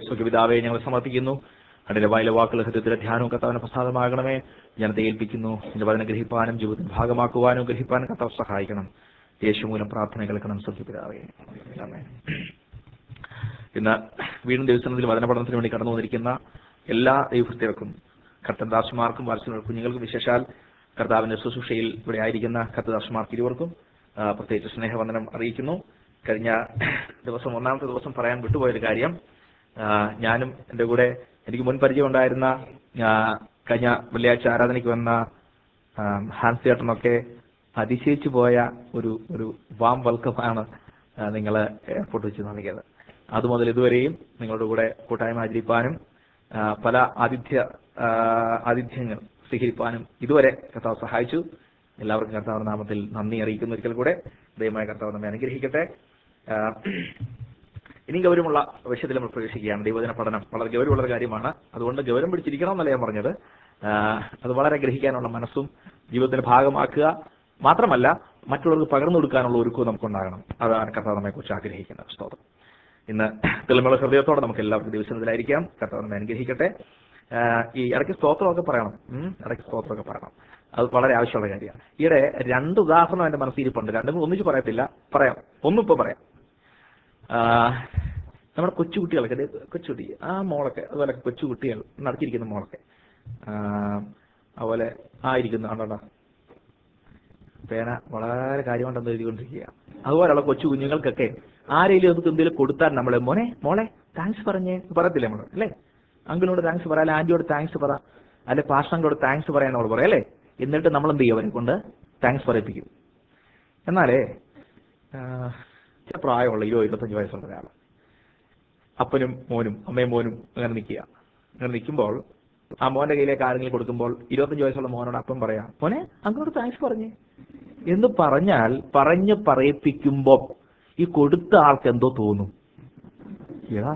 സുഖപിതാവെ ഞങ്ങൾ സമർപ്പിക്കുന്നു അതിന്റെ വായിലെ വാക്കുകൾ ഹൃദയത്തിലെ ധ്യാനവും കർത്താവിന് പ്രസാദമാകണമേ ജനത്തെ ഏൽപ്പിക്കുന്നു എന്റെ വചനം ഗ്രഹിപ്പാനും ജീവിതത്തിൽ ഭാഗമാക്കുവാനും ഗ്രഹിപ്പാനും കർത്താവ് സഹായിക്കണം യേശു മൂലം പ്രാർത്ഥന കേൾക്കണം സുഖപിതാവേ ആമേൻ ഇന്ന് വീണ്ടും ദിവസത്തിൽ വചന പഠനത്തിന് വേണ്ടി കടന്നു വന്നിരിക്കുന്ന എല്ലാ ദൈവഭക്തർക്കും കർത്തദാസുമാർക്കും വാത്സല്യ കുഞ്ഞുങ്ങൾക്കും വിശേഷാൽ കർത്താവിന്റെ ശുശ്രൂഷയിൽ ഇവിടെ ആയിരിക്കുന്ന കർത്തദാസുമാർക്ക് ഇരുവർക്കും ആ, പ്രത്യേകിച്ച് സ്നേഹവന്ദനം അറിയിക്കുന്നു കഴിഞ്ഞ ദിവസം ഒന്നാമത്തെ ദിവസം പറയാൻ വിട്ടുപോയൊരു കാര്യം ആ, ഞാനും എൻ്റെ കൂടെ എനിക്ക് മുൻ പരിചയം ഉണ്ടായിരുന്ന ആ, കഴിഞ്ഞ വെള്ളിയാഴ്ച ആരാധനയ്ക്ക് വന്ന ആ, ഹാൻസ് ചേട്ടനൊക്കെ അതിശയിച്ചു പോയ ഒരു ഒരു വാം വെൽക്കമാണ് നിങ്ങൾ എയർപോർട്ട് വെച്ച് നൽകിയത് അതുമുതൽ ഇതുവരെയും നിങ്ങളുടെ കൂടെ കൂട്ടായ്മ ആചരിപ്പാനും ആ, പല ആതിഥ്യ ആ, ആതിഥ്യങ്ങൾ സ്വീകരിപ്പാനും ഇതുവരെ കർത്താവ് സഹായിച്ചു എല്ലാവർക്കും കർത്താവിന്റെ നാമത്തിൽ നന്ദി അറിയിക്കുന്ന ഒരിക്കൽ കൂടെ ദയമായ കർത്താവ് നമ്മെ അനുഗ്രഹിക്കട്ടെ ആ, ഇനി ഗൗരവമുള്ള വിഷയത്തിൽ നമ്മൾ പ്രവേശിക്കുകയാണ് ദൈവജന പഠനം വളരെ ഗൗരവമുള്ള ഒരു കാര്യമാണ് അതുകൊണ്ട് ഗൗരവം പിടിച്ചിരിക്കണം എന്നല്ല ഞാൻ പറഞ്ഞത് ആ, അത് വളരെ ഗ്രഹിക്കാനുള്ള മനസ്സും ജീവിതത്തിന്റെ ഭാഗമാക്കുക മാത്രമല്ല മറ്റുള്ളവർക്ക് പകർന്നു കൊടുക്കാനുള്ള ഒരുക്കവും നമുക്കുണ്ടാകണം അതാണ് കർത്താവ് നമ്മെ കുറിച്ച് ആഗ്രഹിക്കുന്നത് സ്തോത്രം ഇന്ന് തെളിമുള്ള ഹൃദയത്തോടെ നമുക്ക് എല്ലാവർക്കും ദിവസത്തിലായിരിക്കാം കർത്താവ് നമ്മെ അനുഗ്രഹിക്കട്ടെ ആ, ഈ ഇടയ്ക്ക് സ്തോത്രമൊക്കെ പറയണം ഉം, ഇടയ്ക്ക് സ്തോത്രമൊക്കെ പറയണം അത് വളരെ ആവശ്യമുള്ള കാര്യമാണ് ഈയിടെ രണ്ട് ഉദാഹരണം എന്റെ മനസ്സിരിപ്പുണ്ട് രണ്ടും ഒന്നിച്ച് പറയത്തില്ല പറയാം ഒന്നിപ്പോ പറയാം ആ, നമ്മുടെ കൊച്ചുകുട്ടികളൊക്കെ ദേ കൊച്ചുകുട്ടി ആ മോളൊക്കെ അതുപോലെ കൊച്ചുകുട്ടികൾ നടത്തിയിരിക്കുന്ന മോളൊക്കെ ആ, അതുപോലെ ആയിരിക്കുന്നു കണ്ടോ പേന വളരെ കാര്യമുണ്ടെന്ന് എഴുതിക്കൊണ്ടിരിക്കുക അതുപോലെയുള്ള കൊച്ചു കുഞ്ഞുങ്ങൾക്കൊക്കെ ആരെങ്കിലും നമുക്ക് എന്തെങ്കിലും കൊടുത്താൽ നമ്മളെ മോനെ മോളെ താങ്ക്സ് പറഞ്ഞേ പറയത്തില്ലേ നമ്മൾ അല്ലേ അങ്കിളിനോട് താങ്ക്സ് പറ അല്ലെ ആന്റിയോട് താങ്ക്സ് പറ അല്ലെ പാസ്റ്ററിനോട് താങ്ക്സ് പറയാൻ നമ്മൾ പറയാം അല്ലേ എന്നിട്ട് നമ്മൾ എന്ത് ചെയ്യും അവരെ കൊണ്ട് താങ്ക്സ് പറയിപ്പിക്കും എന്നാലേ ആ, ചില പ്രായമുള്ള ഇരുപത് ഇരുപത്തഞ്ച് വയസ്സുള്ള ഒരാൾ അപ്പനും മോനും അമ്മയും മോനും അങ്ങനെ നിൽക്കുക അങ്ങനെ നിൽക്കുമ്പോൾ ആ മോന്റെ കയ്യിലേക്ക് ആരെങ്കിലും കൊടുക്കുമ്പോൾ ഇരുപത്തഞ്ച് വയസ്സുള്ള മോനോട് അപ്പം പറയാം മോനെ അങ്ങോട്ട് താങ്ക്സ് പറഞ്ഞേ എന്ന് പറഞ്ഞാൽ പറഞ്ഞ് പറയിപ്പിക്കുമ്പോ ഈ കൊടുത്ത ആൾക്ക് എന്തോ തോന്നും എടാ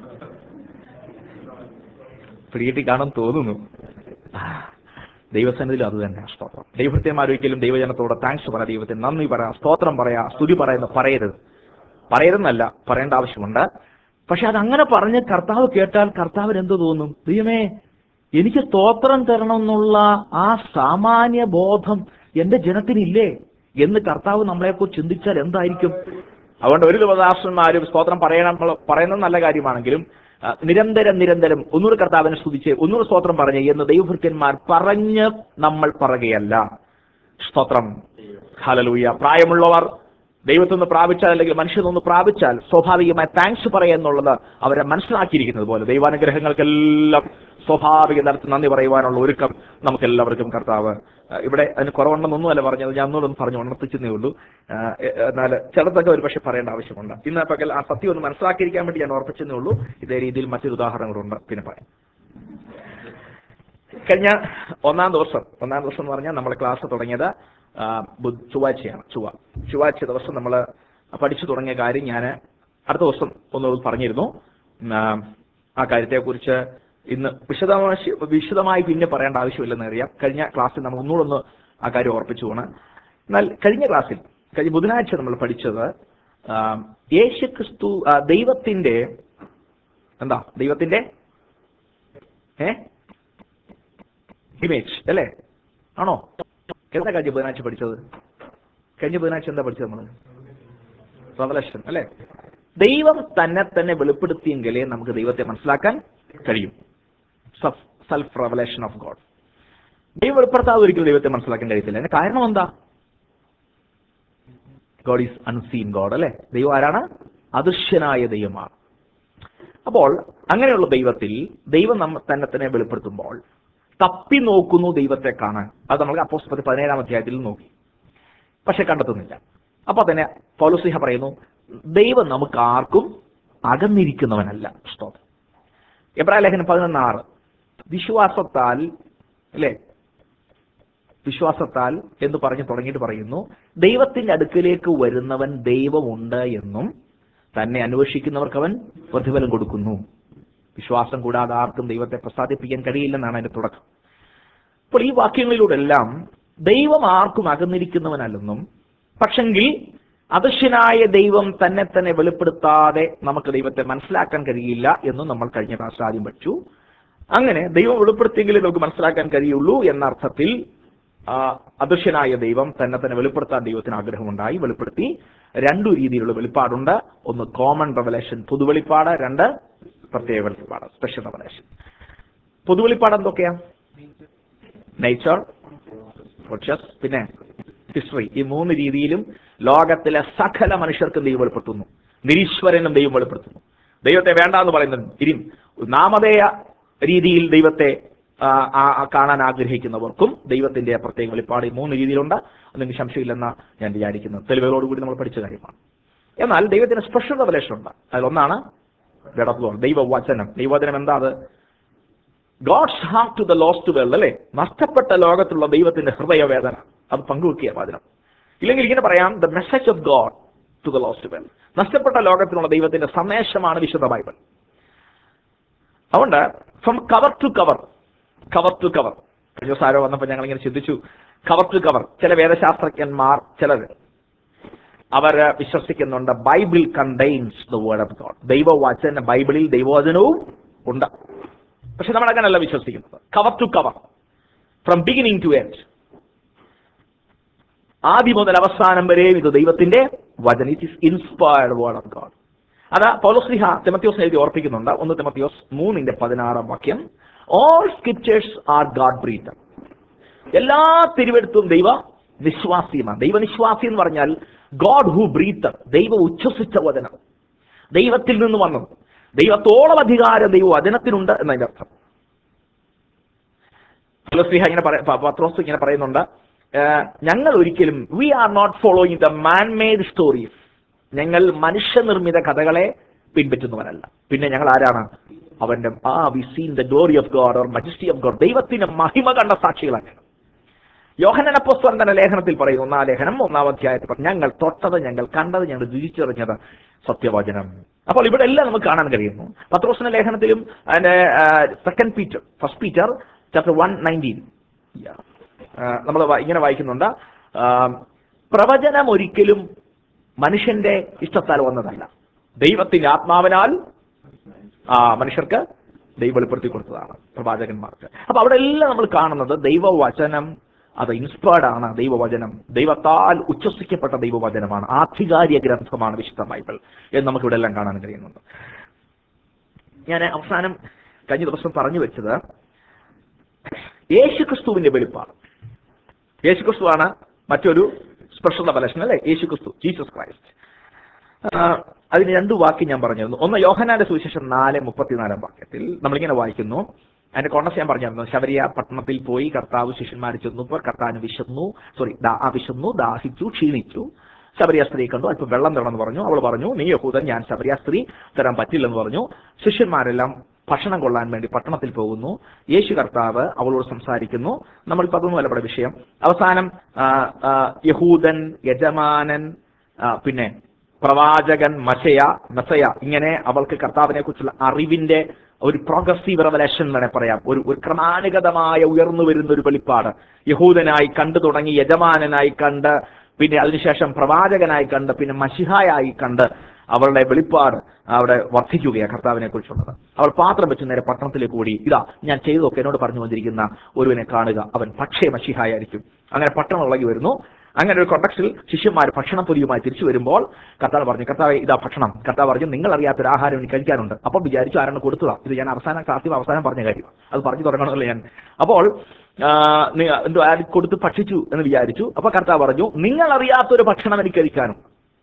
പ്രിയട്ടി കാണാൻ തോന്നുന്നു ആ, ദൈവസന്നിധിയിൽ അത് തന്നെ സ്തോത്രം ദൈവത്തെമാർ ഒരിക്കലും ദൈവജനത്തോട് താങ്ക്സ് പറ ദൈവത്തിന് നന്ദി പറ സ്തോത്രം പറയാ സ്തുതി പറയുന്ന പറയരുത് പറയരുതെന്നല്ല പറയേണ്ട ആവശ്യമുണ്ട് പക്ഷെ അത് അങ്ങനെ പറഞ്ഞ് കർത്താവ് കേട്ടാൽ കർത്താവിന് എന്ത് തോന്നും ദൈവമേ എനിക്ക് സ്തോത്രം തരണം എന്നുള്ള ആ സാമാന്യ ബോധം എന്റെ ജനത്തിനില്ലേ എന്ന് കർത്താവ് നമ്മളെക്കുറിച്ച് ചിന്തിച്ചാൽ എന്തായിരിക്കും അതുകൊണ്ട് ഒരു ദേവദാസന്മാരും സ്തോത്രം പറയണം പറയുന്നത് നല്ല കാര്യമാണെങ്കിലും ആ, നിരന്തരം നിരന്തരം ഒന്നുകൂടെ കർത്താവിനെ സ്തുതിച്ച് ഒന്നുകൂടെ സ്തോത്രം പറഞ്ഞ് എന്ന് ദൈവഭൃത്യന്മാർ പറഞ്ഞ് നമ്മൾ പറയുകയല്ല സ്തോത്രം ഹലലൂയ പ്രായമുള്ളവർ ദൈവത്തിൽ നിന്ന് പ്രാപിച്ചാൽ അല്ലെങ്കിൽ മനുഷ്യൻ നിന്ന് പ്രാപിച്ചാൽ സ്വാഭാവികമായി താങ്ക്സ് പറയുക എന്നുള്ളത് അവരെ മനസ്സിലാക്കിയിരിക്കുന്നത് പോലെ ദൈവാനുഗ്രഹങ്ങൾക്കെല്ലാം സ്വാഭാവിക തലത്തിൽ നന്ദി പറയുവാനുള്ള ഒരുക്കം നമുക്ക് എല്ലാവർക്കും കർത്താവ് ആ, ഇവിടെ അതിന് കുറവുണ്ടെന്നൊന്നുമല്ല പറഞ്ഞത് ഞാൻ ഒന്നുകൂടെ പറഞ്ഞു ഉണർത്തിച്ചതേ ഉള്ളൂ ആ, എ- എന്നാൽ ചിലതൊക്കെ ഒരു പക്ഷെ പറയേണ്ട ആവശ്യമുണ്ട് ഇന്ന് പകൽ ആ സത്യം ഒന്ന് മനസ്സിലാക്കിയിരിക്കാൻ വേണ്ടി ഞാൻ ഓർപ്പിച്ചതേ ഉള്ളൂ ഇതേ രീതിയിൽ മറ്റൊരു ഉദാഹരണങ്ങളുണ്ട് പിന്നെ പറയാം കഴിഞ്ഞ ഒന്നാം ദിവസം ഒന്നാം ദിവസം എന്ന് പറഞ്ഞാൽ നമ്മളെ ക്ലാസ് തുടങ്ങിയത് ആ, ബുധ- ചൊവ്വാഴ്ചയാണ് ചൊവ്വ ചൊവ്വാഴ്ച ദിവസം നമ്മൾ പഠിച്ചു തുടങ്ങിയ കാര്യം ഞാൻ അടുത്ത ദിവസം ഒന്ന് പറഞ്ഞിരുന്നു ഉം, ആ, ആ കാര്യത്തെക്കുറിച്ച് ഇന്ന് വിശദമായി വിശദമായി പിന്നെ പറയേണ്ട ആവശ്യമില്ലെന്ന് അറിയാം കഴിഞ്ഞ ക്ലാസ്സിൽ നമ്മൾ ഒന്നുകൂടെ ഒന്ന് ആ കാര്യം ഓർപ്പിച്ചു പോണ് എന്നാൽ കഴിഞ്ഞ ക്ലാസ്സിൽ കഴിഞ്ഞ ബുധനാഴ്ച നമ്മൾ പഠിച്ചത് ആ, യേശുക്രിസ്തു ആ, ദൈവത്തിന്റെ എന്താ ദൈവത്തിന്റെ ഏ ഇമേജ് അല്ലേ ആണോ എന്താ കഴിഞ്ഞ ബുധനാഴ്ച പഠിച്ചത് കഴിഞ്ഞ ബുധനാഴ്ച എന്താ പഠിച്ചത് നമ്മള് റവലഷൻ അല്ലേ ദൈവം തന്നെ തന്നെ വെളിപ്പെടുത്തിയെങ്കിലേ നമുക്ക് ദൈവത്തെ മനസ്സിലാക്കാൻ കഴിയും സെൽഫ് റവലേഷൻ ഓഫ് ഗോഡ് ദൈവം വെളിപ്പെടുത്താതെ ഒരിക്കലും ദൈവത്തെ മനസ്സിലാക്കാൻ കഴിയത്തില്ല അതിന് കാരണം എന്താ ഗോഡ് ഈസ് അൺസീൻ ഗോഡ് അല്ലെ ദൈവം ആരാണ് അദൃശ്യനായ ദൈവമാണ് അപ്പോൾ അങ്ങനെയുള്ള ദൈവത്തിൽ ദൈവം നമ്മ തന്നെ തന്നെ വെളിപ്പെടുത്തുമ്പോൾ തപ്പി നോക്കുന്നു ദൈവത്തെ കാണാൻ അത് നമ്മൾ അപ്പോസ്തല പതിനേഴാം അധ്യായത്തിൽ നോക്കി പക്ഷെ കണ്ടെത്തുന്നില്ല അപ്പൊ തന്നെ പൗലോസിഹ പറയുന്നു ദൈവം നമുക്ക് ആർക്കും അകന്നിരിക്കുന്നവനല്ല സ്തോത്രം എബ്രാഹിം ലേഖനം പതിനൊന്നാറ് വിശ്വാസത്താൽ അല്ലേ വിശ്വാസത്താൽ എന്ന് പറഞ്ഞ് തുടങ്ങിയിട്ട് പറയുന്നു ദൈവത്തിന്റെ അടുക്കിലേക്ക് വരുന്നവൻ ദൈവമുണ്ട് എന്നും തന്നെ അന്വേഷിക്കുന്നവർക്ക് അവൻ പ്രതിഫലം കൊടുക്കുന്നു വിശ്വാസം കൂടാതെ ആർക്കും ദൈവത്തെ പ്രസാദിപ്പിക്കാൻ കഴിയില്ലെന്നാണ് അതിന്റെ തുടക്കം അപ്പോൾ ഈ വാക്യങ്ങളിലൂടെ എല്ലാം ദൈവം ആർക്കും അകന്നിരിക്കുന്നവനല്ലെന്നും പക്ഷെങ്കിൽ അദൃശ്യനായ ദൈവം തന്നെ തന്നെ വെളിപ്പെടുത്താതെ നമുക്ക് ദൈവത്തെ മനസ്സിലാക്കാൻ കഴിയില്ല എന്നും നമ്മൾ കഴിഞ്ഞ ക്ലാസ് ആദ്യം പഠിച്ചു അങ്ങനെ ദൈവം വെളിപ്പെടുത്തിയെങ്കിലേ നമുക്ക് മനസ്സിലാക്കാൻ കഴിയുള്ളൂ എന്ന അർത്ഥത്തിൽ ആ, അദൃശ്യനായ ദൈവം തന്നെ തന്നെ വെളിപ്പെടുത്താൻ ദൈവത്തിന് ആഗ്രഹമുണ്ടായി വെളിപ്പെടുത്തി രണ്ടു രീതിയിലുള്ള വെളിപ്പാടുണ്ട് ഒന്ന് കോമൺ റെവലേഷൻ പൊതുവെളിപ്പാട് രണ്ട് പ്രത്യേക വെളിപ്പാട് സ്പെഷ്യൽ റെവലേഷൻ പൊതുവെളിപ്പാട് എന്തൊക്കെയാ നേച്ചർ പ്രൊച്ചസ് പിന്നെ ഹിസ്റ്ററി ഈ മൂന്ന് രീതിയിലും ലോകത്തിലെ സകല മനുഷ്യർക്കും ദൈവം വെളിപ്പെടുത്തുന്നു നിരീശ്വരനും ദൈവം വെളിപ്പെടുത്തുന്നു ദൈവത്തെ വേണ്ട എന്ന് പറയുന്നത് ഇരി നാമധേയ രീതിയിൽ ദൈവത്തെ ആ, ആ, ആ, കാണാൻ ആഗ്രഹിക്കുന്നവർക്കും ദൈവത്തിന്റെ പ്രത്യേക വെളിപ്പാട് ഈ മൂന്ന് രീതിയിലുണ്ട് അതിന് സംശയമില്ലെന്ന ഞാൻ വിചാരിക്കുന്നു തെളിവുകളോടുകൂടി നമ്മൾ പഠിച്ച കാര്യമാണ് എന്നാൽ ദൈവത്തിന് സ്പെഷ്യൽ റെവലേഷൻ ഉണ്ട് അതിലൊന്നാണ് വെടത്വം ദൈവവചനം ദൈവവചനം എന്താ അത് God's heart to the lost world അല്ലേ നഷ്ടപ്പെട്ട ലോകത്തുള്ള ദൈവത്തിന്റെ ഹൃദയവേദന അത് പങ്കുവെക്കുക വചനം ഇല്ലെങ്കിൽ ഇങ്ങനെ പറയാം the message of God to the lost world നഷ്ടപ്പെട്ട ലോകത്തിലുള്ള ദൈവത്തിന്റെ സന്ദേശമാണ് വിശുദ്ധ ബൈബിൾ അതുകൊണ്ട് from cover to cover cover to cover കഴിഞ്ഞ ദിവസം ആരോ വന്നപ്പോൾ ഞങ്ങൾ ഇങ്ങനെ ചിന്തിച്ചു കവർ ടു കവർ ചില വേദശാസ്ത്രജ്ഞന്മാർ ചിലർ അവർ വിശ്വസിക്കുന്നുണ്ട് Bible contains the word of God ദൈവവചന ബൈബിളിൽ ദൈവവചനവും ഉണ്ട് പക്ഷെ നമ്മൾ അങ്ങനെയല്ല വിശ്വസിക്കുന്നത് cover to cover from beginning to end ആദ്യം മുതൽ അവസാനം വരെയും ഇത് ദൈവത്തിന്റെ വചന it is inspired word of God അത് പൗലോസ്ലിഹ തിമത്യോസ് എഴുതി ഓർപ്പിക്കുന്നുണ്ട് ഒന്ന് തിമത്യോസ് മൂന്നിന്റെ പതിനാറാം വാക്യം all scriptures are God breath എല്ലാ തിരുവെടുത്തും ദൈവ വിശ്വാസിയുമാണ് ദൈവനിശ്വാസി എന്ന് പറഞ്ഞാൽ ഗോഡ് ഹു ബ്രീത്ത് ദൈവം ഉച്ഛസിച്ച വചനം ദൈവത്തിൽ നിന്ന് വന്നത് ദൈവത്തോളം അധികാരം ദൈവ വചനത്തിനുണ്ട് എന്നതിന്റെ അർത്ഥം പൗലോസ്ലിഹ ഇങ്ങനെ പറ- പ- പത്രോസ് ഇങ്ങനെ പറയുന്നുണ്ട് ഏഹ്, ഞങ്ങൾ ഒരിക്കലും we are not following the man made stories ഞങ്ങൾ മനുഷ്യനിർമ്മിത കഥകളെ പിൻപറ്റുന്നവരല്ല പിന്നെ ഞങ്ങൾ ആരാണ് അവന്റെ ആ we seen the glory of God or majesty of God ദൈവത്തിന്റെ മഹിമ കണ്ട സാക്ഷികളാണ് ഞങ്ങൾ യോഹനൻ അപ്പോസ്തലൻ തന്നെ ലേഖനത്തിൽ പറയുന്നു ഒന്നാം ലേഖനം ഒന്നാം അധ്യായത്തിൽ പറഞ്ഞു, ഞങ്ങൾ തൊട്ടത് ഞങ്ങൾ കണ്ടത് ഞങ്ങൾ രുചിച്ചറിഞ്ഞത് സത്യവചനം അപ്പോൾ ഇവിടെ എല്ലാം നമുക്ക് കാണാൻ കഴിയുന്നു പത്രോസിന്റെ ലേഖനത്തിലും അതിന്റെ second Peter first Peter chapter one nineteen നമ്മൾ ഇങ്ങനെ വായിക്കുന്നുണ്ട് ആ, പ്രവചനം ഒരിക്കലും മനുഷ്യന്റെ ഇഷ്ടത്താൽ വന്നതല്ല ദൈവത്തിന്റെ ആത്മാവിനാൽ ആ മനുഷ്യർക്ക് ദൈവം വെളിപ്പെടുത്തി കൊടുത്തതാണ് പ്രവാചകന്മാർക്ക് അപ്പൊ അവിടെ എല്ലാം നമ്മൾ കാണുന്നത് ദൈവവചനം അത് ഇൻസ്പയർഡ് ആണ് ദൈവവചനം ദൈവത്താൽ ഉച്ഛസിക്കപ്പെട്ട ദൈവവചനമാണ് ആധികാരിക ഗ്രന്ഥമാണ് വിശുദ്ധ ബൈബിൾ എന്ന് നമുക്ക് ഇവിടെ എല്ലാം കാണാൻ കഴിയുന്നുണ്ട് ഞാൻ അവസാനം കഴിഞ്ഞ ദിവസം പറഞ്ഞു വെച്ചത് യേശുക്രിസ്തുവിന്റെ വെളിപ്പാട് യേശുക്രിസ്തുവാണ് മറ്റൊരു സ്പെഷ്യൽ റെവലേഷൻ അല്ലേ യേശുക്രിസ്തു ജീസസ് ക്രൈസ്റ്റ് ആ, അതിന് രണ്ട് വാക്ക് ഞാൻ പറഞ്ഞിരുന്നു ഒന്ന് യോഹനാന്റെ സുവിശേഷം നാല് മുപ്പത്തിനാലാം വാക്യത്തിൽ നമ്മളിങ്ങനെ വായിക്കുന്നു അതിന്റെ കോണ്ടസ് ഞാൻ പറഞ്ഞിരുന്നു ശബരിയ പട്ടണത്തിൽ പോയി കർത്താവ് ശിഷ്യന്മാർ ചെന്നപ്പോൾ കർത്താവിന് വിശന്നു സോറി ആ വിശന്നു ദാഹിച്ചു ക്ഷീണിച്ചു ശബരിയ സ്ത്രീ കണ്ടു അല്പം വെള്ളം തരണമെന്ന് പറഞ്ഞു അവൾ പറഞ്ഞു നീ യഹൂദൻ ഞാൻ ശബരിയ സ്ത്രീ തരാൻ പറ്റില്ലെന്ന് പറഞ്ഞു ശിഷ്യന്മാരെല്ലാം ഭക്ഷണം കൊള്ളാൻ വേണ്ടി പട്ടണത്തിൽ പോകുന്നു യേശു കർത്താവ് അവളോട് സംസാരിക്കുന്നു നമ്മളിപ്പോൾ അതൊന്നുമല്ല ഇവിടെ വിഷയം അവസാനം ആ, ആ, യഹൂദൻ യജമാനൻ ആ, പിന്നെ പ്രവാചകൻ മശയ മസയ ഇങ്ങനെ അവൾക്ക് കർത്താവിനെ കുറിച്ചുള്ള അറിവിന്റെ ഒരു പ്രോഗ്രസീവ് റെവലേഷൻ എന്ന് വേണേൽ പറയാം ഒരു ഒരു ക്രമാനുഗതമായ ഉയർന്നു വരുന്ന ഒരു വെളിപ്പാട് യഹൂദനായി കണ്ടു തുടങ്ങി യജമാനനായി കണ്ട് പിന്നെ അതിനുശേഷം പ്രവാചകനായി കണ്ട് പിന്നെ മഷിഹായായി കണ്ട് അവളുടെ വെളിപ്പാട് അവിടെ വർദ്ധിക്കുകയാണ് കർത്താവിനെ കുറിച്ചുള്ളത് അവൾ പാത്രം വെച്ച് നേരെ പട്ടണത്തിലേക്ക് ഓടി ഇതാ ഞാൻ ചെയ്തതൊക്കെ എന്നോട് പറഞ്ഞു വന്നിരിക്കുന്ന ഒരുവനെ കാണുക അവൻ പക്ഷേ മഷിഹായായിരിക്കും അങ്ങനെ പട്ടണം ഇളകി വരുന്നു അങ്ങനെ ഒരു കോണ്ടക്സിൽ ശിഷ്യന്മാർ ഭക്ഷണപ്പൊരിയുമായി തിരിച്ചു വരുമ്പോൾ കർത്താവ് പറഞ്ഞു കർത്താവ് ഇതാ ഭക്ഷണം കർത്താവ് പറഞ്ഞു നിങ്ങൾ അറിയാത്തൊരു ആഹാരം എനിക്ക് കഴിക്കാനുണ്ട് അപ്പോൾ വിചാരിച്ചു ആരാണ് കൊടുത്തതാ ഇത് ഞാൻ അവസാനം ക്ലാസ്സിൽ അവസാനം പറഞ്ഞ കാര്യം അത് പറഞ്ഞു തുടങ്ങണമല്ലോ ഞാൻ അപ്പോൾ ആ, നി- എന്തോ ആര് കൊടുത്ത് ഭക്ഷിച്ചു എന്ന് വിചാരിച്ചു അപ്പൊ കർത്താവ് പറഞ്ഞു നിങ്ങൾ അറിയാത്തൊരു ഭക്ഷണം എനിക്ക് കഴിക്കാനും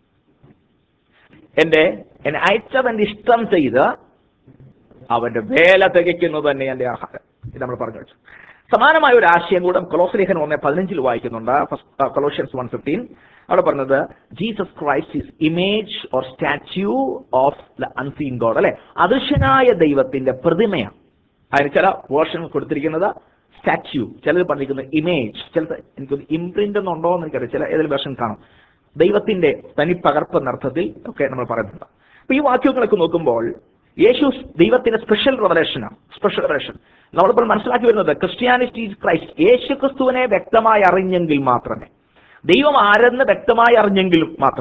എന്റെ എന്നെ അയച്ചവന്റെ ഇഷ്ടം ചെയ്ത് അവന്റെ വേല തികയ്ക്കുന്നത് തന്നെ എന്റെ ആഹാരം ഇത് നമ്മൾ പറഞ്ഞു വെച്ചു സമാനമായ ഒരു ആശയം കൂടെ കൊലോസ്ലേഖനം ഒന്ന് പതിനഞ്ചിൽ വായിക്കുന്നുണ്ട് കൊലോഷ്യൻസ് വൺ ഫിഫ്റ്റീൻ അവിടെ പറഞ്ഞത് Jesus Christ is image or statue of the unseen God അല്ലെ അദൃശ്യനായ ദൈവത്തിന്റെ പ്രതിമയാണ് അതിന് ചില വേർഷൻ കൊടുത്തിരിക്കുന്നത് സ്റ്റാച്യൂ ചിലർ പറഞ്ഞിരിക്കുന്നത് ഇമേജ് ചിലത് എനിക്ക് ഇംപ്രിന്റ് ഒന്നും ഉണ്ടോ എന്ന് എനിക്കറിയാം ചില ഏതെങ്കിലും വേർഷൻ കാണും ദൈവത്തിന്റെ തനി പകർപ്പ് എന്ന അർത്ഥത്തിൽ ഒക്കെ നമ്മൾ പറയുന്നുണ്ട് അപ്പൊ ഈ വാക്യങ്ങളൊക്കെ നോക്കുമ്പോൾ യേശു ദൈവത്തിന്റെ സ്പെഷ്യൽ റെവലേഷനാണ് സ്പെഷ്യൽ റെവലേഷൻ നമ്മളിപ്പോൾ മനസ്സിലാക്കി വരുന്നത് ക്രിസ്ത്യാനിറ്റി ക്രൈസ്റ്റ് യേശു ക്രിസ്തുവിനെ വ്യക്തമായി അറിഞ്ഞെങ്കിൽ മാത്രമേ ദൈവം ആരെന്ന് വ്യക്തമായി അറിഞ്ഞെങ്കിലും മാത്രമേ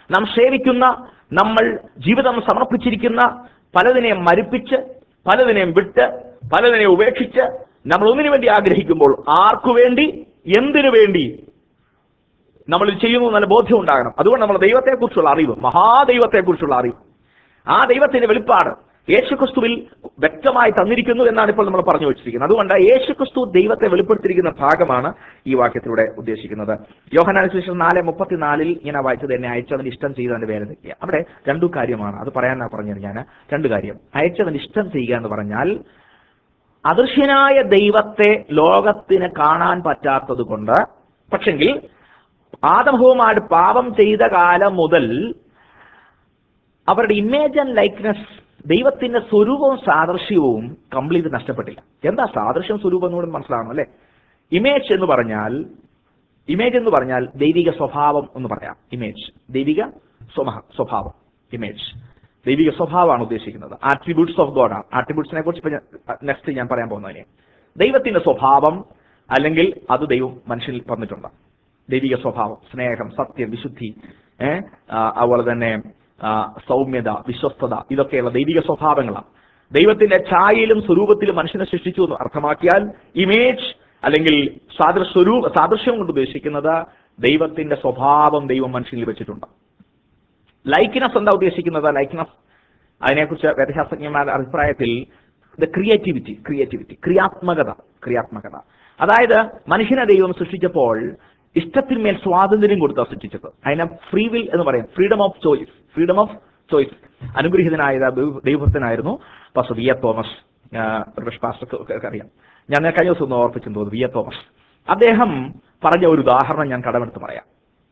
നാം സേവിക്കുന്ന നമ്മൾ ജീവിതം സമർപ്പിച്ചിരിക്കുന്ന പലതിനെയും മരിപ്പിച്ച് പലതിനെയും വിട്ട് പലതിനെയും ഉപേക്ഷിച്ച് നമ്മൾ ഒന്നിനു വേണ്ടി ആഗ്രഹിക്കുമ്പോൾ ആർക്കു വേണ്ടി എന്തിനു വേണ്ടി നമ്മൾ ഇത് ചെയ്യുന്നു നല്ല ബോധ്യം ഉണ്ടാകണം അതുകൊണ്ട് നമ്മൾ ദൈവത്തെക്കുറിച്ചുള്ള അറിവ് മഹാദൈവത്തെക്കുറിച്ചുള്ള അറിവ് ആ ദൈവത്തിന്റെ വെളിപ്പാട് യേശുക്രിസ്തുവിൽ വ്യക്തമായി തന്നിരിക്കുന്നു എന്നാണ് ഇപ്പോൾ നമ്മൾ പറഞ്ഞു വെച്ചിരിക്കുന്നത് അതുകൊണ്ട് യേശുക്രിസ്തു ദൈവത്തെ വെളിപ്പെടുത്തിയിരിക്കുന്ന ഭാഗമാണ് ഈ വാക്യത്തിലൂടെ ഉദ്ദേശിക്കുന്നത് യോഹനാനുശേഷം നാല് മുപ്പത്തിനാലിൽ ഇങ്ങനെ വായിച്ചത് എന്നെ അയച്ചവന് ഇഷ്ടം ചെയ്തവന്റെ പേര് നിൽക്കുക അവിടെ രണ്ടു കാര്യമാണ് അത് പറയാനാ പറഞ്ഞത് ഞാൻ രണ്ട് കാര്യം അയച്ചവന് ഇഷ്ടം ചെയ്യുക എന്ന് പറഞ്ഞാൽ അദൃശ്യനായ ദൈവത്തെ ലോകത്തിന് കാണാൻ പറ്റാത്തത് കൊണ്ട് പക്ഷെങ്കിൽ ആദമഹവുമായിട്ട് പാപം ചെയ്ത കാലം മുതൽ അവരുടെ ഇമേജ് ആൻഡ് ലൈക്ക്നെസ് ദൈവത്തിന്റെ സ്വരൂപവും സാദൃശ്യവും കംപ്ലീറ്റ് നഷ്ടപ്പെട്ടില്ല എന്താ സാദൃശ്യം സ്വരൂപം എന്നുകൂടി മനസ്സിലാവണം അല്ലെ ഇമേജ് എന്ന് പറഞ്ഞാൽ ഇമേജ് എന്ന് പറഞ്ഞാൽ ദൈവിക സ്വഭാവം എന്ന് പറയാം ഇമേജ് ദൈവിക സ്വഭാ- സ്വഭാവം ഇമേജ് ദൈവിക സ്വഭാവമാണ് ഉദ്ദേശിക്കുന്നത് ആട്രിബ്യൂട്ട്സ് ഓഫ് ഗോഡ് ആണ് ആട്രിബ്യൂട്ട്സിനെ കുറിച്ച് നെക്സ്റ്റ് ഞാൻ പറയാൻ പോകുന്നതിന് ദൈവത്തിന്റെ സ്വഭാവം അല്ലെങ്കിൽ അത് ദൈവം മനുഷ്യനിൽ വന്നിട്ടുണ്ട് ദൈവിക സ്വഭാവം സ്നേഹം സത്യം വിശുദ്ധി ഏഹ് അതുപോലെ തന്നെ ആ, സൗമ്യത വിശ്വസ്തത ഇതൊക്കെയുള്ള ദൈവിക സ്വഭാവങ്ങളാണ് ദൈവത്തിന്റെ ഛായയിലും സ്വരൂപത്തിലും മനുഷ്യനെ സൃഷ്ടിച്ചു എന്ന് അർത്ഥമാക്കിയാൽ ഇമേജ് അല്ലെങ്കിൽ സാദൃ സ്വരൂപ സാദൃശ്യം കൊണ്ട് ഉദ്ദേശിക്കുന്നത് ദൈവത്തിന്റെ സ്വഭാവം ദൈവം മനുഷ്യനിൽ വെച്ചിട്ടുണ്ട് ലൈക്ക്നെസ് എന്താ ഉദ്ദേശിക്കുന്നത് ലൈക്ക്നെസ് അതിനെക്കുറിച്ച് വേദശാസ്ത്രജ്ഞന്മാരുടെ അഭിപ്രായത്തിൽ ദ ക്രിയേറ്റിവിറ്റി ക്രിയേറ്റിവിറ്റി ക്രിയാത്മകത ക്രിയാത്മകത അതായത് മനുഷ്യനെ ദൈവം സൃഷ്ടിച്ചപ്പോൾ ഇഷ്ടത്തിന്മേൽ സ്വാതന്ത്ര്യം കൊടുത്താ സൃഷ്ടിച്ചത് അതിനെ ഫ്രീ വിൽ എന്ന് പറയും freedom of choice freedom of choice അനുഗ്രഹീതനായ ദൈവ- ദൈവഭക്തനായിരുന്നു പാസ്റ്റർ വി എ തോമസ് ആ, ഒരുപക്ഷെ പാസ്റ്റർക്ക് ഒക്കെ അറിയാം ഞാൻ കഴിഞ്ഞ ദിവസം ഒന്ന് ഓർപ്പിച്ചെന്ന് തോന്നുന്നു വി എ തോമസ് അദ്ദേഹം പറഞ്ഞ ഒരു ഉദാഹരണം ഞാൻ കടമെടുത്ത് പറയാം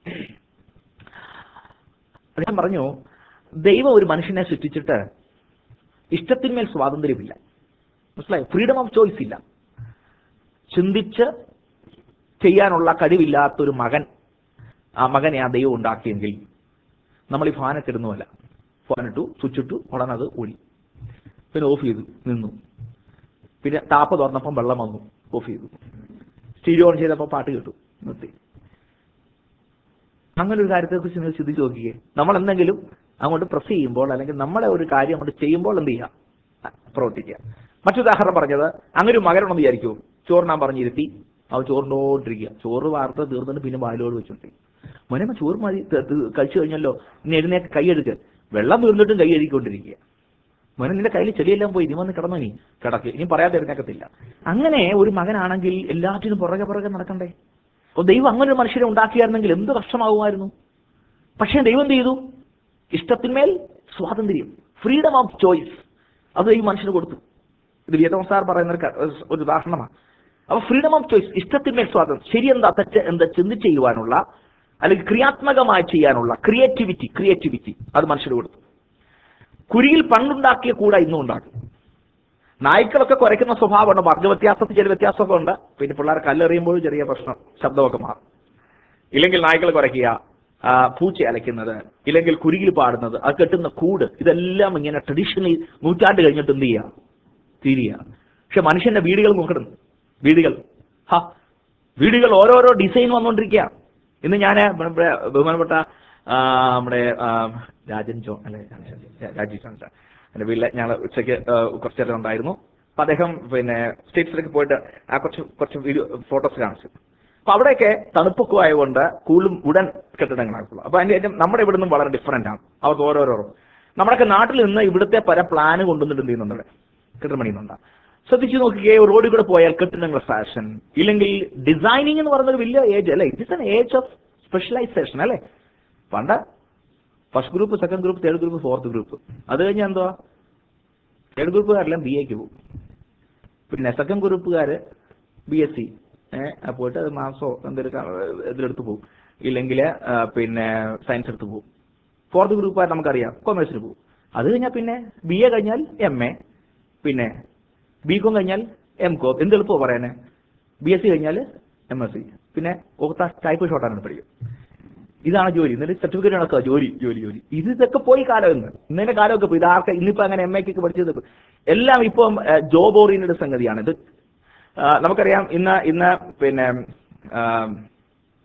അദ്ദേഹം പറഞ്ഞു ദൈവം ഒരു മനുഷ്യനെ സൃഷ്ടിച്ചിട്ട് ഇഷ്ടത്തിന്മേൽ സ്വാതന്ത്ര്യമില്ല മനസ്സിലായോ ഫ്രീഡം ഓഫ് ചോയ്സ് ഇല്ല ചിന്തിച്ച് ചെയ്യാനുള്ള കഴിവില്ലാത്തൊരു മകൻ ആ മകനെ ആ ദൈവം ഉണ്ടാക്കിയെങ്കിൽ നമ്മൾ ഈ ഫാനൊക്കെ ഇടുന്നുമല്ല ഫാനിട്ടു സ്വിച്ചിട്ടു ഉടനെ അത് ഓടി പിന്നെ ഓഫ് ചെയ്തു നിന്നു പിന്നെ ടാപ്പ് തുറന്നപ്പം വെള്ളം വന്നു ഓഫ് ചെയ്തു സ്റ്റീരിയോ ഓൺ ചെയ്തപ്പോൾ പാട്ട് കേട്ടു നിർത്തി അങ്ങനെ ഒരു കാര്യത്തെക്കുറിച്ച് നിങ്ങൾ ചിന്തിച്ച് നോക്കിയേ നമ്മൾ എന്തെങ്കിലും അങ്ങോട്ട് പ്രസ് ചെയ്യുമ്പോൾ അല്ലെങ്കിൽ നമ്മളെ ഒരു കാര്യം അങ്ങോട്ട് ചെയ്യുമ്പോൾ എന്ത് ചെയ്യാം ആ, പ്രവർത്തിക്കുക മറ്റൊരുദാഹരണം പറഞ്ഞത് അങ്ങനെ ഒരു മകനുണ്ടെന്ന് വിചാരിക്കൂ ചോറിനാൻ പറഞ്ഞിരുത്തി അവൻ ചോറിനോണ്ടിരിക്കുക ചോറ് വാർത്ത തീർന്നിട്ട് പിന്നെ വായിലോട് വെച്ചോണ്ടിരിക്കും മോനമ്മ ചോറ് മതി ത- ത- കഴിച്ചു കഴിഞ്ഞല്ലോ ഇനി എഴുന്നേക്ക് കൈയെടുക്ക് വെള്ളം തീർന്നിട്ടും കൈ എഴുതിക്കൊണ്ടിരിക്കുക മോനെ നിന്റെ കയ്യിൽ ചെളിയെല്ലാം പോയി നീ വന്ന് കിടന്നോ നീ കിടക്ക് ഇനി പറയാതെ എഴുന്നേക്കത്തില്ല അങ്ങനെ ഒരു മകനാണെങ്കിൽ എല്ലാറ്റിനും പുറകെ പുറകെ നടക്കണ്ടേ അപ്പോൾ ദൈവം അങ്ങനെ ഒരു മനുഷ്യരെ ഉണ്ടാക്കിയായിരുന്നെങ്കിൽ എന്ത് കഷ്ടമാകുമായിരുന്നു പക്ഷേ ദൈവം എന്ത് ചെയ്തു ഇഷ്ടത്തിന്മേൽ സ്വാതന്ത്ര്യം ഫ്രീഡം ഓഫ് ചോയ്സ് അത് ഈ മനുഷ്യന് കൊടുത്തു ഇത് വിയതം സാർ പറയുന്ന ഒരു ക- ഒരു ഉദാഹരണമാണ് അപ്പൊ ഫ്രീഡം ഓഫ് ചോയ്സ് ഇഷ്ടത്തിന്മേൽ സ്വാതന്ത്ര്യം ശരിയെന്താ തെറ്റ് എന്താ ചിന്തിച്ച് ചെയ്യുവാനുള്ള അല്ലെങ്കിൽ ക്രിയാത്മകമായി ചെയ്യാനുള്ള ക്രിയേറ്റിവിറ്റി ക്രിയേറ്റിവിറ്റി അത് മനുഷ്യന് കൊടുത്തു കുരിയിൽ പണ്ടുണ്ടാക്കിയ കൂട ഇന്നും ഉണ്ടാക്കും നായ്ക്കളൊക്കെ കുരയ്ക്കുന്ന സ്വഭാവമുണ്ട് വർഗ്ഗവ്യത്യാസത്തിൽ ചെറിയ വ്യത്യാസമൊക്കെ ഉണ്ട് പിന്നെ പിള്ളേർ കല്ലെറിയുമ്പോഴും ചെറിയ പ്രശ്നം ശബ്ദമൊക്കെ മാറും ഇല്ലെങ്കിൽ നായ്ക്കൾ കുരയ്ക്കുക ആ, പൂച്ച അലയ്ക്കുന്നത് ഇല്ലെങ്കിൽ കുരുകിൽ പാടുന്നത് അത് കെട്ടുന്ന കൂട് ഇതെല്ലാം ഇങ്ങനെ ട്രഡീഷണലി നൂറ്റാണ്ട് കഴിഞ്ഞിട്ട് എന്ത് ചെയ്യുക തീരുക പക്ഷെ മനുഷ്യന്റെ വീടുകൾ നോക്കണം വീടുകൾ ഹാ വീടുകൾ ഓരോരോ ഡിസൈൻ വന്നുകൊണ്ടിരിക്കുക ഇന്ന് ഞാൻ ബഹുമാനപ്പെട്ട ആ, നമ്മുടെ ആ, രാജൻ ജോൺ അല്ലെ രാജീവ് ജോൺ സാർ എൻ്റെ വീട്ടിലെ ഞങ്ങൾ ഉച്ചയ്ക്ക് ആ, കുറച്ച് നേരം ഉണ്ടായിരുന്നു അപ്പൊ അദ്ദേഹം പിന്നെ സ്റ്റേറ്റ്സിലേക്ക് പോയിട്ട് ആ കുറച്ച് കുറച്ച് വീഡിയോ ഫോട്ടോസ് കാണിച്ചു അപ്പൊ അവിടെയൊക്കെ തണുപ്പൊക്കെ ആയതുകൊണ്ട് കൂടുതലും ഉടൻ കെട്ടിടങ്ങളാക്കുള്ളൂ അപ്പൊ അതിന്റെ ഏറ്റവും നമ്മുടെ ഇവിടെ നിന്നും വളരെ ഡിഫറെന്റ് ആണ് അവർക്ക് ഓരോരോ നമ്മുടെയൊക്കെ നാട്ടിൽ നിന്ന് ഇവിടുത്തെ പല പ്ലാന് കൊണ്ടുവന്നിട്ട് എന്ത് ചെയ്യുന്നുണ്ട് ഇവിടെ കെട്ടിടം പണിയുന്നുണ്ട് ശ്രദ്ധിച്ചു നോക്കിയേ റോഡിൽ കൂടെ പോയാൽ കെട്ടിടങ്ങളുടെ ഫാഷൻ ഇല്ലെങ്കിൽ ഡിസൈനിങ് എന്ന് പറയുന്ന ഒരു വലിയ ഏജ് അല്ലേ it is an age of specialisation അല്ലേ പണ്ട് first group second group third group fourth group അത് കഴിഞ്ഞാൽ എന്തുവാ തേർഡ് ഗ്രൂപ്പുകാരെല്ലാം ബി എക്ക് പോകും പിന്നെ സെക്കൻഡ് ഗ്രൂപ്പുകാർ ബി എസ് സി പോയിട്ട് അത് മാസോ എന്തെങ്കിലും ഇതിലെടുത്ത് പോകും ഇല്ലെങ്കിൽ പിന്നെ സയൻസ് എടുത്ത് പോകും ഫോർത്ത് ഗ്രൂപ്പുകാർ നമുക്കറിയാം കൊമേഴ്സിന് പോകും അത് കഴിഞ്ഞാൽ പിന്നെ ബി എ കഴിഞ്ഞാൽ എം എ പിന്നെ ബി കോം കഴിഞ്ഞാൽ എം കോം എന്ത് എളുപ്പമോ പറയാനേ ബി എസ് സി കഴിഞ്ഞാൽ എം എസ് സി പിന്നെ ഓർത്ത ടൈപ്പ് ഷോർട്ടാണ് പഠിക്കും ഇതാണ് ജോലി എന്നിട്ട് സർട്ടിഫിക്കറ്റ് നടക്കുക ജോലി ജോലി ജോലി ഇത് ഇതൊക്കെ പോയി കാലം ഇന്ന് ഇന്നത്തെ കാലമൊക്കെ പോയി ഇത് ആർക്ക് ഇന്നിപ്പോ അങ്ങനെ എം എക്ക് പഠിച്ചത് എല്ലാം ഇപ്പം ജോബ് ഓറിയന്റഡ് സംഗതിയാണ് ഇത് ആ, നമുക്കറിയാം ഇന്ന് ഇന്ന് പിന്നെ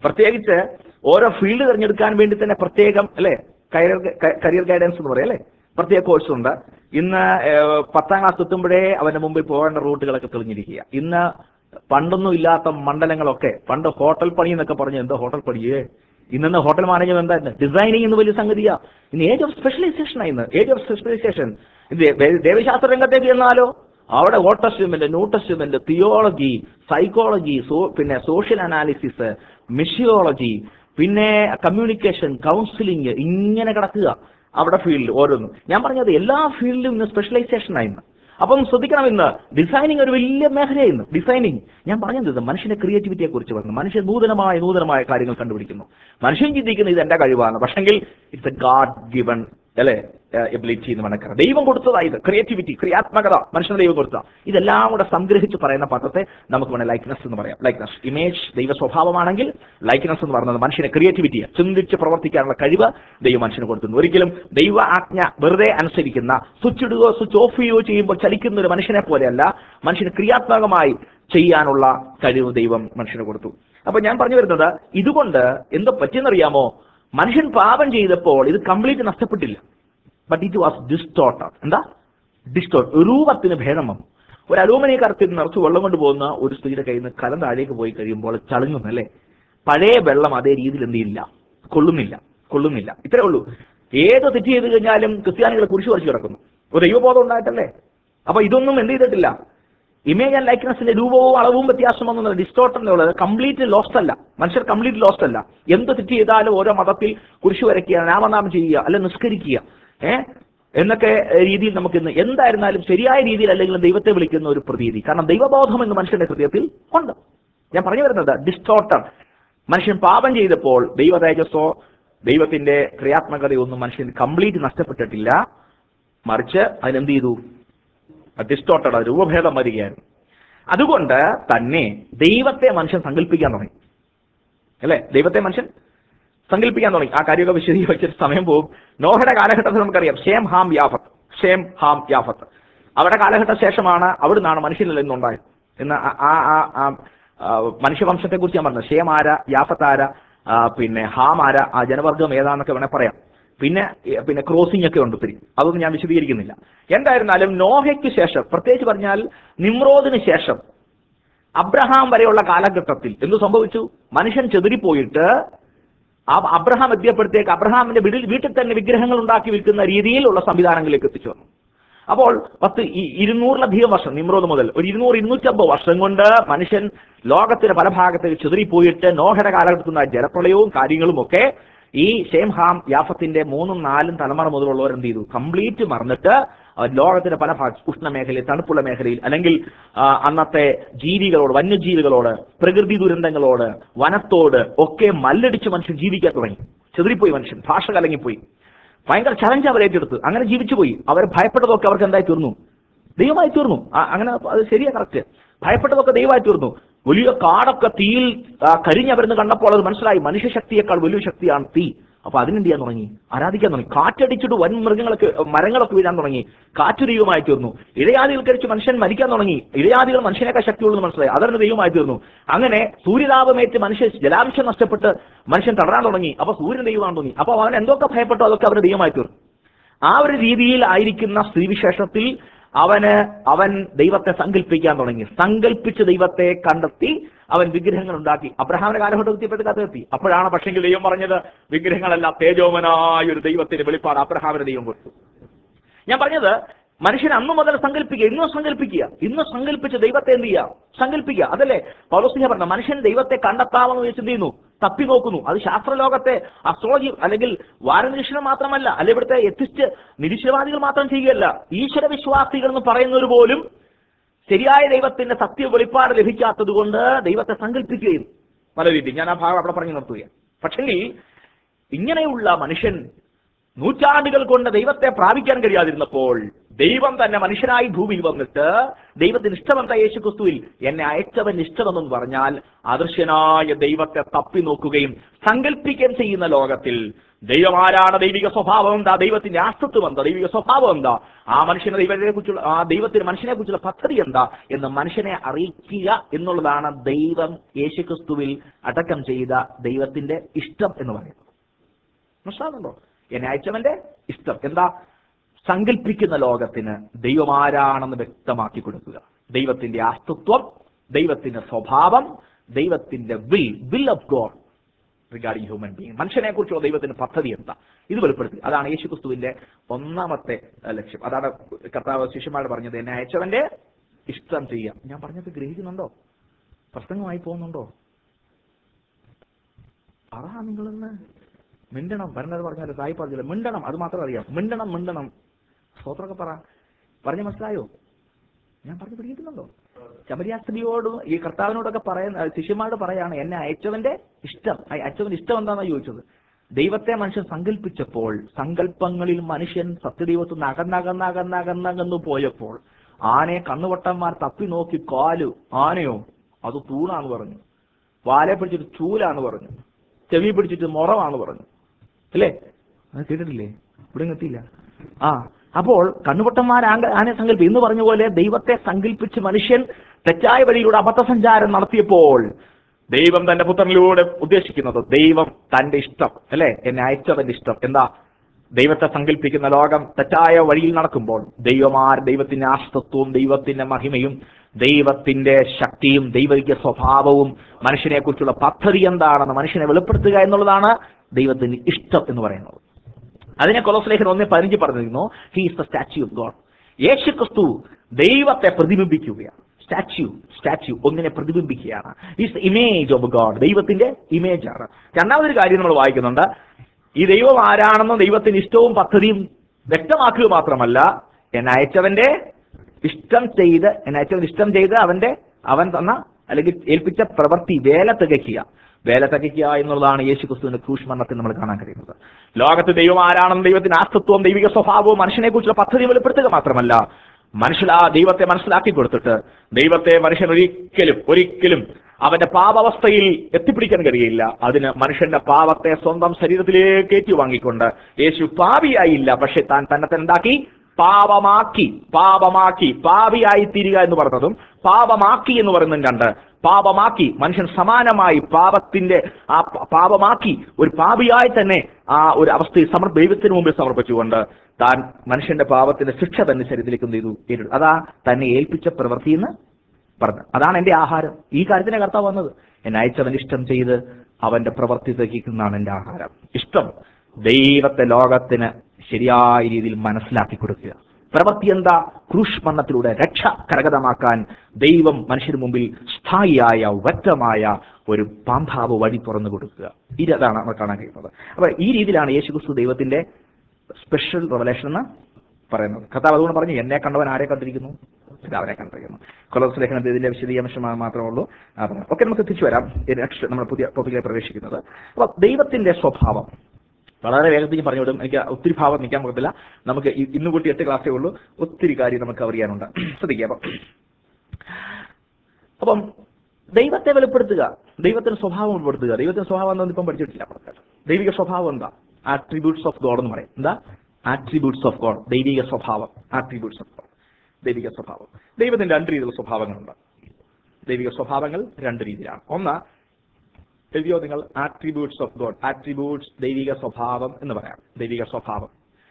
പ്രത്യേകിച്ച് ഓരോ ഫീൽഡ് തിരഞ്ഞെടുക്കാൻ വേണ്ടി തന്നെ പ്രത്യേകം അല്ലെ കരിയർ കരിയർ ഗൈഡൻസ് എന്ന് പറയും അല്ലെ പ്രത്യേക കോഴ്സ് ഉണ്ട് ഇന്ന് ഏഹ്, പത്താം ക്ലാസ് എത്തുമ്പോഴേ അവന്റെ മുമ്പിൽ പോകേണ്ട റൂട്ടുകളൊക്കെ തെളിഞ്ഞിരിക്കുക ഇന്ന് പണ്ടൊന്നും ഇല്ലാത്ത മണ്ഡലങ്ങളൊക്കെ പണ്ട് ഹോട്ടൽ പണി എന്നൊക്കെ പറഞ്ഞ് എന്താ ഹോട്ടൽ പണിയേ ഇന്ന് ഹോട്ടൽ മാനേജ്മെന്റ് എന്താ ഡിസൈനിങ് എന്ന് വലിയ സംഗതിയാ ഇന്ന് ഏജ് ഓഫ് സ്പെഷ്യലൈസേഷൻ ഇന്ന് ഏജ് ഓഫ് സ്പെഷ്യലൈസേഷൻ ദേവശാസ്ത്ര രംഗത്തേക്ക് ചെന്നാലോ അവിടെ ഓട്ടസ്റ്റ്മെന്റ് ന്യൂട്ടസ്റ്റ്മെന്റ് തിയോളജി സൈക്കോളജി പിന്നെ സോഷ്യൽ അനാലിസിസ് മിഷിയോളജി പിന്നെ കമ്മ്യൂണിക്കേഷൻ കൗൺസിലിംഗ് ഇങ്ങനെ കിടക്കുക അവിടെ ഫീൽഡ് ഓരോന്നും ഞാൻ പറഞ്ഞത് എല്ലാ ഫീൽഡിലും ഇന്ന് സ്പെഷ്യലൈസേഷൻ ആയിരുന്നു അപ്പം ശ്രദ്ധിക്കണം ഇന്ന് ഡിസൈനിങ് ഒരു വലിയ മേഖലയായിരുന്നു ഡിസൈനിങ് ഞാൻ പറഞ്ഞത് ഇത് മനുഷ്യന്റെ ക്രിയേറ്റിവിറ്റിയെ കുറിച്ച് പറഞ്ഞു മനുഷ്യൻ നൂതനമായ നൂതനമായ കാര്യങ്ങൾ കണ്ടുപിടിക്കുന്നു മനുഷ്യൻ ചിന്തിക്കുന്നത് ഇത് എന്റെ കഴിവാണ് പക്ഷെങ്കിൽ ഇറ്റ്സ് എ ഗാഡ് ഗിവൺ അല്ലെ എബിലിറ്റി എന്ന് വേണമെങ്കിൽ ദൈവം കൊടുത്തതാ ഇത് ക്രിയേറ്റിവിറ്റി ക്രിയാത്മകത മനുഷ്യന് ദൈവം കൊടുത്ത ഇതെല്ലാം കൂടെ സംഗ്രഹിച്ച് പറയുന്ന പദത്തെ നമുക്ക് വേണേൽ ലൈക്നസ് എന്ന് പറയാം ലൈക്നസ് ഇമേജ് ദൈവ സ്വഭാവമാണെങ്കിൽ ലൈക്നസ് എന്ന് പറയുന്നത് മനുഷ്യന്റെ ക്രിയേറ്റിവിറ്റി ചിന്തിച്ച് പ്രവർത്തിക്കാനുള്ള കഴിവ് ദൈവം മനുഷ്യന് കൊടുക്കുന്നു ഒരിക്കലും ദൈവ ആജ്ഞ വെറുതെ അനുസരിക്കുന്ന സ്വിച്ച് ഇടുകയോ സ്വിച്ച് ഓഫ് ചെയ്യുകയോ ചെയ്യുമ്പോൾ ചലിക്കുന്ന ഒരു മനുഷ്യനെ പോലെയല്ല മനുഷ്യന് ക്രിയാത്മകമായി ചെയ്യാനുള്ള കഴിവ് ദൈവം മനുഷ്യന് കൊടുത്തു അപ്പൊ ഞാൻ പറഞ്ഞു വരുന്നത് ഇതുകൊണ്ട് എന്തോ പറ്റിയെന്നറിയാമോ മനുഷ്യൻ പാപം ചെയ്തപ്പോൾ ഇത് കംപ്ലീറ്റ് നഷ്ടപ്പെട്ടില്ല ബട്ട് ഇറ്റ് വാസ് ഡിസ്റ്റോർട്ടർ എന്താ ഡിസ്റ്റോർട്ട് രൂപത്തിന് ഭേദം വന്നു ഒരു അലൂമിനിയ കറത്തിൽ നിറച്ച് വെള്ളം കൊണ്ട് പോകുന്ന ഒരു സ്ത്രീയുടെ കയ്യിൽ നിന്ന് കലം താഴേക്ക് പോയി കഴിയുമ്പോൾ ചളുങ്ങുന്നു അല്ലേ പഴയ വെള്ളം അതേ രീതിയിൽ എന്ത് ചെയ്യില്ല കൊള്ളുന്നില്ല കൊള്ളുന്നില്ല ഇത്രേ ഉള്ളൂ ഏത് തെറ്റ് ചെയ്ത് കഴിഞ്ഞാലും ക്രിസ്ത്യാനികൾ കുരിശു വരച്ച് കിടക്കുന്നു ഒരു ദൈവബോധം ഉണ്ടായിട്ടല്ലേ അപ്പൊ ഇതൊന്നും എന്ത് ചെയ്തിട്ടില്ല ഇമേജ് ആൻഡ് ലൈക്നസിന്റെ രൂപവും അളവും വ്യത്യാസം ഒന്നും ഡിസ്റ്റോർട്ടൻ എന്നുള്ളത് കംപ്ലീറ്റ് ലോസ്റ്റ് അല്ല മനുഷ്യർ കംപ്ലീറ്റ് ലോസ്റ്റ് അല്ല എന്ത് തെറ്റ് ചെയ്താലും ഓരോ മതത്തിൽ കുരിശു വരയ്ക്കുക നാമനാമം ചെയ്യുക അല്ലെ നിസ്കരിക്കുക ഏ എന്നൊക്കെ രീതിയിൽ നമുക്ക് ഇന്ന് എന്തായിരുന്നാലും ശരിയായ രീതിയിൽ അല്ലെങ്കിൽ ദൈവത്തെ വിളിക്കുന്ന ഒരു പ്രതീതി കാരണം ദൈവബോധം എന്ന് മനുഷ്യന്റെ ഹൃദയത്തിൽ ഉണ്ട് ഞാൻ പറഞ്ഞു വരുന്നത് ഡിസ്റ്റോർട്ടർ മനുഷ്യൻ പാപം ചെയ്തപ്പോൾ ദൈവ തേജസ്സോ ദൈവത്തിന്റെ ക്രിയാത്മകതയൊന്നും മനുഷ്യൻ കംപ്ലീറ്റ് നഷ്ടപ്പെട്ടിട്ടില്ല മറിച്ച് അതിനെന്ത് ചെയ്തു ഡിസ്റ്റോർട്ടഡ് രൂപഭേദം വരികയായിരുന്നു അതുകൊണ്ട് തന്നെ ദൈവത്തെ മനുഷ്യൻ സങ്കല്പിക്കാൻ തുടങ്ങി അല്ലേ ദൈവത്തെ മനുഷ്യൻ സങ്കല്പിക്കാൻ തുടങ്ങി ആ കാര്യമൊക്കെ വിശദീകരിച്ചിട്ട് സമയം പോകും നോഹയുടെ കാലഘട്ടത്തിൽ നമുക്കറിയാം ഷേം ഹാം യാഫത്ത് ഷേം ഹാം യാഫത്ത് അവരുടെ കാലഘട്ട ശേഷമാണ് അവിടുന്നാണ് മനുഷ്യനിൽ നിന്നുണ്ടായത് എന്ന് ആ- ആ ആ- ആ ആ, മനുഷ്യവംശത്തെ കുറിച്ച് ഞാൻ പറഞ്ഞു ഷേം ആര യാഫത്ത് ആര ആ, പിന്നെ ഹാം ആര ആ ജനവർഗം ഏതാന്നൊക്കെ വേണേൽ പറയാം പിന്നെ ഏ, പിന്നെ ക്രോസിംഗ് ഒക്കെ ഉണ്ട് ഒത്തിരി അതൊന്നും ഞാൻ വിശദീകരിക്കുന്നില്ല എന്തായിരുന്നാലും നോഹയ്ക്ക് ശേഷം പ്രത്യേകിച്ച് പറഞ്ഞാൽ നിമ്രോദിന് ശേഷം അബ്രഹാം വരെയുള്ള കാലഘട്ടത്തിൽ എന്ത് സംഭവിച്ചു മനുഷ്യൻ ചെതിരിപ്പോയിട്ട് ആ അബ്രഹാം എത്തിയപ്പോഴത്തേക്ക് അബ്രഹാമിന്റെ വീട്ടിൽ വീട്ടിൽ തന്നെ വിഗ്രഹങ്ങൾ ഉണ്ടാക്കി വിൽക്കുന്ന രീതിയിലുള്ള സംവിധാനങ്ങളിലേക്ക് എത്തിച്ചു വന്നു അപ്പോൾ പത്ത് ഈ ഇരുന്നൂറിലധികം വർഷം നിമ്രോദ് മുതൽ ഒരു ഇരുന്നൂറ് ഇരുന്നൂറ്റമ്പത് വർഷം കൊണ്ട് മനുഷ്യൻ ലോകത്തിന്റെ പല ഭാഗത്തേക്ക് ചിതറിപ്പോയിട്ട് നോഹയുടെ കാലഘട്ടത്തിൽ ജലപ്രളയവും കാര്യങ്ങളും ഒക്കെ ഈ ഷേം ഹാം യാഫത്തിന്റെ മൂന്നും നാലും തലമുറ മുതലുള്ളവർ എന്ത് ചെയ്തു കംപ്ലീറ്റ് മറന്നിട്ട് അവർ ലോകത്തിന്റെ പല ഭാഗ ഉഷ്ണമേഖലയിൽ തണുപ്പുള്ള മേഖലയിൽ അല്ലെങ്കിൽ ആ, അന്നത്തെ ജീവികളോട് വന്യജീവികളോട് പ്രകൃതി ദുരന്തങ്ങളോട് വനത്തോട് ഒക്കെ മല്ലടിച്ച് മനുഷ്യൻ ജീവിക്കാൻ തുടങ്ങി ചെതിരിപ്പോയി മനുഷ്യൻ ഭാഷ കലങ്ങിപ്പോയി ഭയങ്കര ചലഞ്ച് അവർ ഏറ്റെടുത്ത് അങ്ങനെ ജീവിച്ചു പോയി അവർ ഭയപ്പെട്ടതൊക്കെ അവർക്ക് എന്തായി തീർന്നു ദൈവമായി തീർന്നു ആ, അങ്ങനെ അത് ശരിയാ കറക്റ്റ് ഭയപ്പെട്ടതൊക്കെ ദൈവമായി തീർന്നു വലിയ കാടൊക്കെ തീയിൽ ആ, കരിഞ്ഞവരെന്ന് കണ്ടപ്പോൾ അത് മനസ്സിലായി മനുഷ്യശക്തിയേക്കാൾ വലിയ ശക്തിയാണ് തീ അപ്പൊ അതിനെന്ത് ചെയ്യാൻ തുടങ്ങി ആരാധിക്കാൻ തുടങ്ങി കാറ്റടിച്ചിട്ട് വൻ മൃഗങ്ങളൊക്കെ മരങ്ങളൊക്കെ വീഴാൻ തുടങ്ങി കാറ്റ് ദൈവമായി തീർന്നു ഇഴയാദികൾ കഴിച്ച് മനുഷ്യൻ മരിക്കാൻ തുടങ്ങി ഇഴയാദികൾ മനുഷ്യനേക്കാൾ ശക്തിയുള്ളതെന്ന് മനസ്സിലായി അതറിന് ദൈവമായി തീർന്നു അങ്ങനെ സൂര്യതാപമേറ്റ് മനുഷ്യ ജലാംശം നഷ്ടപ്പെട്ട് മനുഷ്യൻ തളരാൻ തുടങ്ങി അപ്പൊ സൂര്യൻ ദൈവമാണ് തോന്നി അപ്പൊ അവൻ എന്തൊക്കെ ഭയപ്പെട്ടോ അതൊക്കെ അവരുടെ ദൈവമായി തീർന്നു ആ ഒരു രീതിയിൽ ആയിരിക്കുന്ന സ്ത്രീവിശേഷത്തിൽ അവന് അവൻ ദൈവത്തെ സങ്കല്പിക്കാൻ തുടങ്ങി സങ്കല്പിച്ച് ദൈവത്തെ കണ്ടെത്തി അവൻ വിഗ്രഹങ്ങൾ ഉണ്ടാക്കി അബ്രഹാമിന്റെ കാലഘട്ടം എത്തിയപ്പോഴത്തേക്ക് അത് എത്തി അപ്പോഴാണ് പക്ഷെങ്കിൽ ദൈവം പറഞ്ഞത് വിഗ്രഹങ്ങളല്ല തേജോമനായ ഒരു ദൈവത്തിന്റെ വെളിപ്പാട് അബ്രഹാമിന് ദൈവം കൊടുത്തു ഞാൻ പറഞ്ഞത് മനുഷ്യൻ അന്ന് മുതൽ സങ്കല്പിക്കുക ഇന്നും സങ്കല്പിക്കുക ഇന്ന് സങ്കല്പിച്ച് ദൈവത്തെ എന്ത് ചെയ്യുക സങ്കല്പിക്കുക അതല്ലേ പൗലോസിനെ പറഞ്ഞ മനുഷ്യൻ ദൈവത്തെ കണ്ടെത്താമെന്ന് വെച്ച് എന്ത് ചെയ്യുന്നു തപ്പി നോക്കുന്നു അത് ശാസ്ത്രലോകത്തെ അസ്ട്രോളജി അല്ലെങ്കിൽ വാരനിരീക്ഷണം മാത്രമല്ല അല്ലെ ഇവിടുത്തെ എത്തിസ്റ്റ് നിരീശ്വരവാദികൾ മാത്രം ചെയ്യുകയല്ല ഈശ്വര വിശ്വാസികൾ എന്ന് പറയുന്നവർ പോലും ശരിയായ ദൈവത്തിന്റെ സത്യ വെളിപ്പാട് ലഭിക്കാത്തത് കൊണ്ട് ദൈവത്തെ സങ്കല്പിക്കുകയും പല രീതിയിൽ ഞാൻ ആ ഭാഗം അവിടെ പറഞ്ഞു നിർത്തുകയാണ് പക്ഷെങ്കിൽ ഇങ്ങനെയുള്ള മനുഷ്യൻ നൂറ്റാണ്ടുകൾ കൊണ്ട് ദൈവത്തെ പ്രാപിക്കാൻ കഴിയാതിരുന്നപ്പോൾ ദൈവം തന്നെ മനുഷ്യനായി ഭൂമിയിൽ വന്നിട്ട് ദൈവത്തിന് ഇഷ്ടമെന്ന യേശു ക്രിസ്തുവിൽ എന്നെ അയച്ചവൻ ഇഷ്ടമെന്ന് പറഞ്ഞാൽ അദൃശ്യനായ ദൈവത്തെ തപ്പി നോക്കുകയും സങ്കല്പിക്കുകയും ചെയ്യുന്ന ലോകത്തിൽ ദൈവം ആരാണ് ദൈവിക സ്വഭാവം എന്താ ദൈവത്തിന്റെ അസ്തിത്വം എന്താ ദൈവിക സ്വഭാവം എന്താ ആ മനുഷ്യനെ ദൈവത്തെ കുറിച്ചുള്ള ആ ദൈവത്തിന് മനുഷ്യനെ കുറിച്ചുള്ള പദ്ധതി എന്താ എന്ന് മനുഷ്യനെ അറിയിക്കുക എന്നുള്ളതാണ് ദൈവം യേശുക്രിസ്തുവിൽ അടക്കം ചെയ്ത ദൈവത്തിന്റെ ഇഷ്ടം എന്ന് പറയുന്നത് മനസ്സിലാകുന്നുണ്ടോ എന്നെ അയച്ചവന്റെ ഇഷ്ടം എന്താ സങ്കല്പിക്കുന്ന ലോകത്തിന് ദൈവം ആരാണെന്ന് വ്യക്തമാക്കി കൊടുക്കുക ദൈവത്തിന്റെ അസ്തിത്വം ദൈവത്തിന്റെ സ്വഭാവം ദൈവത്തിന്റെ will will of God regarding human being മനുഷ്യനെ കുറിച്ചുള്ള ദൈവത്തിന്റെ പദ്ധതി എന്താ ഇത് വെളിപ്പെടുത്തി അതാണ് യേശു ക്രിസ്തുവിന്റെ ഒന്നാമത്തെ അഹ്, ലക്ഷ്യം അതാണ് കർത്താവ് ശിഷ്യന്മാരോട് പറഞ്ഞത് എന്നെ അയച്ചവന്റെ ഇഷ്ടം ചെയ്യാം ഞാൻ പറഞ്ഞത് ഗ്രഹിക്കുന്നുണ്ടോ പ്രസംഗമായി പോകുന്നുണ്ടോ പറ നിങ്ങളെന്ന് മിണ്ടണം വരുന്നത് പറഞ്ഞാൽ തായി പറഞ്ഞില്ല മിണ്ടണം അത് മാത്രം അറിയാം മിണ്ടണം മിണ്ടണം സ്തോത്രമൊക്കെ പറ പറഞ്ഞ മനസ്സിലായോ ഞാൻ പറഞ്ഞു പിടിക്കുന്നുണ്ടോ ശബരിയാസ്ത്രീയോട് ഈ കർത്താവിനോടൊക്കെ പറയുന്ന ശിഷ്യന്മാരോട് പറയാണ് എന്നെ അയച്ചവന്റെ ഇഷ്ടം അയ- അയച്ചവന്റെ ഇഷ്ടം എന്താണെന്നാ ചോദിച്ചത് ദൈവത്തെ മനുഷ്യൻ സങ്കല്പിച്ചപ്പോൾ സങ്കല്പങ്ങളിൽ മനുഷ്യൻ സത്യദൈവത്തിൽ നിന്ന് അകന്നകന്നകന്നകന്നകന്നു പോയപ്പോൾ ആനയെ കണ്ണുവട്ടന്മാർ തപ്പി നോക്കി കാലു ആനയോ അത് തൂണാന്ന് പറഞ്ഞു വാലെ പിടിച്ചിട്ട് ചൂലാന്ന് പറഞ്ഞു ചെവി പിടിച്ചിട്ട് മുറവാന്ന് പറഞ്ഞു അല്ലേ അത് കേട്ടിട്ടില്ലേ ഇവിടെ എത്തിയില്ല ആ അപ്പോൾ കണ്ണുപൊട്ടന്മാർ ആനെ സങ്കല്പി എന്ന് പറഞ്ഞ പോലെ ദൈവത്തെ സങ്കല്പിച്ച് മനുഷ്യൻ തെറ്റായ വഴിയിലൂടെ അബദ്ധസഞ്ചാരം നടത്തിയപ്പോൾ ദൈവം തന്റെ പുത്രനിലൂടെ ഉദ്ദേശിക്കുന്നത് ദൈവം തന്റെ ഇഷ്ടം അല്ലെ എന്നെ അയച്ചവന്റെ ഇഷ്ടം എന്താ ദൈവത്തെ സങ്കല്പിക്കുന്ന ലോകം തെറ്റായ വഴിയിൽ നടക്കുമ്പോൾ ദൈവമാർ ദൈവത്തിന്റെ ആസ്തത്വവും ദൈവത്തിന്റെ മഹിമയും ദൈവത്തിന്റെ ശക്തിയും ദൈവിക സ്വഭാവവും മനുഷ്യനെ കുറിച്ചുള്ള പദ്ധതി എന്താണെന്ന് മനുഷ്യനെ വെളിപ്പെടുത്തുക എന്നുള്ളതാണ് ദൈവത്തിന് ഇഷ്ടം എന്ന് പറയുന്നത് അതിനെ കൊലസ്ലേഖൻ ഒന്നേ പതിനഞ്ച് പറഞ്ഞിരുന്നു he is the statue of God യേശു ക്രിസ്തു ദൈവത്തെ പ്രതിബിംബിക്കുകയാണ് സ്റ്റാച്യു സ്റ്റാച്യു ഒന്നിനെ പ്രതിബിംബിക്കുകയാണ് ഈസ് ഇമേജ് ഓഫ് ഗോഡ് ദൈവത്തിന്റെ ഇമേജ് ആണ് രണ്ടാമതൊരു കാര്യം നമ്മൾ വായിക്കുന്നുണ്ട് ഈ ദൈവം ആരാണെന്നും ദൈവത്തിന്റെ ഇഷ്ടവും പദ്ധതിയും വ്യക്തമാക്കുക മാത്രമല്ല എന്നെ അയച്ചവന്റെ ഇഷ്ടം ചെയ്ത് എന്നെ അയച്ചവൻ ഇഷ്ടം ചെയ്ത് അവന്റെ അവൻ തന്ന അല്ലെങ്കിൽ ഏൽപ്പിച്ച പ്രവൃത്തി വേല തികയ്ക്കുക വേല തികയ്ക്കുക എന്നുള്ളതാണ് യേശു ക്രിസ്തുവിന്റെ ക്രൂഷ്മരണത്തിൽ നമ്മൾ കാണാൻ കഴിയുന്നത് ലോകത്ത് ദൈവം ആരാണെന്ന് ദൈവത്തിന്റെ ആസ്തത്വവും ദൈവിക സ്വഭാവവും മനുഷ്യനെ കുറിച്ചുള്ള പദ്ധതി വെളിപ്പെടുത്തുക മാത്രമല്ല മനുഷ്യൻ ആ ദൈവത്തെ മനസ്സിലാക്കി കൊടുത്തിട്ട് ദൈവത്തെ മനുഷ്യൻ ഒരിക്കലും ഒരിക്കലും അവന്റെ പാപാവസ്ഥയിൽ എത്തിപ്പിടിക്കാൻ കഴിയില്ല അതിന് മനുഷ്യന്റെ പാപത്തെ സ്വന്തം ശരീരത്തിലേക്ക് ഏറ്റുവാങ്ങിക്കൊണ്ട് യേശു പാപിയായില്ല പക്ഷെ താൻ തന്നെ തന്നെ എന്താക്കി പാപമാക്കി പാപമാക്കി പാപിയായി തീരുക എന്ന് പറഞ്ഞതും പാപമാക്കി എന്ന് പറയുന്നതും രണ്ട് പാപമാക്കി മനുഷ്യൻ സമാനമായി പാപത്തിന്റെ ആ പ- പാപമാക്കി ഒരു പാപിയായി തന്നെ ആ ഒരു അവസ്ഥയിൽ സമർ ദൈവത്തിന് മുമ്പിൽ സമർപ്പിച്ചുകൊണ്ട് താൻ മനുഷ്യന്റെ പാപത്തിന്റെ ശിക്ഷ തന്നെ ശരീരത്തിലേക്ക് എന്ത് ചെയ്തു ഏറ്റെടുത്തു അതാ തന്നെ ഏൽപ്പിച്ച പ്രവൃത്തി എന്ന് പറഞ്ഞു അതാണ് എന്റെ ആഹാരം ഈ കാര്യത്തിന് കർത്താവ് വന്നത് എന്നെ അയച്ചവൻ ഇഷ്ടം ചെയ്ത് അവന്റെ പ്രവൃത്തി തകിക്കുന്നതാണ് എന്റെ ആഹാരം ഇഷ്ടം ദൈവത്തെ ലോകത്തിന് ശരിയായ രീതിയിൽ മനസ്സിലാക്കി കൊടുക്കുക പ്രവൃത്തി എന്താ ക്രൂഷ്മരണത്തിലൂടെ രക്ഷ കരഗതമാക്കാൻ ദൈവം മനുഷ്യന് മുമ്പിൽ സ്ഥായിയായ വ്യക്തമായ ഒരു പാമ്പാവ് വഴി തുറന്നു കൊടുക്കുക ഇതാണ് നമ്മൾ കാണാൻ കഴിയുന്നത് അപ്പൊ ഈ രീതിയിലാണ് യേശുക്രിസ്തു ദൈവത്തിന്റെ സ്പെഷ്യൽ റെവലേഷൻ എന്ന് പറയുന്നത് കർത്താവ് അതുകൊണ്ട് പറഞ്ഞു എന്നെ കണ്ടവൻ ആരെ കണ്ടിരിക്കുന്നു പിതാവിനെ കണ്ടിരിക്കുന്നു കൊലോസ് ലേഖനത്തിൽ ഇതിന്റെ വിശദീകാംശം മാത്രമേ ഉള്ളൂ ഓക്കെ നമുക്ക് തിരിച്ചു വരാം നെക്സ്റ്റ് നമ്മൾ പുതിയ ടോപ്പിക്കിലേക്ക് പ്രവേശിക്കുന്നത് അപ്പൊ ദൈവത്തിന്റെ സ്വഭാവം വളരെ വേഗത്തിൽ പറഞ്ഞു വിടും എനിക്ക് ഒത്തിരി ഭാവം നിൽക്കാൻ പറ്റത്തില്ല നമുക്ക് ഇ- ഇന്ന് കൂട്ടി എട്ട് ക്ലാസ്സേ ഉള്ളൂ ഒത്തിരി കാര്യം നമുക്ക് കവർ ചെയ്യാനുണ്ട് ശ്രദ്ധിക്കുക അപ്പം അപ്പം ദൈവത്തെ വെളിപ്പെടുത്തുക ദൈവത്തിന്റെ സ്വഭാവം വെളിപ്പെടുത്തുക ദൈവത്തിന്റെ സ്വഭാവം എന്താണെന്ന് ഇപ്പം പഠിച്ചിട്ടില്ല പുറത്ത്. ദൈവിക സ്വഭാവം എന്താ ആട്രിബ്യൂട്ട്സ് ഓഫ് ഗോഡ് എന്ന് പറയും എന്താ ആട്രിബ്യൂട്ട്സ് ഓഫ് ഗോഡ് ദൈവിക സ്വഭാവം ആട്രിബ്യൂട്ട്സ് ഓഫ് ഗോഡ് ദൈവിക സ്വഭാവം ദൈവത്തിന് രണ്ട് രീതിയിലുള്ള സ്വഭാവങ്ങളുണ്ട് ദൈവിക സ്വഭാവങ്ങൾ രണ്ട് രീതിയിലാണ് ഒന്ന് എഴുതിയോ നിങ്ങൾ ആട്രിബ്യൂട്ട്സ് ഓഫ് ഗോഡ് ആട്രിബ്യൂട്ട്സ് ദൈവിക സ്വഭാവം എന്ന് പറയാം ദൈവിക സ്വഭാവം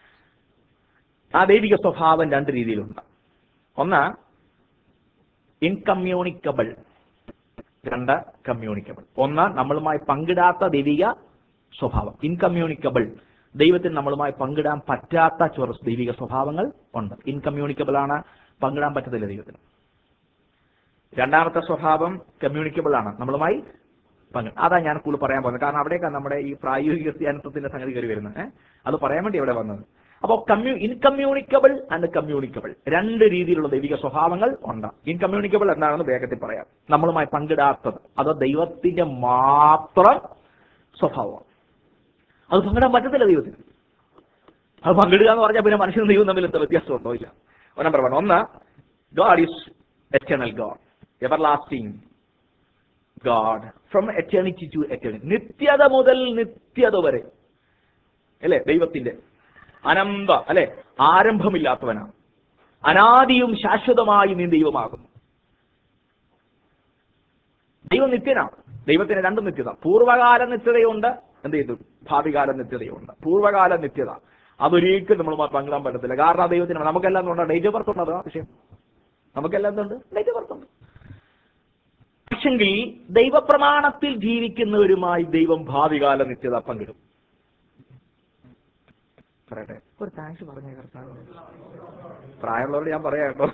ആ ദൈവിക സ്വഭാവം രണ്ട് രീതിയിലുണ്ട് ഒന്ന് ഇൻകമ്മ്യൂണിക്കബിൾ രണ്ട് കമ്മ്യൂണിക്കബിൾ ഒന്ന് നമ്മളുമായി പങ്കിടാത്ത ദൈവിക സ്വഭാവം ഇൻകമ്മ്യൂണിക്കബിൾ ദൈവത്തിന് നമ്മളുമായി പങ്കിടാൻ പറ്റാത്ത ചൊറ ദൈവിക സ്വഭാവങ്ങൾ ഉണ്ട് ഇൻകമ്മ്യൂണിക്കബിൾ ആണ് പങ്കിടാൻ പറ്റത്തില്ല ദൈവത്തിന് രണ്ടാമത്തെ സ്വഭാവം കമ്മ്യൂണിക്കബിൾ ആണ് നമ്മളുമായി പങ്ക് അതാ ഞാൻ കൂടുതൽ പറയാൻ പോകുന്നത് കാരണം അവിടേക്കാണ് നമ്മുടെ ഈ പ്രായോഗിക ക്രിസ്ത്യാനിത്വത്തിന്റെ സംഗതി കയറി വരുന്നത് ഏഹ്? അത് പറയാൻ വേണ്ടി ഇവിടെ വന്നത് അപ്പോൾ കമ്മ്യൂ ഇൻകമ്മ്യൂണിക്കബിൾ ആൻഡ് കമ്മ്യൂണിക്കബിൾ രണ്ട് രീതിയിലുള്ള ദൈവിക സ്വഭാവങ്ങൾ ഉണ്ട് ഇൻകമ്മ്യൂണിക്കബിൾ എന്താണെന്ന് വേഗത്തിൽ പറയാം നമ്മളുമായി പങ്കിടാത്തത് അത് ദൈവത്തിന്റെ മാത്രം സ്വഭാവമാണ് അത് പങ്കിടാൻ പറ്റത്തില്ല ദൈവത്തിന് അത് പങ്കിടുക എന്ന് പറഞ്ഞാൽ പിന്നെ മനുഷ്യനും ദൈവം തമ്മിൽ എന്താ വ്യത്യാസമുണ്ടോ ഇല്ല നമ്പർ വൺ ഒന്ന് God is eternal God everlasting God from eternity to eternity നിത്യത മുതൽ നിത്യത വരെ അല്ലെ ദൈവത്തിന്റെ അനന്ത അല്ലെ ആരംഭമില്ലാത്തവനാണ് അനാദിയും ശാശ്വതമായി നീ ദൈവമാകുന്നു ദൈവം നിത്യനാണ് ദൈവത്തിന് രണ്ട് നിത്യത പൂർവ്വകാല നിത്യതയുണ്ട് എന്ത് ചെയ്തു ഭാവികാല നിത്യതയുണ്ട് പൂർവ്വകാല നിത്യത അതൊരിക്കലും നമ്മൾ പങ്കിടാൻ പറ്റത്തില്ല കാരണം ആ ദൈവത്തിന് നമുക്കെല്ലാം ഉണ്ട് ഡേറ്റ് ഓഫ് ബർത്ത് ഉണ്ട് അതാ വിഷയം നമുക്കെല്ലാം എന്തുണ്ട് ഡേറ്റ് ഓഫ് ബർത്ത് ഉണ്ട് പക്ഷെങ്കിൽ ദൈവപ്രമാണത്തിൽ ജീവിക്കുന്നവരുമായി ദൈവം ഭാവികാല നിത്യത പങ്കിടും പറയട്ടെ ഒരു താങ്ക്സ് പറഞ്ഞേ കർത്താവ് പ്രായമുള്ളവരോട് ഞാൻ പറയാം കേട്ടോ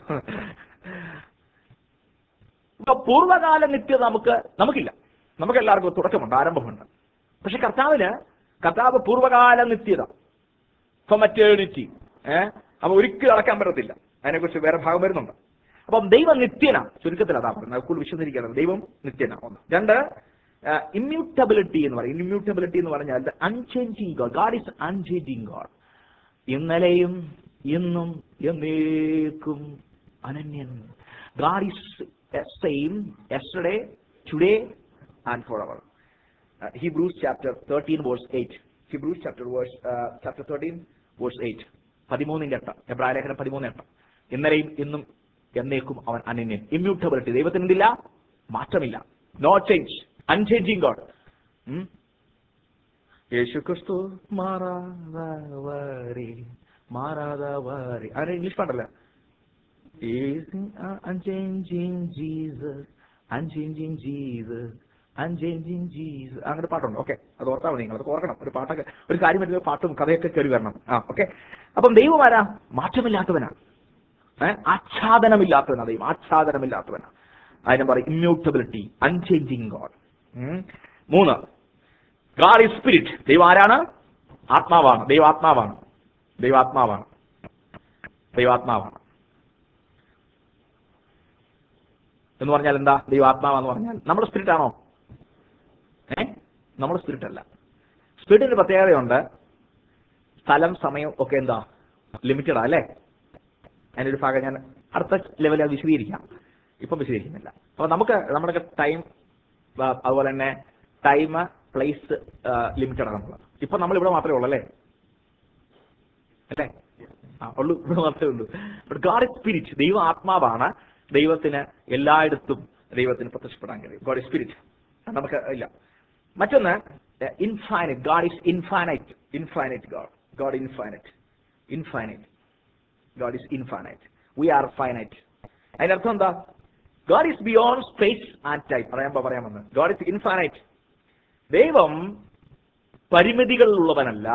ഇപ്പൊ പൂർവ്വകാല നിത്യത നമുക്ക് നമുക്കില്ല നമുക്ക് എല്ലാവർക്കും തുടക്കമുണ്ട് ആരംഭമുണ്ട് പക്ഷെ കർത്താവിന് കർത്താവ് പൂർവ്വകാല നിത്യത ഫ്രം എറ്റേണിറ്റി ഏഹ് അപ്പൊ ഒരിക്കലും അടക്കാൻ പറ്റത്തില്ല അതിനെക്കുറിച്ച് വേറെ ഭാഗം വരുന്നുണ്ട് അപ്പം ദൈവം നിത്യന ചുരുക്കത്തിൽ അതാ പറയുന്നത് കൂടുതൽ വിശദീകരിക്കണം ദൈവം നിത്യന ഒന്ന് രണ്ട് ഇമ്മ്യൂട്ടബിലിറ്റി എന്ന് പറയും ഇമ്മ്യൂട്ടബിലിറ്റി എന്ന് പറഞ്ഞാൽ unchanging God God is unchanging God ഇന്നലെയും ഇന്നും എന്നേക്കും അനന്യൻ God is same yesterday today and forever Hebrews chapter thirteen verse eight Hebrews chapter verse chapter thirteen verse eight പതിമൂന്നിന്റെ എട്ട് എബ്രായ ലേഖനം പതിമൂന്ന് എട്ട് ഇന്നലെയും ഇന്നും എന്നേക്കും അവൻ അനന്യൻ ഇമ്മ്യൂട്ടബിലിറ്റി ദൈവത്തിന് എന്തില്ല മാറ്റമില്ല നോ ചേഞ്ച് അൺചേഞ്ചിങ് ഗോഡ് യേശു ക്രിസ്തു മാറാതവരെ മാറാതവരെ അങ്ങനെ ഇംഗ്ലീഷ് പാട്ടല്ല unchanging Jesus unchanging Jesus unchanging Jesus അങ്ങനെ പാട്ടുണ്ട് ഓക്കെ അത് ഓർത്താൽ മതി നിങ്ങൾ അത് ഓർക്കണം ഒരു പാട്ടൊക്കെ ഒരു കാര്യം വരുന്ന പാട്ടും കഥയൊക്കെ കയറി വരണം ആ ഓക്കെ അപ്പം ദൈവം ആരാ മാറ്റമില്ലാത്തവനാ ഏഹ് ആച്ഛാദനമില്ലാത്തവനാ ദൈവം ആച്ഛാദനമില്ലാത്തവനാ അതിനെ പറയും ഇമ്മ്യൂട്ടബിലിറ്റി അൺചേഞ്ചിങ് ഗോഡ് മൂന്ന് ഗാഡ് ഇസ് സ്പിരിറ്റ് ദൈവം ആരാണ് ആത്മാവാണ് ദൈവാത്മാവാണ് ദൈവാത്മാവാണ് ദൈവാത്മാവാണ് എന്ന് പറഞ്ഞാൽ എന്താ ദൈവാത്മാവെന്ന് പറഞ്ഞാൽ നമ്മുടെ സ്പിരിറ്റ് ആണോ ഏ നമ്മുടെ സ്പിരിറ്റ് അല്ല സ്പിരിറ്റിന് പ്രത്യേകതയുണ്ട് സ്ഥലം സമയം ഒക്കെ എന്താ ലിമിറ്റഡാ അല്ലേ അതിൻ്റെ ഒരു ഭാഗം ഞാൻ അടുത്ത ലെവലിൽ അത് വിശദീകരിക്കാം ഇപ്പം വിശദീകരിക്കുന്നില്ല അപ്പൊ നമുക്ക് നമ്മുടെ ടൈം അതുപോലെ തന്നെ ടൈം പ്ലേസ് ലിമിറ്റഡ് ആണ് നമ്മൾ ഇപ്പൊ നമ്മൾ ഇവിടെ മാത്രമേ ഉള്ളൂ അല്ലേ അല്ലേ ആ ഉള്ളൂ ഇവിടെ മാത്രമേ ഉള്ളൂ ബട്ട് ഗാഡ് ഇസ് സ്പിരിറ്റ് ദൈവം ആത്മാവാണ് ദൈവത്തിന് എല്ലായിടത്തും ദൈവത്തിന് പ്രത്യക്ഷപ്പെടാൻ കഴിയും ഗോഡ് ഇസ് സ്പിരിറ്റ് നമുക്ക് ഇല്ല മറ്റൊന്ന് infinite God is infinite infinite God God infinite infinite God is infinite we are finite അതിനർത്ഥം എന്താ God is beyond space and time പറയാൻ പറയാൻ വന്ന് ഗാഡ് ഇസ് ഇൻഫൈനൈറ്റ് ദൈവം പരിമിതികളുള്ളവനല്ല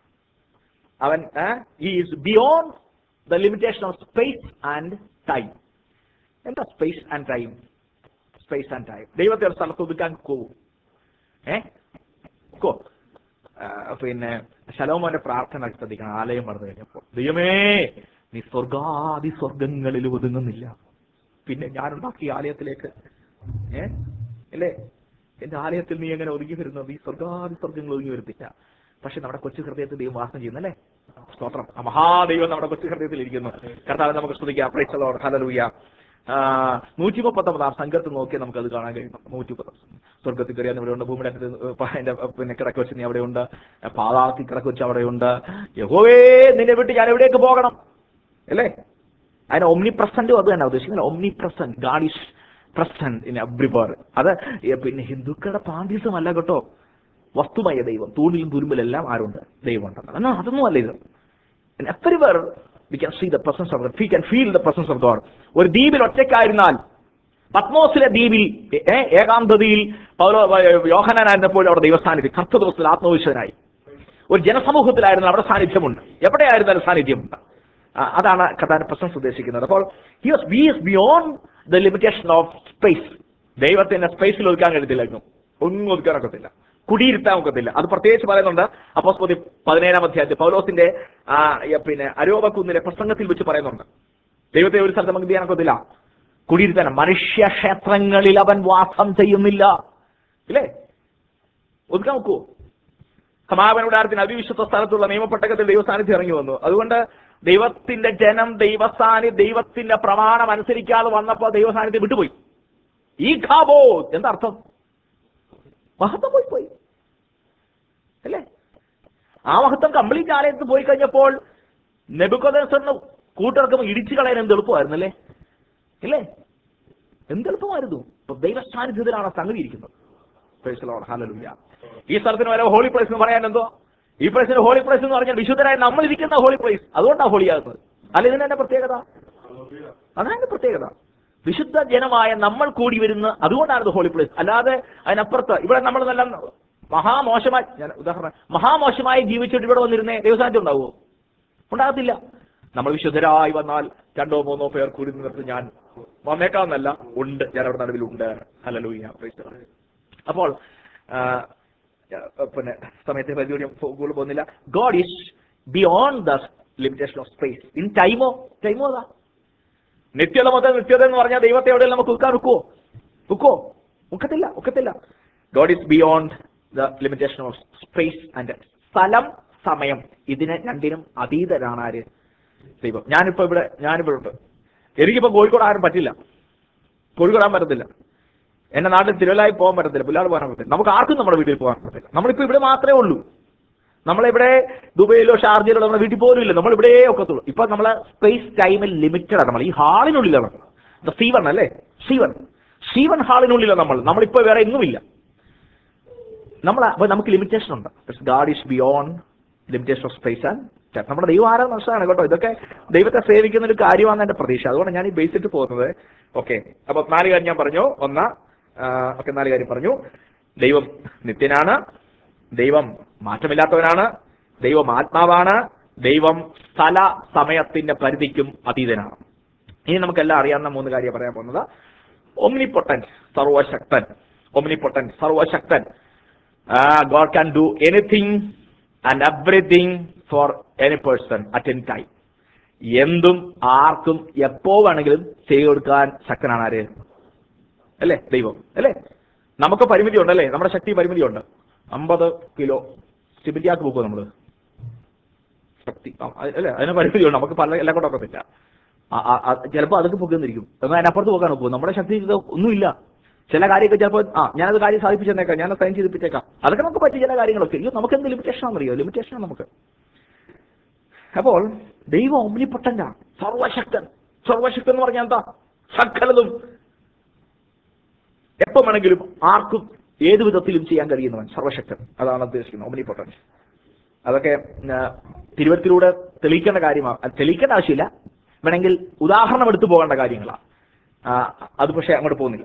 അവൻ is beyond the limitation of space and time എന്താ space and time space and time ദൈവത്തെ ഒരു സ്ഥലത്ത് ഒതുക്കാൻ പോവും ഏ കോ പിന്നെ ശലോമോന്റെ പ്രാർത്ഥന ശ്രദ്ധിക്കണം ആലയം പറഞ്ഞു കഴിഞ്ഞപ്പോൾ ദൈവമേ നീ സ്വർഗാദി സ്വർഗങ്ങളിൽ ഒതുങ്ങുന്നില്ല പിന്നെ ഞാൻ ഉണ്ടാക്കിയ ആലയത്തിലേക്ക് ഏ അല്ലേ എന്റെ ആലയത്തിൽ നീ എങ്ങനെ ഒതുങ്ങി വരുന്നത് ഈ സ്വർഗാദി സ്വർഗങ്ങൾ ഒതുങ്ങി വരുത്തില്ല പക്ഷെ നമ്മുടെ കൊച്ചു ഹൃദയത്തിൽ ദൈവം വാസം ചെയ്യുന്നല്ലേ സ്തോത്രം ആ മഹാദൈവം നമ്മുടെ കൊച്ചു ഹൃദയത്തിൽ ഇരിക്കുന്നു കർത്താവ് നമുക്ക് സ്തുതിക്കാം പ്രേക്ഷലോട് ഹലലൂയ നൂറ്റി മുപ്പത്തൊമ്പതാം സംഘത്തിൽ നോക്കിയാൽ നമുക്ക് അത് കാണാൻ കഴിയും നൂറ്റി മുപ്പത്തൊമ്പത് സ്വർഗത്തിൽ കയറിയാൽ ഇവിടെ ഉണ്ട് ഭൂമിയുടെ അതിന്റെ പിന്നെ കിടക്ക് വെച്ച് നീ അവിടെയുണ്ട് പാതാളത്തിൽ കിടക്ക് വെച്ച് അവിടെയുണ്ട് യഹോവേ നിന്നെ വിട്ട് ഞാൻ എവിടേക്ക് പോകണം അല്ലേ അതിന് ഒമ്നി പ്രസന്റും അത് തന്നെ ഉദ്ദേശിക്കുന്നത് omnipresent God is present in എവ്രിബർ അത് പിന്നെ ഹിന്ദുക്കളുടെ പാണ്ഡിസം അല്ല കേട്ടോ വസ്തുമായ ദൈവം തൂണിലും തുരുമ്പിലെല്ലാം ആരുണ്ട് ദൈവമുണ്ട് എന്നാൽ അതൊന്നും അല്ല ഇത് everywhere we can see the presence of God we can feel the presence of God ഒരു ദ്വീപിൽ ഒറ്റയ്ക്കായിരുന്നാൽ പത്മോസിലെ ദ്വീപിൽ ഏ, ഏകാന്തതയിൽ പൗലോ യോഹനാനായിരുന്നപ്പോൾ അവിടെ ദൈവസാന്നിധ്യം കർത്ത ദിവസത്തിൽ ആത്മവിശ്വനായി ഒരു ജനസമൂഹത്തിലായിരുന്നു അവിടെ സാന്നിധ്യമുണ്ട് എവിടെയായിരുന്നാലും സാന്നിധ്യമുണ്ട് ആ, അതാണ് കഥാന പ്രസൻസ് ഉദ്ദേശിക്കുന്നത് അപ്പോൾ he was be is beyond the limitation of space ദൈവത്തിന്റെ സ്പേസിൽ ഒതുക്കാൻ കഴിയത്തില്ലായിരുന്നു ഒന്നും ഒതുക്കാൻ ഒക്കത്തില്ല കുടിയിരുത്താൻ ഒക്കത്തില്ല അത് പ്രത്യേകിച്ച് പറയുന്നുണ്ട് അപ്പോസ്പോതി പതിനേഴാം അധ്യായത്തിൽ പൗലോസിന്റെ ആ, യ- പിന്നെ അരോപക്കുന്നിലെ പ്രസംഗത്തിൽ വെച്ച് പറയുന്നുണ്ട് ദൈവത്തെ ഒരു സ്ഥലത്ത് നമുക്ക് ചെയ്യാൻ ഒക്കത്തില്ല കുടിയിരുത്താൻ മനുഷ്യ ക്ഷേത്രങ്ങളിൽ അവൻ വാസം ചെയ്യുന്നില്ല ഇല്ലേ ഒതുക്കാൻ നോക്കുവോ സമാപനകൂടാരത്തിന് അതിവിശുദ്ധ സ്ഥലത്തുള്ള നിയമപ്പെട്ടകത്തിൽ ദൈവസാന്നിധ്യം ഇറങ്ങി വന്നു അതുകൊണ്ട് ദൈവത്തിന്റെ ജനം ദൈവസ്ഥാനി ദൈവത്തിന്റെ പ്രമാണം അനുസരിക്കാതെ വന്നപ്പോൾ ദൈവസാന്നിധ്യം വിട്ടുപോയി ഈ ഖാബോ എന്താ അർത്ഥം മഹത്വം പോയി പോയി അല്ലേ ആ മഹത്വം കംപ്ലീറ്റ് ആലയത്ത് പോയി കഴിഞ്ഞപ്പോൾ നെബുക്കോദർസറിന് കൂട്ടിറക്കുമ്പോൾ ഇടിച്ചു കളയാൻ എന്ത് എളുപ്പമായിരുന്നു അല്ലേ ഇല്ലേ എന്ത് എളുപ്പമായിരുന്നു ഇപ്പൊ ദൈവ സാന്നിധ്യത്തിലാണ് ആ സംഗതി ഇരിക്കുന്നത് Praise the Lord. Hallelujah. ഈ സ്ഥലത്തിന് വരെ ഹോളി പ്ലേസ് എന്ന് പറയാൻ എന്തോ ഈ പ്ലേസിന് ഹോളി പ്ലേസ് എന്ന് പറഞ്ഞാൽ വിശുദ്ധരായ നമ്മൾ ഇരിക്കുന്ന ഹോളി പ്ലേസ് അതുകൊണ്ടാണ് ഹോളി ആകുന്നത് അല്ല ഇതിന് തന്നെ പ്രത്യേകത അതാണ് പ്രത്യേകത വിശുദ്ധ ജനമായ നമ്മൾ കൂടി വരുന്ന അതുകൊണ്ടാണ് ഇത് ഹോളി പ്ലേസ് അല്ലാതെ അതിനപ്പുറത്ത് ഇവിടെ നമ്മൾ നല്ല മഹാമോശമായി ഞാൻ ഉദാഹരണം മഹാമോശമായി ജീവിച്ചിട്ട് ഇവിടെ വന്നിരുന്നേ ദൈവസാന്നിധ്യം ഉണ്ടാവുമോ ഉണ്ടാകത്തില്ല നമ്മൾ വിശുദ്ധരായി വന്നാൽ രണ്ടോ മൂന്നോ പേർ കൂടി നിന്നിട്ട് ഞാൻ വന്നേക്കാമെന്നല്ല ഉണ്ട് ഞാൻ അവിടെ നടുവിലുണ്ട് ഹല്ലേലൂയ Praise the Lord. അപ്പോൾ ആ, ആ, പിന്നെ സമയത്തെ പരിധി ഞാൻ കൂടുതൽ പോകുന്നില്ല God is beyond the limitation of space in ടൈമോ ടൈമോ അതാ നിത്യത മുതൽ നിത്യത എന്ന് പറഞ്ഞാൽ ദൈവത്തെ എവിടെയും നമുക്ക് ഉക്കാൻ ഒക്കുവോ ഒക്കുവോ ഒക്കത്തില്ല ഒക്കത്തില്ല God is beyond the limitation of space and സ്ഥലം സമയം ഇതിന് രണ്ടിനും അതീതരാണ് ആര് ദൈവം ഞാനിപ്പോ ഇവിടെ ഞാനിപ്പോ ഉണ്ട് എനിക്കിപ്പോ കോഴിക്കോട് ആരും പറ്റില്ല കോഴിക്കോട് ആകാൻ പറ്റത്തില്ല എന്റെ നാട്ടിൽ തിരുവല്ലായി പോകാൻ പറ്റത്തില്ല പുല്ലാട് പോകാൻ പറ്റത്തില്ല നമുക്ക് ആർക്കും നമ്മുടെ വീട്ടിൽ പോകാൻ പറ്റത്തില്ല നമ്മളിപ്പോ ഇവിടെ മാത്രമേ ഉള്ളൂ നമ്മളിവിടെ ദുബൈയിലോ ഷാർജയിലോ നമ്മുടെ വീട്ടിൽ പോലും ഇല്ല നമ്മൾ ഇവിടെ ഒക്കത്തുള്ളൂ ഇപ്പൊ നമ്മളെ സ്പേസ് ടൈമിൽ ലിമിറ്റഡ് ആണ് നമ്മൾ ഈ ഹാളിനുള്ളിലാണ് നമ്മൾ സീവൺ അല്ലേ സീവൺ സീവൺ ഹാളിനുള്ളിലാണ് നമ്മൾ നമ്മളിപ്പോ വേറെ എങ്ങുമില്ല നമ്മൾ അപ്പൊ നമുക്ക് ലിമിറ്റേഷൻ ഉണ്ട് God is beyond limitation of space and നമ്മുടെ ദൈവം ആരാന്ന് മനസ്സിലാണ് കേട്ടോ ഇതൊക്കെ ദൈവത്തെ സേവിക്കുന്ന ഒരു കാര്യമാണ് എന്റെ പ്രതീക്ഷ അതുകൊണ്ട് ഞാൻ ഈ ബേസിട്ട് പോകുന്നത് ഓക്കെ അപ്പൊ നാല് കാര്യം ഞാൻ പറഞ്ഞു ഒന്ന് ഓക്കെ നാല് കാര്യം പറഞ്ഞു ദൈവം നിത്യനാണ് ദൈവം മാറ്റമില്ലാത്തവനാണ് ദൈവം ആത്മാവാണ് ദൈവം സ്ഥല സമയത്തിന്റെ പരിധിക്കും അതീതനാണ് ഇനി നമുക്കെല്ലാം അറിയാവുന്ന മൂന്ന് കാര്യം പറയാൻ പോകുന്നത് ഒമ്നിപൊട്ടൻ സർവശക്തൻ ഒമ്നിപൊട്ടൻ സർവശക്തൻ God can do anything and everything for any person at any time എന്തും ആർക്കും എപ്പോ വേണമെങ്കിലും ചെയ്തു കൊടുക്കാൻ ശക്തനാണ് ആര് അല്ലേ ദൈവം അല്ലേ നമുക്ക് പരിമിതി ഉണ്ട് അല്ലേ നമ്മുടെ ശക്തി പരിമിതി ഉണ്ട് അമ്പത് കിലോ സിബിറ്റിയാക്ക് പോകുമോ നമ്മള് ശക്തി ആ, അത് അല്ലേ അതിന് പരിമിതി ഉണ്ട് നമുക്ക് പല എല്ലാം കൂടെ ഒക്കത്തില്ല ചിലപ്പോൾ അതൊക്കെ പൊക്കുന്നിരിക്കും എന്നാൽ അതിനപ്പുറത്ത് പോകാൻ നോക്കും നമ്മുടെ ശക്തി ഇത് ഒന്നുമില്ല ചില കാര്യമൊക്കെ ചിലപ്പോൾ ആ ഞാനത് കാര്യം സാധിപ്പിച്ചേക്കാം ഞാൻ സൈൻ ചെയ്തിപ്പിച്ചേക്കാം അതൊക്കെ നമുക്ക് പറ്റിയ ചില കാര്യങ്ങളൊക്കെ അയ്യോ നമുക്ക് എന്ത് ലിമിറ്റേഷൻ ആണെന്നറിയോ ലിമിറ്റേഷൻ നമുക്ക് അപ്പോൾ ദൈവം ഒമ്നിപ്പൊട്ടൻ്റാണ് സർവശക്തൻ സർവശക്തൻ എന്ന് പറഞ്ഞാൽ എന്താ സകലതും എപ്പം വേണമെങ്കിലും ആർക്കും ഏത് വിധത്തിലും ചെയ്യാൻ കഴിയുന്നവൻ സർവശക്തൻ അതാണ് ഉദ്ദേശിക്കുന്നത് ഒമ്നിപ്പൊട്ടൻ അതൊക്കെ ആ, തിരുവത്തിലൂടെ തെളിയിക്കേണ്ട കാര്യമാണ് അത് തെളിയിക്കേണ്ട ആവശ്യമില്ല വേണമെങ്കിൽ ഉദാഹരണം എടുത്തു പോകേണ്ട കാര്യങ്ങളാണ് ആ, അത് പക്ഷേ അങ്ങോട്ട് പോകുന്നില്ല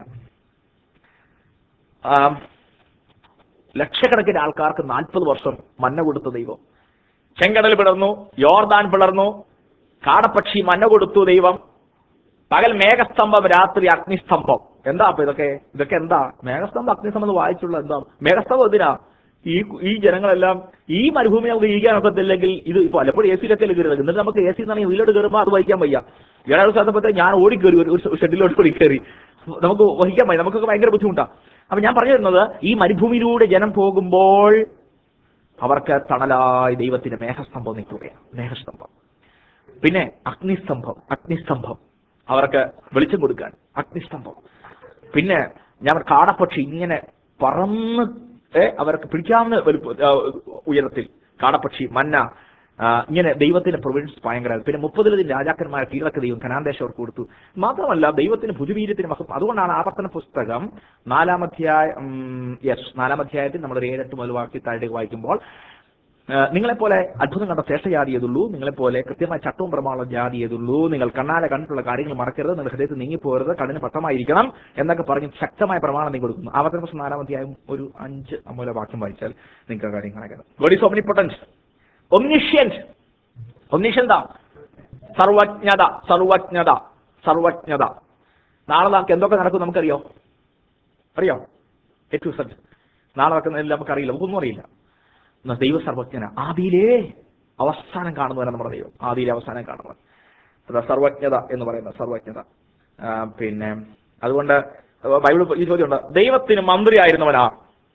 ആ, ലക്ഷക്കണക്കിന് ആൾക്കാർക്ക് നാൽപ്പത് വർഷം മന്ന കൊടുത്ത ദൈവം ചെങ്കടൽ പിളർന്നു യോർദാൻ പിളർന്നു കാടപ്പക്ഷി മന്ന കൊടുത്തു ദൈവം പകൽ മേഘസ്തംഭം രാത്രി അഗ്നിസ്തംഭം എന്താ അപ്പൊ ഇതൊക്കെ ഇതൊക്കെ എന്താ മേഘസ്തംഭം അഗ്നിസ്തംഭം എന്ന് വായിച്ചുള്ള എന്താ മേഘസ്തംഭം എന്തിനാ ഈ ഈ ജനങ്ങളെല്ലാം ഈ മരുഭൂമി നമുക്ക് ജീവിക്കാൻ ഒക്കത്തില്ലെങ്കിൽ ഇത് പലപ്പോഴും എ സിയിലൊക്കെ കയറുന്നത് എന്നിട്ട് നമുക്ക് എ സി എന്നാണെങ്കിൽ വീട്ടിലോട്ട് കയറുമ്പോൾ അത് വഹിക്കാൻ വയ്യ ഏഴാം സ്ഥലത്തെ ഞാൻ ഓടിക്കയറി ഒരു ഒരു ഷെഡിലോട്ട് ഓടി കയറി നമുക്ക് വഹിക്കാൻ വയ്യ നമുക്കൊക്കെ ഭയങ്കര ബുദ്ധിമുട്ടാണ് അപ്പൊ ഞാൻ പറഞ്ഞു തരുന്നത് ഈ മരുഭൂമിയിലൂടെ ജനം പോകുമ്പോൾ അവർക്ക് തണലായി ദൈവത്തിന്റെ മേഘസ്തംഭം നിൽക്കുകയാണ് മേഘസ്തംഭം പിന്നെ അഗ്നിസ്തംഭം അഗ്നിസ്തംഭം അവർക്ക് വെളിച്ചം കൊടുക്കാൻ അഗ്നിസ്തംഭം പിന്നെ ഞാൻ കാടപ്പക്ഷി ഇങ്ങനെ പറന്ന് ഏ, അവർക്ക് പിടിക്കാവുന്ന വലുപ്പ ആ, ഉയരത്തിൽ കാടപ്പക്ഷി മന്ന ആ, ഇങ്ങനെ ദൈവത്തിന്റെ പ്രൊവിൻസ് ഭയങ്കര പിന്നെ മുപ്പതിലധികം രാജാക്കന്മാരെ കീഴടക്ക് ദൈവം കനാന്തേശം അവർക്ക് കൊടുത്തു മാത്രമല്ല ദൈവത്തിന് ഭുജവീര്യത്തിന് മഹത്വം അതുകൊണ്ടാണ് ആവർത്തന പുസ്തകം നാലാമധ്യായ യെസ് നാലാമധ്യായത്തിൽ നമ്മൾ ഒരു ഏഴെട്ട് മുതൽ വാക്കി താഴേക്ക് വായിക്കുമ്പോൾ ആ, നിങ്ങളെപ്പോലെ അത്ഭുതം കണ്ട ശ്രേഷ്ഠ ജാതി ഏതുള്ളൂ നിങ്ങളെപ്പോലെ കൃത്യമായ ചട്ടവും പ്രമാണമുള്ള ജാതി ഏതുള്ളൂ നിങ്ങൾ കണ്ണാലെ കണ്ടിട്ടുള്ള കാര്യങ്ങൾ മറക്കരുത് നിങ്ങളുടെ ഹൃദയത്തിൽ നീങ്ങിപ്പോരുത് കണ്ണിന് പട്ടമായിരിക്കണം എന്നൊക്കെ പറഞ്ഞ് ശക്തമായ പ്രമാണം നിങ്ങൾ കൊടുക്കുന്നു ആവർത്തന പ്രശ്നം നാലാമധ്യായം ഒരു അഞ്ച് അമൂല വാക്യം വായിച്ചാൽ നിങ്ങൾക്ക് ആ കാര്യം കാണിക്കണം ഗോഡ് ഈസ് ഒമ്നിപ്പൊട്ടൻസ് ഒമ്നിഷ്യൻറ്റ് ഒമ്നിഷ്യന്താ സർവജ്ഞത സർവജ്ഞത സർവജ്ഞത നാളെ നമുക്ക് എന്തൊക്കെ നടക്കും നമുക്കറിയോ അറിയോ ഏറ്റവും സജ് നാളെ നടക്കുന്നതെല്ലാം നമുക്കറിയില്ല നമുക്കൊന്നും അറിയില്ല എന്നാ ദൈവ സർവജ്ഞന ആദിയിലേ അവസാനം കാണുന്നവരാണ് നമ്മുടെ ദൈവം ആദിയിലെ അവസാനം കാണുന്നവൻ അതാ സർവജ്ഞത എന്ന് പറയുന്ന സർവജ്ഞത ആ, പിന്നെ അതുകൊണ്ട് ബൈബിൾ ഈ ചോദ്യമുണ്ട് ദൈവത്തിന് മന്ത്രിയായിരുന്നവനാ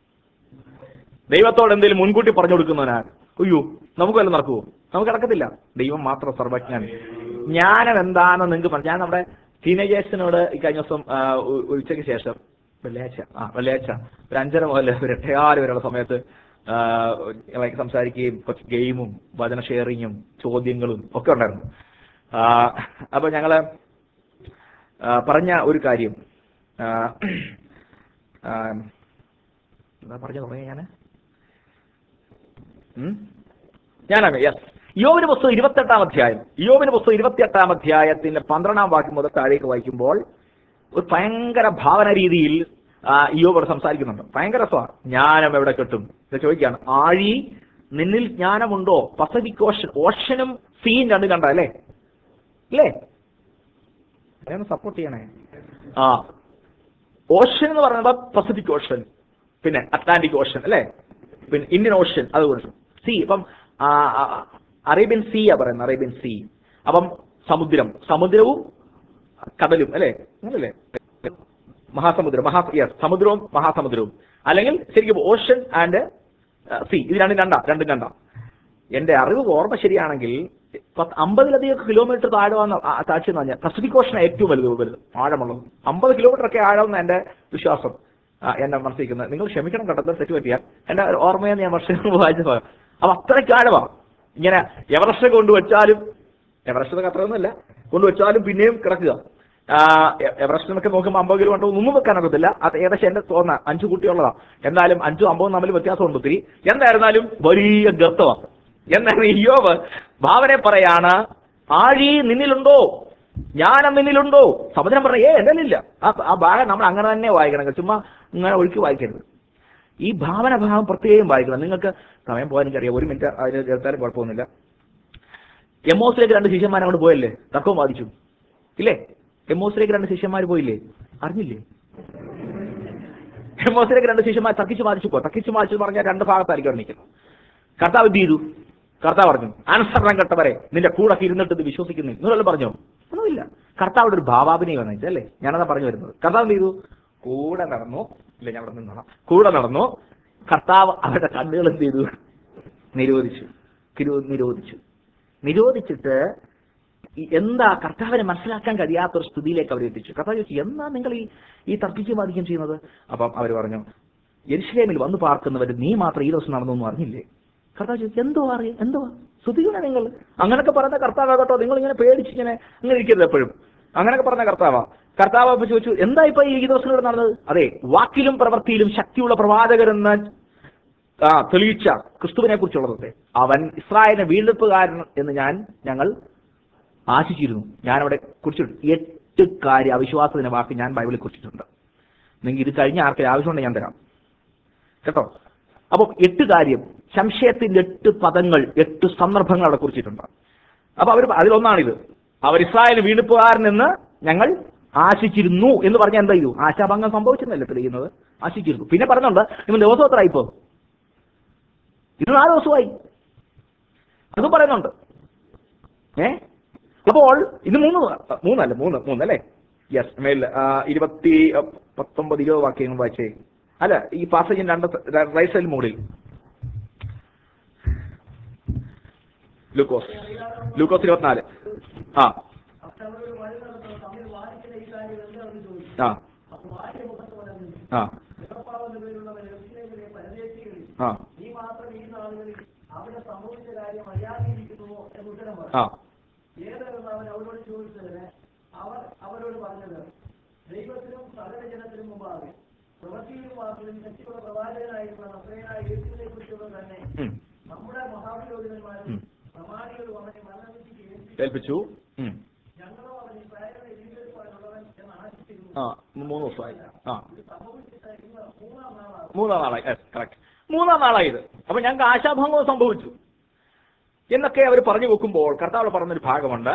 ദൈവത്തോട് എന്തെങ്കിലും മുൻകൂട്ടി പറഞ്ഞു കൊടുക്കുന്നവനാ അയ്യോ നമുക്ക് വല്ലതും നടക്കുവോ നമുക്ക് നടക്കത്തില്ല ദൈവം മാത്രം സർവജ്ഞൻ ജ്ഞാനം എന്താണെന്ന് നിങ്ങൾക്ക് പറഞ്ഞു ഞാൻ നമ്മുടെ ടീനേജേഴ്സിനോട് ഈ കഴിഞ്ഞ ദിവസം ആ, ഉ- ഉച്ചയ്ക്ക് ശേഷം വെള്ളിയാഴ്ച ആ വെള്ളിയാഴ്ച ഒരു അഞ്ചര മുതൽ ഒരു എട്ടേകാല് വരെയുള്ള സമയത്ത് ലൈക്ക് സംസാരിക്കുകയും കുറച്ച് ഗെയിമും വചന ഷെയറിങ്ങും ചോദ്യങ്ങളും ഒക്കെ ഉണ്ടായിരുന്നു ആ, അപ്പൊ ഞങ്ങള് ആ, പറഞ്ഞ ഒരു കാര്യം ആ, ആ, എന്താ പറഞ്ഞു തുടങ്ങിയ ഞാന് ഉം? ഞാനാണ് യെസ് യോവിന് പുസ്തകം ഇരുപത്തെട്ടാം അധ്യായം യോവിന് പുസ്തകം ഇരുപത്തിയെട്ടാം അധ്യായത്തിന്റെ പന്ത്രണ്ടാം വാക്യം മുതൽ താഴേക്ക് വായിക്കുമ്പോൾ ഒരു ഭയങ്കര ഭാവന രീതിയിൽ ആ, യോബോട് സംസാരിക്കുന്നുണ്ട് ഭയങ്കര രസമാണ് ജ്ഞാനം എവിടെ കിട്ടും ഇത് ചോദിക്കുകയാണ് ആഴി നിന്നിൽ ജ്ഞാനമുണ്ടോ പസഫിക് ഓഷൻ ഓഷനും സീൻ രണ്ടും കണ്ട അല്ലേ ഇല്ലേ സപ്പോർട്ട് ചെയ്യണേ ആ ഓഷൻ എന്ന് പറയുന്നത് പസഫിക് ഓഷൻ പിന്നെ അറ്റ്ലാന്റിക് ഓഷൻ അല്ലേ പിന്നെ ഇന്ത്യൻ ഓഷൻ അതുകൊണ്ട് സീ ഇപ്പം ആ, ആ, അറേബ്യൻ സീ ആ പറയുന്നത് അറേബ്യൻ സീ അപ്പം സമുദ്രം സമുദ്രവും കടലും അല്ലേ അങ്ങനല്ലേ മഹാസമുദ്രം മഹാ യെസ് സമുദ്രവും മഹാസമുദ്രവും അല്ലെങ്കിൽ ശരിക്കും ഓഷൻ ആൻഡ് സീ ഇത് രണ്ടും രണ്ടാ രണ്ടും രണ്ടാ എന്റെ അറിവ് ഓർമ്മ ശരിയാണെങ്കിൽ പത്ത് അമ്പതിലധികം കിലോമീറ്റർ താഴെ വന്ന താഴ്ച എന്ന് പറഞ്ഞാൽ പസഫിക് ഓഷൻ ഏറ്റവും വലുത് വലുത് ആഴമുള്ളത് അമ്പത് കിലോമീറ്റർ ഒക്കെ ആഴമെന്ന് എന്റെ വിശ്വാസം ആ, എന്നെ മനസ്സിലാക്കുന്നത് നിങ്ങൾ ക്ഷമിക്കണം കേട്ടോ തെറ്റ് പറ്റിയാൽ എന്റെ ഒരു ഓർമ്മയെ ഞാൻ വർഷങ്ങൾ മുമ്പ് വായിച്ച പോയത് അപ്പൊ അത്രയ്ക്ക് ആഴമാ ഇങ്ങനെ എവറസ്റ്റ് കൊണ്ടുവച്ചാലും എവറസ്റ്റ് അത്രയൊന്നുമില്ല കൊണ്ടുവച്ചാലും പിന്നെയും കിടക്കുക ആ, എ- എവറസ്റ്റ് എന്നൊക്കെ നോക്കുമ്പോൾ അമ്പത് കിലോ കൊണ്ടോ ഒന്നും വെക്കാനൊക്കത്തില്ല അത് ഏകദേശം എന്റെ തോന്നാ അഞ്ചു കുട്ടിയുള്ളതാ എന്നാലും അഞ്ചും അമ്പതും തമ്മിൽ വ്യത്യാസമുണ്ട് ഒത്തിരി എന്തായിരുന്നാലും വലിയ ഗർത്തമാണ് എന്നാണ് യോബ് ഭാവനെ പറയാണ് ആഴി നിന്നിലുണ്ടോ ജ്ഞാനം നിന്നിലുണ്ടോ സമുദ്രം പറഞ്ഞ ഏ എന്റെ ഇല്ല ആ ആ ഭാഗം നമ്മൾ അങ്ങനെ തന്നെ വായിക്കണം ചുമ്മാ ഇങ്ങനെ ഒഴുക്കി വായിക്കരുത് ഈ ഭാവന ഭാവം പ്രത്യേകം വായിക്കണം നിങ്ങൾക്ക് സമയം പോകാൻ എനിക്കറിയാം ഒരു മിനിറ്റ് അതിന് ചേർത്താലും കുഴപ്പമൊന്നുമില്ല എമോസിലേക്ക് രണ്ട് ശിഷ്യന്മാരെ അങ്ങോട്ട് പോയല്ലേ തർക്കവും വാദിച്ചു ഇല്ലേ എമോസിലേക്ക് രണ്ട് ശിഷ്യന്മാർ പോയില്ലേ അറിഞ്ഞില്ലേ എമോസിലേക്ക് രണ്ട് ശിഷ്യന്മാർ തർക്കിച്ച് വാദിച്ചു പോ തർക്കിച്ച് വാദിച്ചു പറഞ്ഞാൽ രണ്ട് ഭാഗത്തായിരിക്കും അവിടെ നിൽക്കുന്നത് കർത്താവ് എന്ത് ചെയ്തു കർത്താവ് പറഞ്ഞു അനുസരണം കെട്ടവരെ നിന്റെ കൂടെ ഇരുന്നിട്ട് ഇത് വിശ്വസിക്കുന്നു നിങ്ങളെല്ലാം പറഞ്ഞോ ഒന്നുമില്ല കർത്താവിടെ ഒരു ഭാവാഭിനയം വന്നു അല്ലേ ഞാനതാ പറഞ്ഞു വരുന്നത് കർത്താവ് എന്ത് ചെയ്തു കൂടെ നടന്നു ഇല്ല ഞാൻ അവിടെ നിന്നോളാം കൂടെ നടന്നു കർത്താവ് അവരുടെ കണ്ണുകൾ എന്ത് ചെയ്തു നിരോധിച്ചു തിരു- നിരോധിച്ചു നിരോധിച്ചിട്ട് ഈ എന്താ കർത്താവിനെ മനസ്സിലാക്കാൻ കഴിയാത്ത ഒരു സ്ഥിതിയിലേക്ക് അവർ എത്തിച്ചു കർത്താവ് ചോദിച്ചു എന്താ നിങ്ങൾ ഈ ഈ തർക്കിക്കും വാദിക്കും ചെയ്യുന്നത് അപ്പം അവർ പറഞ്ഞു യെരുശലേമിൽ വന്നു പാർക്കുന്നവർ നീ മാത്രം ഈ ദിവസം നടന്നു എന്ന് അറിഞ്ഞില്ലേ കർത്താവ് ചോദിച്ചു എന്തോ അറിയാം എന്തോ ശ്രുതിക്കണേ നിങ്ങൾ അങ്ങനൊക്കെ പറഞ്ഞ കർത്താവാ കേട്ടോ നിങ്ങൾ ഇങ്ങനെ പേടിച്ച് ഇങ്ങനെ ഇങ്ങനെ ഇരിക്കരുത് എപ്പോഴും അങ്ങനൊക്കെ പറഞ്ഞ കർത്താവാ കർത്താവ് അപ്പൊ ചോദിച്ചു എന്താ ഇപ്പൊ ഈ ദിവസം ഇവിടെ നടന്നത് അതെ വാക്കിലും പ്രവൃത്തിയിലും ശക്തിയുള്ള പ്രവാചകരെന്ന് ആ തെളിയിച്ച ക്രിസ്തുവിനെ കുറിച്ചുള്ളത് അവൻ ഇസ്രായേലിനെ വീണ്ടെടുപ്പുകാരൻ എന്ന് ഞാൻ ഞങ്ങൾ ആശിച്ചിരുന്നു ഞാൻ അവിടെ കുറിച്ചിട്ടുണ്ട് എട്ട് കാര്യം അവിശ്വാസത്തിന്റെ വാക്ക് ഞാൻ ബൈബിളിൽ കുറിച്ചിട്ടുണ്ട് നിങ്ങൾക്ക് ഇത് കഴിഞ്ഞ ആർക്കും ആവശ്യമുണ്ടെങ്കിൽ ഞാൻ തരാം കേട്ടോ അപ്പൊ എട്ട് കാര്യം സംശയത്തിന്റെ എട്ട് പദങ്ങൾ എട്ട് സന്ദർഭങ്ങൾ അവിടെ കുറിച്ചിട്ടുണ്ട് അപ്പൊ അവർ അതിലൊന്നാണിത് അവർ ഇസ്രായേൽ വീണ്ടുപ്പുകാരൻ എന്ന് ഞങ്ങൾ ആശിച്ചിരുന്നു എന്ന് പറഞ്ഞാൽ എന്താ ചെയ്തു ആശാഭംഗം സംഭവിച്ചെന്നല്ലേ തെളിയുന്നത് ആശിച്ചിരുന്നു പിന്നെ പറഞ്ഞുണ്ട് നിങ്ങൾ ദിവസം എത്ര ഇപ്പോ ഇത് നാല് ദിവസമായി അതും പറയുന്നുണ്ട് ഏ അപ്പോൾ ഇത് മൂന്ന് മൂന്നല്ല മൂന്ന് മൂന്ന് അല്ലേ യെസ് മേൽ ഇരുപത്തി ആ, പത്തൊമ്പത് ഇരുപത് വാക്യങ്ങൾ വായിച്ചേ അല്ല ഈ പാസേജിന്റെ രണ്ട് റൈറ്റ് സൈഡിൽ മുകളിൽ ലൂക്കോസ് ലൂക്കോസ് ഇരുപത്തിനാല് ആ അവരോട് വഴി നടന്നു തമ്മിൽ വാദിക്കുന്ന ഈ കാര്യം എന്താണെന്ന് ചോദിച്ചു ആ അപ്പൊ വാര്യ മുഖത്ത് പറഞ്ഞു ആ യഹോവയെന്ന് പേരുള്ളവൻ യെരൂശലേമിലെ പരദേശികളിൽ ആ നീ മാത്രം ഈ നാളുകളിൽ അവിടെ സംഭവിച്ച കാര്യം അറിയാതിരിക്കുന്നുവോ എന്ന് ഉത്തരം പറഞ്ഞു ആ ഏതെന്ന് അവൻ അവരോട് ചോദിച്ചതിന് അവർ അവരോട് പറഞ്ഞത് ദൈവത്തിനും സകല ജനത്തിനും മുമ്പാകെ പ്രവൃത്തിയിലും വാക്കിലും ശക്തിയുള്ള പ്രവാചകനായിരുന്ന നസ്രയനായ യേശുവിനെ കുറിച്ചുള്ളത് തന്നെ ഉം. നമ്മുടെ മഹാപുരോഹിതന്മാരും ഉം. പ്രമാണികളും അവനെ മരണവിധിക്ക് ഏൽപ്പിച്ചു ഏൽപ്പിച്ചു ഉം. ഞങ്ങളും അവൻ ഇസ്രായേലിനെ വീണ്ടെടുപ്പാനുള്ളവൻ എന്ന് ആശിച്ചിരുന്നു ആ മൂന്ന് ദിവസമായി ആ ഇത് സംഭവിച്ചിട്ട് ഇന്ന് മൂന്നാം നാളാണ് മൂന്നാം നാളായി കറക്റ്റ് മൂന്നാം നാളായി ഇത് അപ്പൊ ഞങ്ങൾക്ക് ആശാഭംഗവും സംഭവിച്ചു എന്നൊക്കെ അവർ പറഞ്ഞു വെക്കുമ്പോൾ കർത്താവ് പറഞ്ഞൊരു ഭാഗമുണ്ട്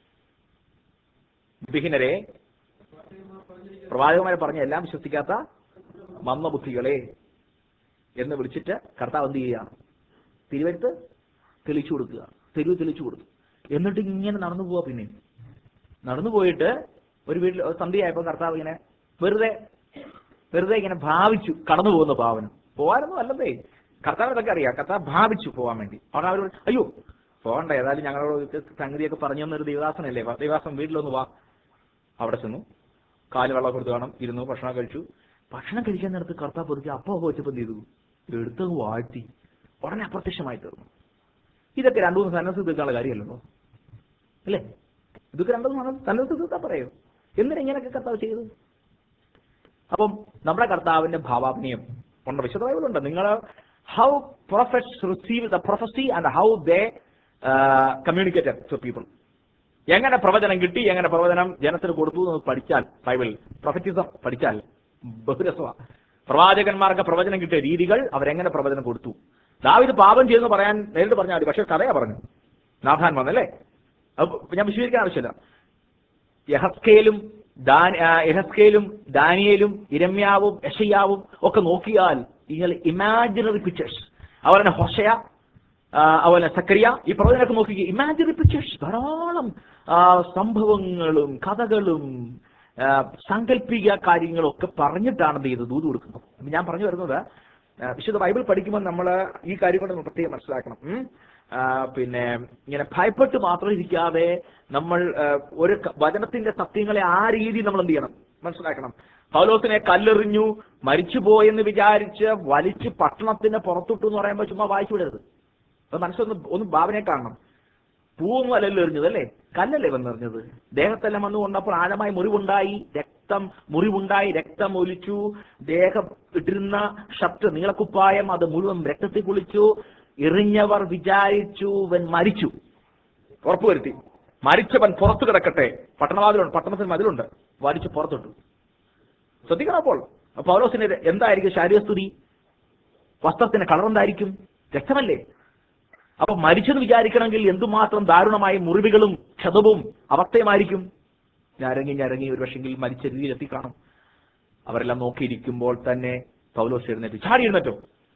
വിഹിനരെ പ്രവാചകന്മാരെ പറഞ്ഞ എല്ലാം വിശ്വസിക്കാത്ത മന്ദബുദ്ധികളെ എന്ന് വിളിച്ചിട്ട് കർത്താവ് എന്ത് ചെയ്യുക തിരുവരുത്ത് തെളിച്ചു കൊടുക്കുക തെരുവ് തെളിച്ചു കൊടുത്തു എന്നിട്ട് ഇങ്ങനെ നടന്നു പോവാ പിന്നെ നടന്നു പോയിട്ട് ഒരു വീട്ടിൽ ഒരു സന്ധ്യയായപ്പോൾ കർത്താവ് ഇങ്ങനെ വെറുതെ വെറുതെ ഇങ്ങനെ ഭാവിച്ചു കടന്നു പോകുന്ന ഭാവനം പോകാനൊന്നും അല്ലതേ കർത്താവിനൊക്കെ അറിയാം കർത്താവ് ഭാവിച്ചു പോകാൻ വേണ്ടി അവിടെ അവരോട് അയ്യോ പോകണ്ട ഏതായാലും ഞങ്ങളോട് സംഗതിയൊക്കെ പറഞ്ഞു തന്നൊരു ദേവദാസനല്ലേ വാ, ദേവദാസൻ വീട്ടിലൊന്ന് വാ അവിടെ ചെന്നു കാല് വെള്ളം കൊടുത്തു കാണും ഇരുന്നു ഭക്ഷണം കഴിച്ചു ഭക്ഷണം കഴിക്കാൻ നേരത്ത് കർത്താവ് പൊതുക്കി അപ്പം വെച്ചപ്പോൾ എന്ത് ചെയ്തു എടുത്ത് വാഴ്ത്തി ഉടനെ അപ്രത്യക്ഷമായി തീർന്നു ഇതൊക്കെ രണ്ടു മൂന്ന് സന്നദ്ധ തീർക്കാനുള്ള കാര്യമല്ലോ അല്ലേ ഇതൊക്കെ രണ്ടു മൂന്ന് സന്നദ്ധ തീർത്താ പറയോ എന്തിനാ ഇങ്ങനെയൊക്കെ കർത്താവ് ചെയ്തത് അപ്പം നമ്മുടെ കർത്താവിന്റെ ഭാവാഭിനയം ഉണ്ട് വിശുദ്ധ ബൈബിളുണ്ട് നിങ്ങൾ how prophets receive the prophecy and how they communicated to people എങ്ങനെ പ്രവചനം കിട്ടി എങ്ങനെ പ്രവചനം ജനത്തിന് കൊടുത്തു എന്ന് പഠിച്ചാൽ ബൈബിൾ പ്രൊഫറ്റിസം പഠിച്ചാൽ ബഹുരസമാണ് പ്രവാചകന്മാർക്ക് പ്രവചനം കിട്ടിയ രീതികൾ അവരെങ്ങനെ പ്രവചനം കൊടുത്തു ദാവിത് പാപം ചെയ്തെന്ന് പറയാൻ നേരിട്ട് പറഞ്ഞാൽ മതി പക്ഷെ കഥയാ പറഞ്ഞു നാഥാൻ വന്നല്ലേ അത് ഞാൻ വിശദീകരിക്കാൻ ആവശ്യമില്ല യഹസ്കേലും ദാൻ ആ, യഹസ്കേലും ദാനിയേലും ഇരമ്യാവും യഷയാവും ഒക്കെ നോക്കിയാൽ നിങ്ങൾ ഇമാജിനറി പിക്ചേഴ്സ് അവരുടെ ഹൊഷയ ആ, അതുപോലെ സക്രിയ ഈ പ്രവചനമൊക്കെ നോക്കി ഇമാജിനറി പിക്ചേഴ്സ് ധാരാളം ആ, സംഭവങ്ങളും കഥകളും ആ, സാങ്കല്പിക കാര്യങ്ങളും ഒക്കെ പറഞ്ഞിട്ടാണ് എന്ത് ചെയ്തത് ദൂത് കൊടുക്കുന്നത് അപ്പൊ ഞാൻ പറഞ്ഞു വരുന്നത് ആ, വിശുദ്ധ ബൈബിൾ പഠിക്കുമ്പോൾ നമ്മൾ ഈ കാര്യം കൊണ്ട് പ്രത്യേകം മനസ്സിലാക്കണം ഉം. ആ, പിന്നെ ഇങ്ങനെ ഭയപ്പെട്ട് മാത്രം ഇരിക്കാതെ നമ്മൾ ആ, ഒരു ക- വചനത്തിന്റെ സത്യങ്ങളെ ആ രീതിയിൽ നമ്മൾ എന്ത് ചെയ്യണം മനസ്സിലാക്കണം പൗലോസിനെ കല്ലെറിഞ്ഞു മരിച്ചുപോയെന്ന് വിചാരിച്ച് വലിച്ച് പട്ടണത്തിന് പുറത്തിട്ടു എന്ന് പറയുമ്പോൾ ചുമ്മാ വായിച്ചു വിടരുത് അത് മനസ്സൊന്ന് ഒന്ന് ഭാവനയെ കാണണം പൂവൊന്നും അല്ലല്ലോ എറിഞ്ഞത് അല്ലേ കല്ലല്ലേ വന്നെറിഞ്ഞത് ദേഹത്തെല്ലാം വന്നു കൊണ്ടപ്പോൾ ആഴമായി മുറിവുണ്ടായി രക്തം മുറിവുണ്ടായി രക്തം ഒലിച്ചു ദേഹം ഇട്ടിരുന്ന ഷർട്ട് നീളക്കുപ്പായം അത് മുഴുവൻ രക്തത്തിൽ കുളിച്ചു എറിഞ്ഞവർ വിചാരിച്ചു ഇവൻ മരിച്ചു ഉറപ്പുവരുത്തി മരിച്ചവൻ പുറത്തു കിടക്കട്ടെ പട്ടണവാതിലുണ്ട് പട്ടണത്തിന് മതിലുണ്ട് വലിച്ചു പുറത്തിട്ടു ശ്രദ്ധിക്കണം അപ്പോൾ പൗലോസിന് എന്തായിരിക്കും ശാരീരസ്തുതി വസ്ത്രത്തിന്റെ കളർ എന്തായിരിക്കും രക്തമല്ലേ അപ്പൊ മരിച്ചെന്ന് വിചാരിക്കണമെങ്കിൽ എന്തുമാത്രം ദാരുണമായ മുറിവുകളും ക്ഷതവും അവസ്ഥയുമായിരിക്കും ഞരങ്ങി ഞരങ്ങി ഒരു പക്ഷെങ്കിൽ മരിച്ച രീതിയിൽ എത്തിക്കാണും അവരെല്ലാം നോക്കിയിരിക്കുമ്പോൾ തന്നെ പൗലോസ് എഴുന്നേറ്റ് ചാടി എഴുന്നേറ്റോ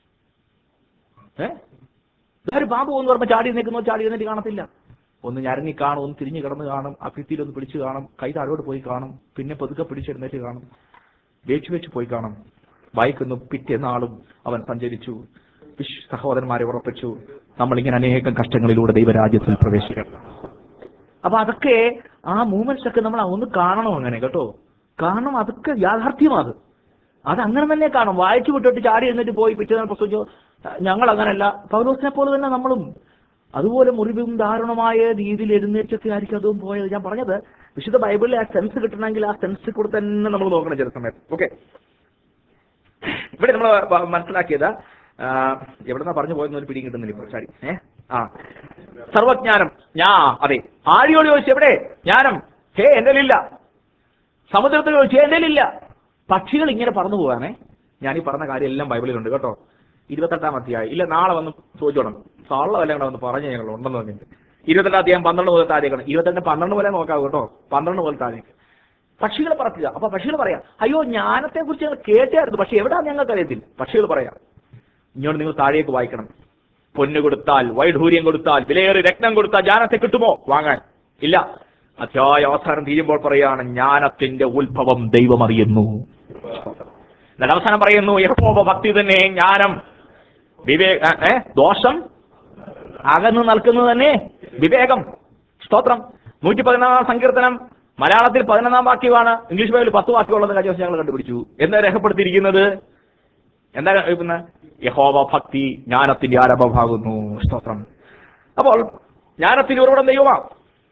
ഏ ഇതൊരു പാമ്പ് എന്ന് പറയുമ്പോൾ ചാടി എഴുന്നേക്കുന്നോ ചാടി എഴുന്നേറ്റ് കാണത്തില്ല ഒന്ന് ഞരങ്ങി കാണും ഒന്ന് തിരിഞ്ഞു കിടന്ന് കാണും ആ ഭിത്തിയിൽ ഒന്ന് പിടിച്ചു കാണും കൈ താഴോട്ട് പോയി കാണും പിന്നെ പതുക്കെ പിടിച്ചെഴുന്നേറ്റ് കാണും വേച്ചു വെച്ച് പോയി കാണും വായിക്കുന്നു പിറ്റേന്നാളും അവൻ സഞ്ചരിച്ചു വിശ് സഹോദരന്മാരെ ഉറപ്പിച്ചു നമ്മളിങ്ങനെ അനേകം കഷ്ടങ്ങളിലൂടെ ദൈവരാജ്യത്തിൽ പ്രവേശിക്കണം അപ്പൊ അതൊക്കെ ആ മൂമെന്റ്സ് ഒക്കെ നമ്മൾ ഒന്ന് കാണണം അങ്ങനെ കേട്ടോ കാരണം അതൊക്കെ യാഥാർത്ഥ്യമാണ് അത് അത് അങ്ങനെ തന്നെ കാണും വായിച്ചു വിട്ടിട്ട് ചാടി എന്നിട്ട് പോയി പിറ്റേന്ന് പ്രസവിച്ചു ഞങ്ങൾ അങ്ങനല്ല പൗലോസിനെ പോലെ തന്നെ നമ്മളും അതുപോലെ മുറിവും ദാരുണമായ രീതിയിൽ എഴുന്നേറ്റൊക്കെ ആയിരിക്കും അതും പോയത് ഞാൻ പറഞ്ഞത് വിശുദ്ധ ബൈബിളിൽ ആ സെൻസ് കിട്ടണമെങ്കിൽ ആ സെൻസ് കൂടെ തന്നെ നമ്മൾ നോക്കണം ചില സമയത്ത് ഓക്കെ ഇവിടെ നമ്മൾ മനസ്സിലാക്കിയത് ആ, എവിടെന്നാ പറഞ്ഞു പോയെന്ന് ഒരു പിടിയും കിട്ടുന്നില്ല ഇപ്പോൾ ചാടി ഏ ആ സർവജ്ഞാനം ഞാ അതെ ആഴിയോട് ചോദിച്ചു എവിടെ ജ്ഞാനം ഹേ എന്റെ ഇല്ല സമുദ്രത്തിൽ ചോദിച്ചു എന്റെ ഇല്ല പക്ഷികൾ ഇങ്ങനെ പറന്നു പോകാനേ ഞാൻ ഈ പറഞ്ഞ കാര്യം എല്ലാം ബൈബിളിലുണ്ട് കേട്ടോ ഇരുപത്തെട്ടാം അധ്യായം ഇല്ല നാളെ വന്ന് ചോദിച്ചോണം സള്ളമല്ല കൂടെ വന്ന് പറഞ്ഞു ഞങ്ങൾ ഉണ്ടെന്ന് പറഞ്ഞിട്ട് ഇരുപത്തെട്ടാം അധ്യായം പന്ത്രണ്ട് മുതൽ താഴേക്കാണ് ഇരുപത്തെട്ട് പന്ത്രണ്ട് പോലെ നോക്കാം കേട്ടോ പന്ത്രണ്ട് മുതൽ താഴേക്ക് പക്ഷികൾ പറക്കുക അപ്പൊ പക്ഷികൾ പറയാം അയ്യോ ജ്ഞാനത്തെ കുറിച്ച് ഞങ്ങൾ കേട്ടായിരുന്നു പക്ഷെ എവിടാ ഞങ്ങൾക്ക് അറിയത്തില്ല പക്ഷികൾ പറയാം ഇങ്ങോട്ട് നിങ്ങൾ താഴേക്ക് വായിക്കണം പൊന്ന് കൊടുത്താൽ വൈഢൂര്യം കൊടുത്താൽ വിലയേറി രത്നം കൊടുത്താൽ ജ്ഞാനത്തെ കിട്ടുമോ വാങ്ങാൻ ഇല്ല അധ്യായ അവസാനം തീരുമ്പോൾ പറയാണ് ജ്ഞാനത്തിന്റെ ഉത്ഭവം ദൈവം അറിയുന്നു എന്നിട്ട് അവസാനം പറയുന്നു യഹോവ ഭക്തി തന്നെ ജ്ഞാനം വിവേക ഏ ദോഷം അകന്നു നിൽക്കുന്നത് തന്നെ വിവേകം സ്തോത്രം നൂറ്റി പതിനാറാം സങ്കീർത്തനം മലയാളത്തിൽ പതിനൊന്നാം വാക്യമാണ് ഇംഗ്ലീഷ് ബൈബിളിൽ പത്ത് വാക്യമുള്ളത് കഴിഞ്ഞ ദിവസം ഞങ്ങൾ കണ്ടുപിടിച്ചു എന്താ രേഖപ്പെടുത്തിയിരിക്കുന്നത് എന്താ പിന്നെ യഹോവ ഭക്തി ജ്ഞാനത്തിന്റെ ആരംഭമാകുന്നു സ്തോത്രം അപ്പോൾ ജ്ഞാനത്തിന്റെ ഉറവിടം ദൈവമാണ്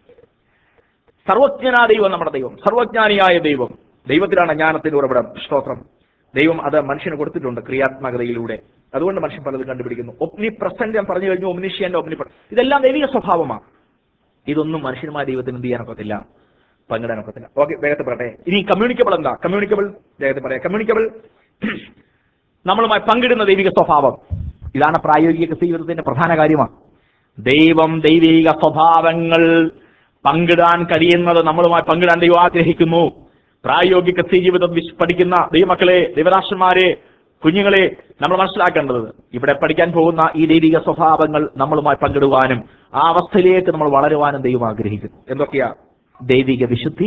സർവജ്ഞനാ ദൈവം നമ്മുടെ ദൈവം സർവജ്ഞാനിയായ ദൈവം ദൈവത്തിലാണ് ജ്ഞാനത്തിന്റെ ഉറവിടം സ്തോത്രം ദൈവം അത് മനുഷ്യന് കൊടുത്തിട്ടുണ്ട് ക്രിയാത്മകതയിലൂടെ അതുകൊണ്ട് മനുഷ്യൻ പലതും കണ്ടുപിടിക്കുന്നു ഒപ്നി പ്രസന്റ് ഞാൻ പറഞ്ഞു കഴിഞ്ഞു ഒമ്നിഷ്യന്റെ ഒപ്നി ഇതെല്ലാം ദൈവിക സ്വഭാവമാണ് ഇതൊന്നും മനുഷ്യനുമായ ദൈവത്തിന് എന്ത് ചെയ്യാനൊക്കത്തില്ല പങ്കിടാനൊക്കത്തില്ല ഓക്കെ വേഗത്തിൽ പറയട്ടെ ഇനി കമ്മ്യൂണിക്കബിൾ എന്താ കമ്മ്യൂണിക്കബിൾ വേഗത്തിൽ പറയാം കമ്മ്യൂണിക്കബിൾ നമ്മളുമായി പങ്കിടുന്ന ദൈവിക സ്വഭാവം ഇതാണ് പ്രായോഗിക ജീവിതത്തിന്റെ പ്രധാന കാര്യമാണ് ദൈവം ദൈവിക സ്വഭാവങ്ങൾ പങ്കിടാൻ കഴിയുന്നത് നമ്മളുമായി പങ്കിടാൻ ദൈവം ആഗ്രഹിക്കുന്നു പ്രായോഗിക ജീവിതം വിശ് പഠിക്കുന്ന ദൈവമക്കളെ ദൈവരാഷ്ട്രന്മാരെ കുഞ്ഞുങ്ങളെ നമ്മൾ മനസ്സിലാക്കേണ്ടത് ഇവിടെ പഠിക്കാൻ പോകുന്ന ഈ ദൈവിക സ്വഭാവങ്ങൾ നമ്മളുമായി പങ്കിടുവാനും ആ അവസ്ഥയിലേക്ക് നമ്മൾ വളരുവാനും ദൈവം ആഗ്രഹിക്കുന്നു എന്തൊക്കെയാ ദൈവിക വിശുദ്ധി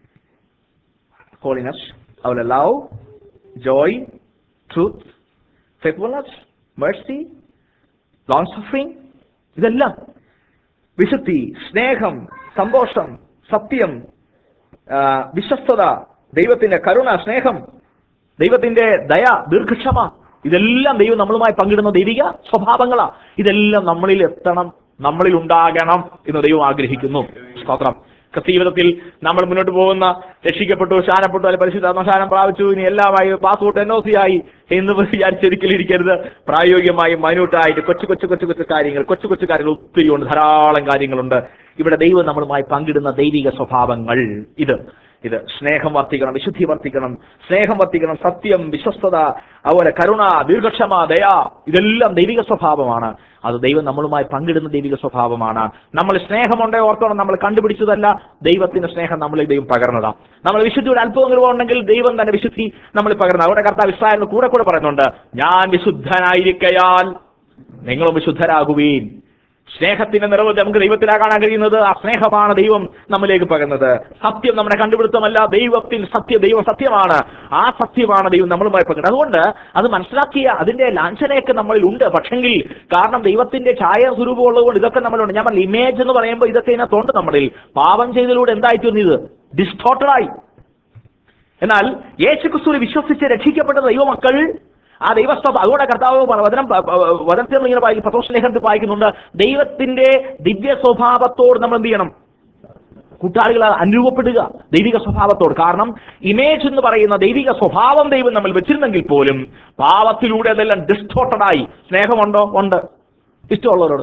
holiness, our love, joy, truth, faithfulness, mercy, long suffering ഇതെല്ലാം വിശുദ്ധി സ്നേഹം സന്തോഷം സത്യം ആ, വിശ്വസ്തത ദൈവത്തിന്റെ കരുണ സ്നേഹം ദൈവത്തിന്റെ ദയ ദീർഘക്ഷമ ഇതെല്ലാം ദൈവം നമ്മളുമായി പങ്കിടുന്ന ദൈവിക സ്വഭാവങ്ങളാ ഇതെല്ലാം നമ്മളിൽ എത്തണം നമ്മളിൽ ഉണ്ടാകണം എന്ന് ദൈവം ആഗ്രഹിക്കുന്നു സ്തോത്രം ജീവിതത്തിൽ നമ്മൾ മുന്നോട്ട് പോകുന്ന രക്ഷിക്കപ്പെട്ടു ശാനപ്പെട്ടു അല്ലെങ്കിൽ പരിശുദ്ധാത്മശാനം പ്രാപിച്ചു ഇനി എല്ലാമായി പാസ്പോർട്ട് എൻ ഒ സി ആയി എന്ന് വിചാരിച്ചൊരിക്കലും ഇരിക്കരുത് പ്രായോഗികമായി മൈന്യൂട്ടായിട്ട് കൊച്ചു കൊച്ചു കൊച്ചു കൊച്ചു കാര്യങ്ങൾ കൊച്ചു കൊച്ചു കാര്യങ്ങൾ ഒത്തിരി ഉണ്ട് ധാരാളം കാര്യങ്ങളുണ്ട് ഇവിടെ ദൈവം നമ്മളുമായി പങ്കിടുന്ന ദൈവിക സ്വഭാവങ്ങൾ ഇത് ഇത് സ്നേഹം വർദ്ധിക്കണം വിശുദ്ധി വർദ്ധിക്കണം സ്നേഹം വർദ്ധിക്കണം സത്യം വിശ്വസ്തത അതുപോലെ കരുണ ദീർഘക്ഷമ ദയ ഇതെല്ലാം ദൈവിക സ്വഭാവമാണ് അത് ദൈവം നമ്മളുമായി പങ്കിടുന്ന ദൈവിക സ്വഭാവമാണ് നമ്മൾ സ്നേഹമുണ്ടോ ഓർത്തോണം നമ്മൾ കണ്ടുപിടിച്ചതല്ല ദൈവത്തിന്റെ സ്നേഹം നമ്മളിൽ ദൈവം പകർന്നതാ നമ്മൾ വിശുദ്ധിയുടെ അല്പമെങ്കിലും ഉണ്ടെങ്കിൽ ദൈവം തന്നെ വിശുദ്ധി നമ്മളിൽ പകർന്നത് അവിടെ കർത്താവ് ഇസ്രായേലിന് കൂടെ കൂടെ പറയുന്നുണ്ട് ഞാൻ വിശുദ്ധനായിരിക്കയാൽ നിങ്ങളും വിശുദ്ധരാകുകയും സ്നേഹത്തിന്റെ നിറവ് നമുക്ക് ദൈവത്തിലാ കാണാൻ കഴിയുന്നത് ആ സ്നേഹമാണ് ദൈവം നമ്മിലേക്ക് പകർന്നത് സത്യം നമ്മുടെ കണ്ടുപിടുത്തമല്ല ദൈവത്തിൽ സത്യം ദൈവം സത്യമാണ് ആ സത്യമാണ് ദൈവം നമ്മളുമായി പകരുന്നത് അതുകൊണ്ട് അത് മനസ്സിലാക്കിയ അതിന്റെ ലാഞ്ചനയൊക്കെ നമ്മളിൽ ഉണ്ട് പക്ഷെങ്കിൽ കാരണം ദൈവത്തിന്റെ ഛായ സ്വരൂപമുള്ളതുകൊണ്ട് ഇതൊക്കെ നമ്മളുണ്ട് ഞാൻ പറഞ്ഞ ഇമേജ് എന്ന് പറയുമ്പോൾ ഇതൊക്കെ ഇതിനകത്തുണ്ട് നമ്മളിൽ പാപം ചെയ്തതിലൂടെ എന്തായി തീർന്നു ഇത് ഡിസ്റ്റോട്ടഡായി എന്നാൽ യേശുക്രിസ്തുവിനെ വിശ്വസിച്ച് രക്ഷിക്കപ്പെട്ട ദൈവമക്കൾ ആ ദൈവസ്വ അതുകൊണ്ട് കർത്താവ് പറ- വചനം പ- പ- വചനത്തിൽ നമ്മൾ ഇങ്ങനെ വായിക്കും പത്തോഷ ലേഖനത്തിൽ വായിക്കുന്നുണ്ട് ദൈവത്തിന്റെ ദിവ്യ സ്വഭാവത്തോട് നമ്മൾ എന്ത് ചെയ്യണം കൂട്ടാളികൾ അനുരൂപപ്പെടുക ദൈവിക സ്വഭാവത്തോട് കാരണം ഇമേജ് എന്ന് പറയുന്ന ദൈവിക സ്വഭാവം ദൈവം നമ്മൾ വെച്ചിരുന്നെങ്കിൽ പോലും പാവത്തിലൂടെ അതെല്ലാം ഡിസ്റ്റോട്ടഡായി സ്നേഹമുണ്ടോ ഉണ്ട് ഇഷ്ടമുള്ളവരോട്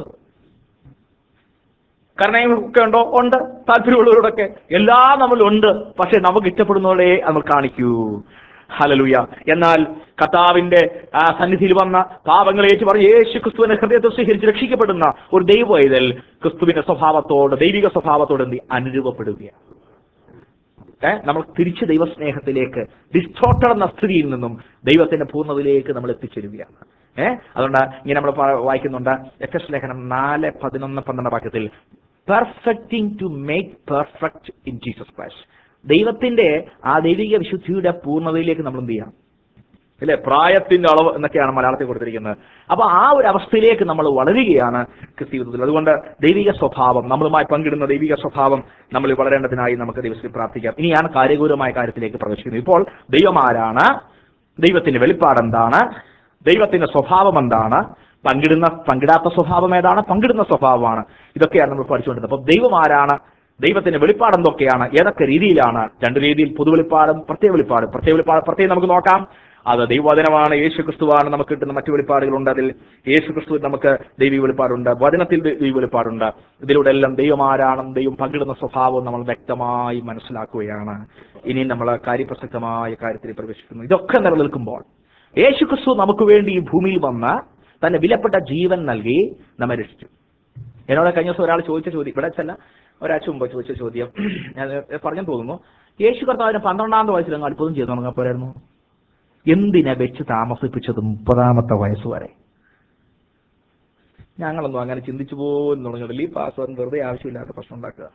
കരുണയും ഒക്കെ ഉണ്ടോ ഉണ്ട് താല്പര്യമുള്ളവരോടൊക്കെ എല്ലാം നമ്മളുണ്ട് പക്ഷെ നമുക്ക് ഇഷ്ടപ്പെടുന്നവരെ നമ്മൾ കാണിക്കൂ ഹലലുയ എന്നാൽ കർത്താവിന്റെ ആ സന്നിധിയിൽ വന്ന പാപങ്ങളെ ഏറ്റു പറഞ്ഞ് യേശു ക്രിസ്തുവിനെ ഹൃദയത്തിൽ സ്വീകരിച്ച് രക്ഷിക്കപ്പെടുന്ന ഒരു ദൈവ ഇതിൽ ക്രിസ്തുവിന്റെ സ്വഭാവത്തോട് ദൈവിക സ്വഭാവത്തോട് എന്ത് ചെയ്യും? അനുരൂപപ്പെടുകയാണ് ഏ നമ്മൾ തിരിച്ച് ദൈവസ്നേഹത്തിലേക്ക് ഡിസ്റ്റോട്ടഡ് എന്ന സ്ഥിതിയിൽ നിന്നും ദൈവത്തിന്റെ പൂർണ്ണതയിലേക്ക് നമ്മൾ എത്തിച്ചേരുകയാണ് ഏഹ് അതുകൊണ്ട് ഇങ്ങനെ നമ്മൾ പ- വായിക്കുന്നുണ്ട് എഫ് എസ് ലേഖനം നാല് പതിനൊന്ന് പന്ത്രണ്ട് വാക്യത്തിൽ perfecting to make perfect in Jesus Christ ദൈവത്തിന്റെ ആ ദൈവിക വിശുദ്ധിയുടെ പൂർണ്ണതയിലേക്ക് നമ്മൾ എന്ത് ചെയ്യാം അല്ലെ പ്രായത്തിന്റെ അളവ് എന്നൊക്കെയാണ് മലയാളത്തിൽ കൊടുത്തിരിക്കുന്നത് അപ്പൊ ആ ഒരു അവസ്ഥയിലേക്ക് നമ്മൾ വളരുകയാണ് ക്രിസ്തീയത്തിൽ അതുകൊണ്ട് ദൈവിക സ്വഭാവം നമ്മളുമായി പങ്കിടുന്ന ദൈവിക സ്വഭാവം നമ്മൾ വളരേണ്ടതിനായി നമുക്ക് ദൈവത്തിൽ പ്രാർത്ഥിക്കാം ഇനിയാണ് കാര്യഗൗരവമായ കാര്യത്തിലേക്ക് പ്രവേശിക്കുന്നത് ഇപ്പോൾ ദൈവം ആരാണ് ദൈവത്തിന്റെ വെളിപ്പാട് എന്താണ് ദൈവത്തിന്റെ സ്വഭാവം എന്താണ് പങ്കിടുന്ന പങ്കിടാത്ത സ്വഭാവം ഏതാണ് പങ്കിടുന്ന സ്വഭാവമാണ് ഇതൊക്കെയാണ് നമ്മൾ പഠിച്ചുകൊണ്ടിരുന്നത് അപ്പൊ ദൈവം ആരാണ് ദൈവത്തിന്റെ വെളിപ്പാട് എന്തൊക്കെയാണ് ഏതൊക്കെ രീതിയിലാണ് രണ്ട് രീതിയിൽ പൊതുവെളിപ്പാടും പ്രത്യേക വെളിപ്പാടും പ്രത്യേക വെളിപ്പാട് പ്രത്യേകം നമുക്ക് നോക്കാം അത് ദൈവവചനമാണ് യേശു ക്രിസ്തുവാണ് നമുക്ക് കിട്ടുന്ന മറ്റു വെളിപ്പാടുകളുണ്ട് അതിൽ യേശു ക്രിസ്തു നമുക്ക് ദൈവീക വെളിപ്പാടുണ്ട് വചനത്തിൽ ദൈവ വെളിപ്പാടുണ്ട് ഇതിലൂടെ എല്ലാം ദൈവം ആരാണെന്നും ദൈവം പങ്കിടുന്ന സ്വഭാവവും നമ്മൾ വ്യക്തമായി മനസ്സിലാക്കുകയാണ് ഇനി നമ്മൾ കാര്യപ്രസക്തമായ കാര്യത്തിൽ പ്രവേശിക്കുന്നു ഇതൊക്കെ നിലനിൽക്കുമ്പോൾ യേശു ക്രിസ്തു നമുക്ക് വേണ്ടി ഈ ഭൂമിയിൽ വന്ന് തന്റെ വിലപ്പെട്ട ജീവൻ നൽകി നമ്മെ രക്ഷിച്ചു എന്നോട് കഴിഞ്ഞ ദിവസം ഒരാൾ ചോദിച്ച ചോദ്യം ഇവിടെ ചെല്ല ഒരാഴ്ച മുമ്പ് ചോദിച്ച ചോദ്യം ഞാൻ പറഞ്ഞു തോന്നുന്നു യേശു കർത്താവിന് പന്ത്രണ്ടാമത്തെ വയസ്സിൽ അങ്ങ് അത്ഭുതം ചെയ്തു തുടങ്ങാൻ പോരായിരുന്നു എന്തിനാ വെച്ച് താമസിപ്പിച്ചത് മുപ്പതാമത്തെ വയസ്സ് വരെ ഞങ്ങളൊന്നും അങ്ങനെ ചിന്തിച്ചു പോലും തുടങ്ങിയിട്ടില്ല ഈ പാസ്വേഡ് വെറുതെ ആവശ്യമില്ലാത്ത പ്രശ്നം ഉണ്ടാക്കുക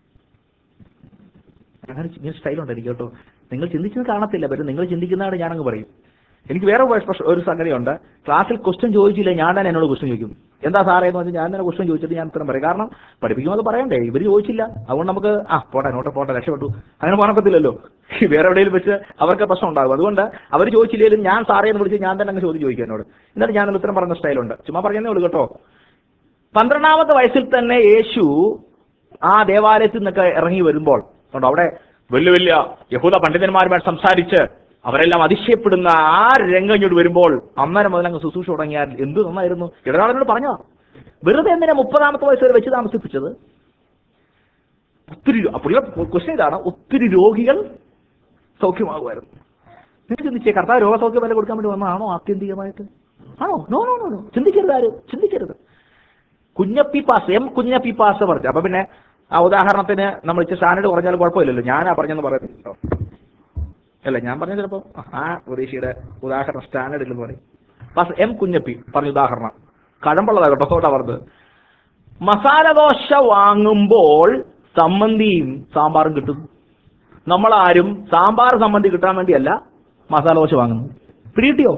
അങ്ങനെ ഇങ്ങനെ സ്റ്റൈലുണ്ട് എനിക്ക് കേട്ടോ നിങ്ങൾ ചിന്തിച്ചത് കാണത്തില്ല പറ്റും നിങ്ങൾ ചിന്തിക്കുന്നതാണ് ഞാനങ്ങ് പറയും എനിക്ക് വേറെ ഒരു പ്രശ്നം- ഒരു സംഗതിയുണ്ട് ക്ലാസ്സിൽ ക്വസ്റ്റ്യൻ ചോദിച്ചില്ല ഞാൻ തന്നെ എന്നോട് ക്വസ്റ്റ്യൻ ചോദിക്കും എന്താ സാറേ എന്ന് വെച്ചാൽ ഞാൻ തന്നെ ക്വസ്റ്റ്യൻ ചോദിച്ചിട്ട് ഞാൻ ഉത്തരം പറയും കാരണം പഠിപ്പിക്കുമ്പോൾ അത് പറയണ്ടേ ഇവർ ചോദിച്ചില്ല അതുകൊണ്ട് നമുക്ക് ആ പോട്ടെ നോട്ടെ പോട്ടെ രക്ഷപ്പെട്ടു അങ്ങനെ പോകാനൊക്കത്തില്ലല്ലോ വേറെ എവിടെയെങ്കിലും വെച്ച് അവർക്ക് പ്രശ്നം ഉണ്ടാകും അതുകൊണ്ട് അവർ ചോദിച്ചില്ലെങ്കിലും ഞാൻ സാറേ എന്ന് വിളിച്ച് ഞാൻ തന്നെ അങ്ങ് ചോദ്യം ചോദിക്കും എന്നോട് എന്നിട്ട് ഞാൻ ഉത്തരം പറയുന്ന സ്റ്റൈലുണ്ട് ചുമ്മാ പറഞ്ഞതേ ഉള്ളൂ കേട്ടോ പന്ത്രണ്ടാമത്തെ വയസ്സിൽ തന്നെ യേശു ആ ദേവാലയത്തിൽ നിന്നൊക്കെ ഇറങ്ങി വരുമ്പോൾ കണ്ടോ അവിടെ വലിയ വലിയ യഹൂദ പണ്ഡിതന്മാരുമായി സംസാരിച്ച് അവരെല്ലാം അതിശയപ്പെടുന്ന ആ രംഗം ഇങ്ങോട്ട് വരുമ്പോൾ അന്നേരം മുതൽ അങ്ങ് ശുശ്രൂഷ തുടങ്ങിയാൽ എന്ത് നന്നായിരുന്നു ഇടനാളിനോട് പറഞ്ഞോ വെറുതെ എന്തിനാ മുപ്പതാമത്തെ വയസ്സ് വരെ വെച്ച് താമസിപ്പിച്ചത് ഒത്തിരി പുള്ളിയുടെ ക്വസ്റ്റ്യൻ ഇതാണ് ഒത്തിരി രോഗികൾ സൗഖ്യമാകുമായിരുന്നു നിങ്ങൾ ചിന്തിച്ചേ കർത്താവ് രോഗസൗഖ്യം വില കൊടുക്കാൻ വേണ്ടി വന്നതാണോ ആത്യന്തികമായിട്ട് ആണോ നോ നോ നോ നോ ചിന്തിക്കരുത് ആരും ചിന്തിക്കരുത് Kunjappi pass M Kunjappi pass പറഞ്ഞു അപ്പൊ പിന്നെ ആ ഉദാഹരണത്തിന് നമ്മൾ ഇച്ചിരി സ്റ്റാൻഡേർഡ് പറഞ്ഞാലും കുഴപ്പമില്ലല്ലോ ഞാനാ പറഞ്ഞെന്ന് പറയുന്നുണ്ടോ അല്ല ഞാൻ പറഞ്ഞ ചിലപ്പോ ആ പ്രതീക്ഷയുടെ ഉദാഹരണം സ്റ്റാൻഡേർഡ് ഇല്ലെന്ന് പറയും പാസ് എം കുഞ്ഞപ്പി പറഞ്ഞ ഉദാഹരണം കഴമ്പുള്ളതാ കേട്ടോ അതുകൊണ്ടാ പറഞ്ഞത് മസാല ദോശ വാങ്ങുമ്പോൾ സമ്മന്തിയും സാമ്പാറും കിട്ടും നമ്മളാരും സാമ്പാർ സമ്മന്തി കിട്ടാൻ വേണ്ടിയല്ല മസാല ദോശ വാങ്ങുന്നു പിടികിട്ടിയോ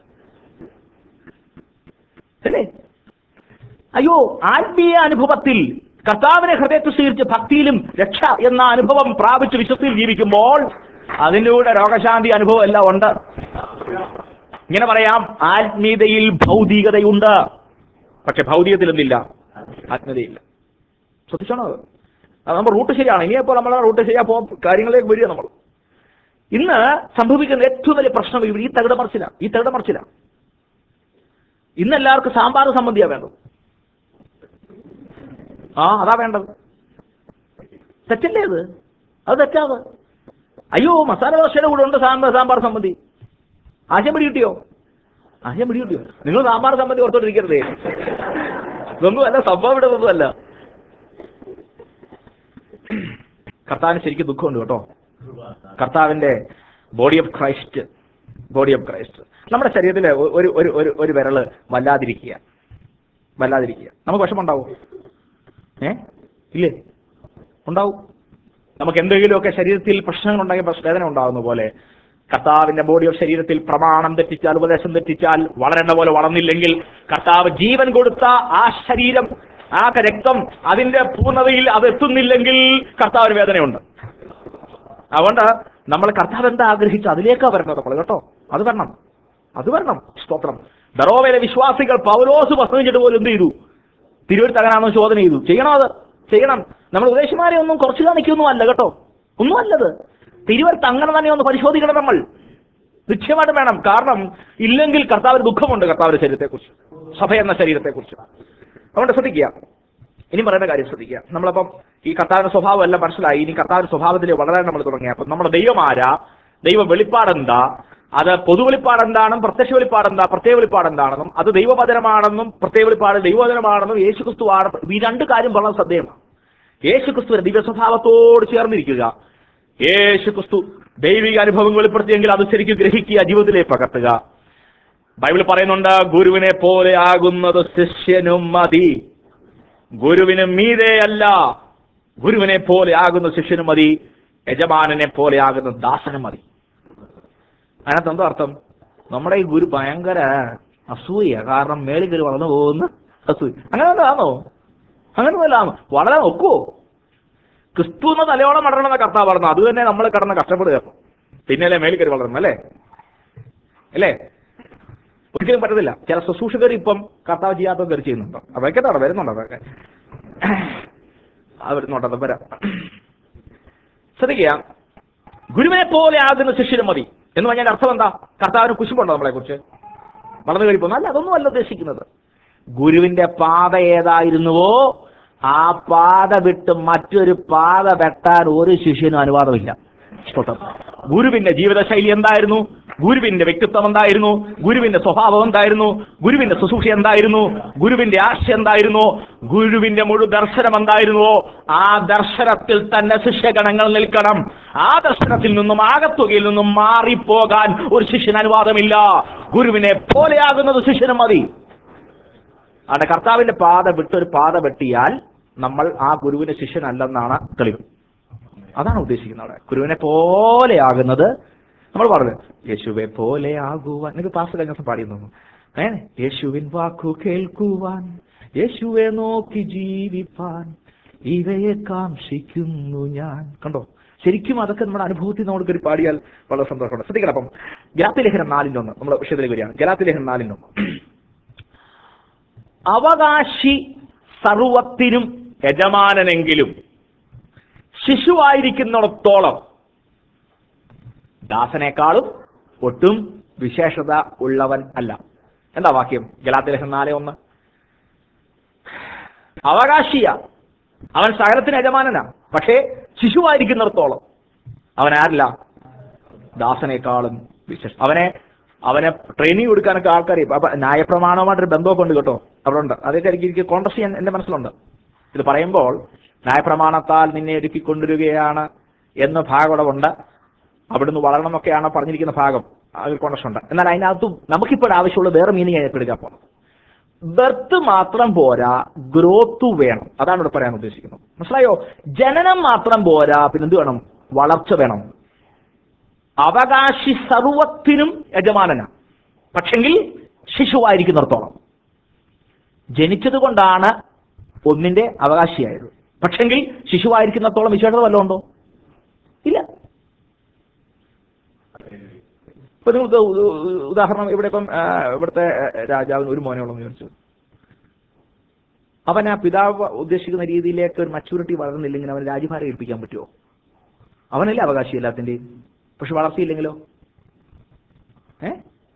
അല്ലേ അയ്യോ ആത്മീയ അനുഭവത്തിൽ കർത്താവിനെ ഹൃദയത്തിൽ സ്വീകരിച്ച് ഭക്തിയിലും രക്ഷ എന്ന അനുഭവം പ്രാപിച്ച് വിശ്വസിയിൽ ജീവിക്കുമ്പോൾ അതിലൂടെ രോഗശാന്തി അനുഭവം എല്ലാം ഉണ്ട് ഇങ്ങനെ പറയാം ആത്മീയതയിൽ ഭൗതികതയുണ്ട് പക്ഷെ ഭൗതികത്തിൽ എന്തില്ല ആത്മീയതയില്ല ശ്രദ്ധിച്ചോണോ അത് അത് നമ്മുടെ റൂട്ട് ശരിയാണ് ഇനിയപ്പോൾ നമ്മളെ റൂട്ട് ശരിയാ പോ കാര്യങ്ങളിലേക്ക് വരിക നമ്മൾ ഇന്ന് സംഭവിക്കുന്ന ഏറ്റവും വലിയ പ്രശ്നം ഇവിടെ ഈ തകിട മറിച്ചില്ല ഈ തകിട മറിച്ചില്ല ഇന്ന് എല്ലാവർക്കും സാമ്പാർ സംബന്ധിയാ വേണ്ടത് ആ അതാ വേണ്ടത് തെറ്റല്ലേ അത് അത് തെറ്റാത് അയ്യോ മസാല ദോശയുടെ കൂടെ ഉണ്ട് സാമ്പാർ സാമ്പാർ സംബന്ധി ആശയം പിടി കിട്ടിയോ ആശയം പിടി കിട്ടിയോ നിങ്ങൾ സാമ്പാർ സംബന്ധി ഓർത്തോണ്ടിരിക്കരുതേ ഇതൊന്നും അല്ല സംഭവം ഇവിടെ ഒന്നും അല്ല കർത്താവിന് ശരിക്കും ദുഃഖമുണ്ട് കേട്ടോ കർത്താവിന്റെ body of Christ body of Christ നമ്മുടെ ശരീരത്തിൽ ഒരു ഒരു ഒരു ഒരു വിരള് വല്ലാതിരിക്കുക വല്ലാതിരിക്കുക നമുക്ക് വിഷമുണ്ടാവും ഏ ഇല്ലേ ഉണ്ടാവും നമുക്ക് എന്തെങ്കിലുമൊക്കെ ശരീരത്തിൽ പ്രശ്നങ്ങൾ ഉണ്ടെങ്കിൽ പ്രശ്ന- വേദന ഉണ്ടാകുന്ന പോലെ കർത്താവിന്റെ ബോഡി ഓഫ് ശരീരത്തിൽ പ്രമാണം തെറ്റിച്ചാൽ ഉപദേശം തെറ്റിച്ചാൽ വളരേണ്ട പോലെ വളർന്നില്ലെങ്കിൽ കർത്താവ് ജീവൻ കൊടുത്ത ആ ശരീരം ആ രക്തം അതിന്റെ പൂർണ്ണതയിൽ അത് എത്തുന്നില്ലെങ്കിൽ കർത്താവിന് വേദനയുണ്ട് അതുകൊണ്ട് നമ്മൾ കർത്താവ് എന്താ ആഗ്രഹിച്ചു അതിലേക്കാ വരണം നമ്മൾ കേട്ടോ അത് വരണം അത് വരണം സ്തോത്രം ബറോവയിലെ വിശ്വാസികൾ പൗലോസ് പ്രസംഗിച്ചിട്ട് പോലും എന്ത് ചെയ്തു തിരുവഴുത്ത് അങ്ങനാണെന്ന് ചോദന ചെയ്തു ചെയ്യണം അത് ചെയ്യണം നമ്മൾ ഉപദേശിമാരെ ഒന്നും കുറച്ച് കാണിക്കൊന്നും അല്ല കേട്ടോ ഒന്നും അല്ലത് തിരുവഴുത്ത് അങ്ങനെ തന്നെ ഒന്ന് പരിശോധിക്കണം നമ്മൾ നിശ്ചയമായിട്ട് വേണം കാരണം ഇല്ലെങ്കിൽ കർത്താവിന് ദുഃഖമുണ്ട് കർത്താവിന്റെ ശരീരത്തെക്കുറിച്ച് സഭ എന്ന ശരീരത്തെക്കുറിച്ച് അതുകൊണ്ട് ശ്രദ്ധിക്കുക ഇനി പറയുന്ന കാര്യം ശ്രദ്ധിക്കുക നമ്മളപ്പം ഈ കർത്താവിന്റെ സ്വഭാവം എല്ലാം മനസ്സിലായി ഇനി കർത്താവിന്റെ സ്വഭാവത്തിൽ വളരാൻ നമ്മൾ തുടങ്ങി അപ്പം നമ്മുടെ ദൈവം ആരാ ദൈവ വെളിപ്പാടെന്താ അത് പൊതു വെളിപ്പാട് എന്താണെന്നും പ്രത്യക്ഷ വെളിപ്പാട് എന്താ പ്രത്യേക വെളിപ്പാട് എന്താണെന്നും അത് ദൈവവചനമാണെന്നും പ്രത്യേക വെളിപ്പാട് ദൈവവചനമാണെന്നും യേശു ക്രിസ്തു ആണ് ഈ രണ്ട് കാര്യം വളരെ ശ്രദ്ധേയമാണ് യേശു ക്രിസ്തുവിന്റെ ദിവ്യ സ്വഭാവത്തോട് ചേർന്നിരിക്കുക യേശു ക്രിസ്തു ദൈവിക അനുഭവം വെളിപ്പെടുത്തിയെങ്കിൽ അത് ശരിക്കും ഗ്രഹിക്കുക ജീവിതത്തിലേക്ക് പകർത്തുക ബൈബിൾ പറയുന്നുണ്ട് ഗുരുവിനെ പോലെ ആകുന്നത് ശിഷ്യനും മതി ഗുരുവിന് മീതെയല്ല ഗുരുവിനെ പോലെ ആകുന്ന ശിഷ്യനും മതി യജമാനനെ പോലെ ആകുന്ന ദാസനും മതി അതിനകത്ത് എന്താ അർത്ഥം നമ്മുടെ ഈ ഗുരു ഭയങ്കര അസൂയ കാരണം മേളിൽ കയറി വളർന്നു പോകുന്ന അസൂയ അങ്ങനെ വല്ലതാണോ അങ്ങനെ വല്ലതാണോ വളരാൻ ഒക്കുവോ ക്രിസ്തു എന്ന തലയോളം വളരണമെന്ന കർത്താവ് പറഞ്ഞു അത് തന്നെ നമ്മൾ കടന്ന് കഷ്ടപ്പെടുക പിന്നെയല്ലേ മേളിൽ കയറി വളരണം അല്ലേ അല്ലേ ഒരിക്കലും പറ്റത്തില്ല ചില ശുശ്രൂഷകർ ഇപ്പം കർത്താവ് ചെയ്യാത്ത കയറി ചെയ്യുന്നുണ്ടോ അതൊക്കെ തട വരുന്നുണ്ടോ അതൊക്കെ അത് വരുന്നുണ്ടോ വരാം ശ്രദ്ധിക്കുക ഗുരുവിനെ പോലെ ആകുന്ന ശിഷ്യനും മതി എന്ന് പറഞ്ഞാൽ അർത്ഥം എന്താ കർത്താവിന് കുശുമ്പുണ്ടോ നമ്മളെ കുറിച്ച് വളർന്നു കഴിയുമ്പോൾ അല്ല അതൊന്നും അല്ല ഉദ്ദേശിക്കുന്നത് ഗുരുവിന്റെ പാത ഏതായിരുന്നുവോ ആ പാത വിട്ട് മറ്റൊരു പാത വെട്ടാൻ ഒരു ശിഷ്യനും അനുവാദമില്ല സ്തോത്രം. ഗുരുവിന്റെ ജീവിതശൈലി എന്തായിരുന്നു ഗുരുവിന്റെ വ്യക്തിത്വം എന്തായിരുന്നു ഗുരുവിന്റെ സ്വഭാവം എന്തായിരുന്നു ഗുരുവിന്റെ ശുശ്രൂഷ എന്തായിരുന്നു ഗുരുവിന്റെ ആശയം എന്തായിരുന്നു ഗുരുവിന്റെ മുഴു ദർശനം എന്തായിരുന്നുവോ ആ ദർശനത്തിൽ തന്നെ ശിഷ്യഗണങ്ങൾ നിൽക്കണം ആ ദർശനത്തിൽ നിന്നും ആകത്തുകയിൽ നിന്നും മാറിപ്പോകാൻ ഒരു ശിഷ്യന് അനുവാദമില്ല ഗുരുവിനെ പോലെയാകുന്നത് ശിഷ്യന് മതി അവിടെ കർത്താവിന്റെ പാത വിട്ടൊരു പാത വെട്ടിയാൽ നമ്മൾ ആ ഗുരുവിന്റെ ശിഷ്യനല്ലെന്നാണ് തെളിവ് അതാണ് ഉദ്ദേശിക്കുന്നത് അവിടെ ഗുരുവിനെ പോലെയാകുന്നത് നമ്മൾ പറഞ്ഞു യേശുവെ പോലെ ആകുവാൻ നിങ്ങൾക്ക് പാസ് കഴിഞ്ഞ ദിവസം പാടി തോന്നുന്നു ഏ യേശുവിൻ വാക്കു കേൾക്കുവാൻ യേശുവെ നോക്കി ജീവിപ്പാൻ ഇവയെ കാംക്ഷിക്കുന്നു ഞാൻ കണ്ടോ ശരിക്കും അതൊക്കെ നമ്മുടെ അനുഭവത്തിൽ നമ്മൾ കയറി പാടിയാൽ വളരെ സന്തോഷമുണ്ട് ശ്രദ്ധിക്കണം അപ്പം ഗലാത്തി ലേഖനം നാലിൻ്റെ ഒന്ന് നമ്മുടെ വിഷയത്തിലേക്ക് വരികയാണ് ഗലാത്തി ലേഖനം നാലിൻ്റെ ഒന്ന് അവകാശി സർവത്തിനും യജമാനനെങ്കിലും ശിശുവായിരിക്കുന്നിടത്തോളം ദാസനേക്കാളും ഒട്ടും വിശേഷത ഉള്ളവൻ അല്ല എന്താ വാക്യം ഗലാത്തിലേഖനം നാല് ഒന്ന് അവകാശിയ അവൻ സകലത്തിന് യജമാനനാ പക്ഷേ ശിശുവായിരിക്കുന്നിടത്തോളം അവൻ ആരില്ല ദാസനേക്കാളും വിശേഷ അവനെ അവനെ ട്രെയിനിങ് കൊടുക്കാനൊക്കെ ആൾക്കാർ അപ്പൊ ന്യായപ്രമാണവുമായിട്ടൊരു ബന്ധമൊക്കെ ഉണ്ട് കേട്ടോ അവിടെ ഉണ്ട് അതൊക്കെ എനിക്ക് എനിക്ക് കോൺട്രസ്റ്റ് ചെയ്യാൻ എന്റെ മനസ്സിലുണ്ട് ഇത് പറയുമ്പോൾ ന്യായപ്രമാണത്താൽ നിന്നെ ഒരുക്കിക്കൊണ്ടിരിക്കുകയാണ് എന്ന ഭാഗമുണ്ട് അവിടുന്ന് വളരണം എന്നൊക്കെയാണ് പറഞ്ഞിരിക്കുന്ന ഭാഗം അതിൽ കോൺട്രസ്റ്റ് ഉണ്ട് എന്നാൽ അതിനകത്ത് നമുക്കിപ്പോൾ ആവശ്യമുള്ള വേറെ മീനിങ് ആയിട്ട് എടുക്കാൻ പോകണം ബർത്ത് മാത്രം പോരാ ഗ്രോത്ത് വേണം അതാണ് ഇവിടെ പറയാൻ ഉദ്ദേശിക്കുന്നത് മനസ്സിലായോ ജനനം മാത്രം പോരാ പിന്നെന്ത് വേണം വളർച്ച വേണം അവകാശി സർവത്തിനും യജമാനന പക്ഷെങ്കിൽ ശിശുവായിരിക്കുന്നിടത്തോളം ജനിച്ചത് കൊണ്ടാണ് ഒന്നിന്റെ അവകാശിയായത് പക്ഷെങ്കിൽ ശിശുവായിരിക്കുന്നിടത്തോളം വിശേഷത വല്ലതും ഉണ്ടോ ഇല്ല ഇപ്പൊ നിങ്ങൾക്ക് ഉ- ഉ- ഉദാഹരണം ഇവിടെ ഇപ്പം ആ, ഇവിടുത്തെ ആ, രാജാവിന് ഒരു മോനെ ഉള്ളെന്ന് വിചാരിച്ചു അവൻ ആ പിതാവ് ഉദ്ദേശിക്കുന്ന രീതിയിലേക്ക് ഒരു മച്യൂരിറ്റി വളർന്നില്ലെങ്കിൽ അവൻ രാജ്യഭാരം ഏൽപ്പിക്കാൻ പറ്റുമോ അവനല്ലേ അവകാശി എല്ലാത്തിന്റെയും പക്ഷെ വളർത്തിയില്ലെങ്കിലോ ഏ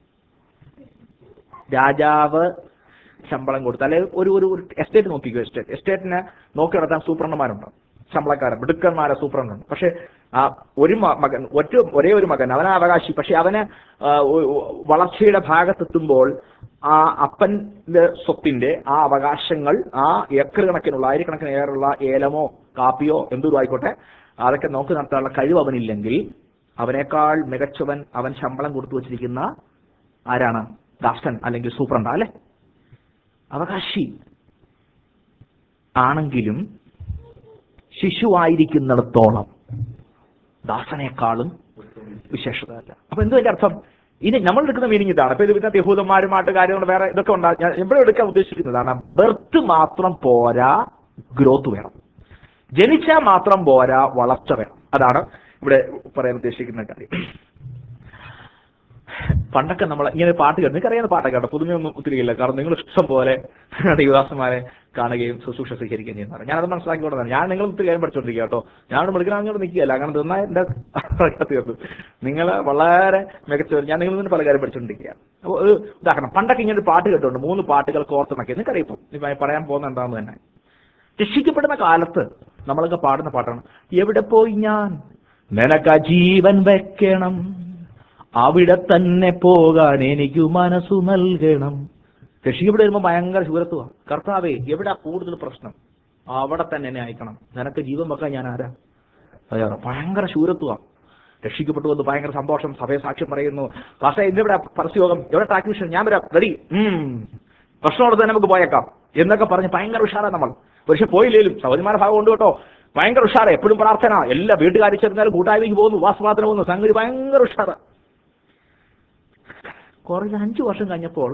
രാജാവ് ശമ്പളം കൊടുത്ത് അല്ലെ ഒരു ഒരു ഒരു എസ്റ്റേറ്റ് നോക്കിക്കോ എസ്റ്റേറ്റ് എസ്റ്റേറ്റിന് നോക്കി നടത്താൻ സൂപ്രണ്ടന്മാരുണ്ട് ശമ്പളക്കാരൻ മിടുക്കന്മാരെ സൂപ്രണ്ടുണ്ട് പക്ഷെ ആ ഒരു മ- മകൻ ഒറ്റ ഒരേ ഒരു മകൻ അവനാ അവകാശി പക്ഷെ അവന് ആ, ഒ- ഒ- വളർച്ചയുടെ ഭാഗത്തെത്തുമ്പോൾ ആ അപ്പന്റെ സ്വത്തിന്റെ ആ അവകാശങ്ങൾ ആ ഏക്കർ കണക്കിനുള്ള ആയിരക്കണക്കിന് ഏറുള്ള ഏലമോ കാപ്പിയോ എന്തൊരു ആയിക്കോട്ടെ അതൊക്കെ നോക്കി നടത്താനുള്ള കഴിവ് അവനില്ലെങ്കിൽ അവനേക്കാൾ മികച്ചവൻ അവൻ ശമ്പളം കൊടുത്തു വച്ചിരിക്കുന്ന ആരാണ് ദാസൻ അല്ലെങ്കിൽ സൂപ്രണ്ട അല്ലെ അവകാശി ആണെങ്കിലും ശിശുവായിരിക്കുന്നിടത്തോളം ദാസനേക്കാളും വിശേഷത അല്ല അപ്പൊ എന്തോ അതിന്റെ അർത്ഥം ഇനി നമ്മൾ എടുക്കുന്ന മീനിങ് ഇതാണ് അപ്പൊ ഇത് ഇതിനകത്ത് യഹൂദന്മാരുമായിട്ട് കാര്യങ്ങൾ വേറെ ഇതൊക്കെ ഉണ്ടാ ഞാൻ എവിടെ എടുക്കാൻ ഉദ്ദേശിക്കുന്നതാണ് ബർത്ത് മാത്രം പോരാ ഗ്രോത്ത് വേണം ജനിച്ചാൽ മാത്രം പോരാ വളർച്ച വേണം അതാണ് ഇവിടെ പറയാൻ ഉദ്ദേശിക്കുന്ന കാര്യം പണ്ടൊക്കെ നമ്മൾ ഇങ്ങനെ ഒരു പാട്ട് കേട്ടു നിങ്ങൾക്ക് അറിയാവുന്ന പാട്ടൊക്കെ കേട്ടോ പുതുമയൊന്നും ഒത്തിരി ഇല്ല കാരണം നിങ്ങൾ ഇഷ്ടം പോലെ ദൈവദാസന്മാരെ കാണുകയും ശുശ്രൂഷ സ്വീകരിക്കുകയും ചെയ്യുന്നതാണ് ഞാനത് മനസ്സിലാക്കിക്കൊണ്ടാണ് ഞാൻ നിങ്ങൾ ഒത്തിരി കാര്യം പഠിച്ചോണ്ടിരിക്കുക കേട്ടോ ഞാൻ മെടുക്കലാഞ്ഞോട് നിൽക്കുകയല്ല അങ്ങനെ തിന്നാൽ എന്റെ തീർന്നു നിങ്ങൾ വളരെ മികച്ചവർ ഞാൻ നിങ്ങളിൽ നിന്ന് പല കാര്യം പഠിച്ചുകൊണ്ടിരിക്കുക അപ്പോൾ ഒരു ഉദാഹരണം പണ്ടൊക്കെ ഇങ്ങനെ ഒരു പാട്ട് കേട്ടുണ്ട് മൂന്ന് പാട്ടുകൾ കോർത്തിണക്കി നിങ്ങൾക്കറിയിപ്പം ഇപ്പം ഞാൻ പറയാൻ പോകുന്ന എന്താണെന്ന് തന്നെ രക്ഷിക്കപ്പെടുന്ന കാലത്ത് നമ്മളൊക്കെ പാടുന്ന പാട്ടാണ് എവിടെ പോയി ഞാൻ നിനക്ക് ആ ജീവൻ വെക്കണം അവിടെ തന്നെ പോകാൻ എനിക്ക് മനസ്സു നൽകണം രക്ഷിക്കപ്പെട്ട് വരുമ്പോൾ ഭയങ്കര ശൂരത്വമാണ് കർത്താവേ എവിടെ കൂടുതൽ പ്രശ്നം അവിടെ തന്നെ എന്നെ അയക്കണം നിനക്ക് ജീവൻ വെക്കാൻ ഞാൻ ആരാ അതാണ് ഭയങ്കര ശൂരത്വമാണ് രക്ഷിക്കപ്പെട്ടു വന്ന് ഭയങ്കര സന്തോഷം സഭയെ സാക്ഷ്യം പറയുന്നു പക്ഷേ ഇന്നിവിടെ പരസ്യയോഗം എവിടെ ടാക്മിഷൻ ഞാൻ വരാം റെഡി പ്രശ്നമുള്ളത് തന്നെ നമുക്ക് പോയേക്കാം എന്നൊക്കെ പറഞ്ഞ് ഭയങ്കര ഉഷാറാ നമ്മൾ പക്ഷെ പോയില്ലേലും സൗദിമാരുടെ ഭാഗം ഉണ്ട് കേട്ടോ ഭയങ്കര ഉഷാറ് എപ്പോഴും പ്രാർത്ഥന എല്ലാ വീട്ടുകാരി ചേർന്നാലും കൂട്ടായ്മയ്ക്ക് പോകുന്നു വാസപാത്രം പോകുന്നു സംഗതി ഭയങ്കര ഉഷാറ് കുറച്ച് അഞ്ചു വർഷം കഴിഞ്ഞപ്പോൾ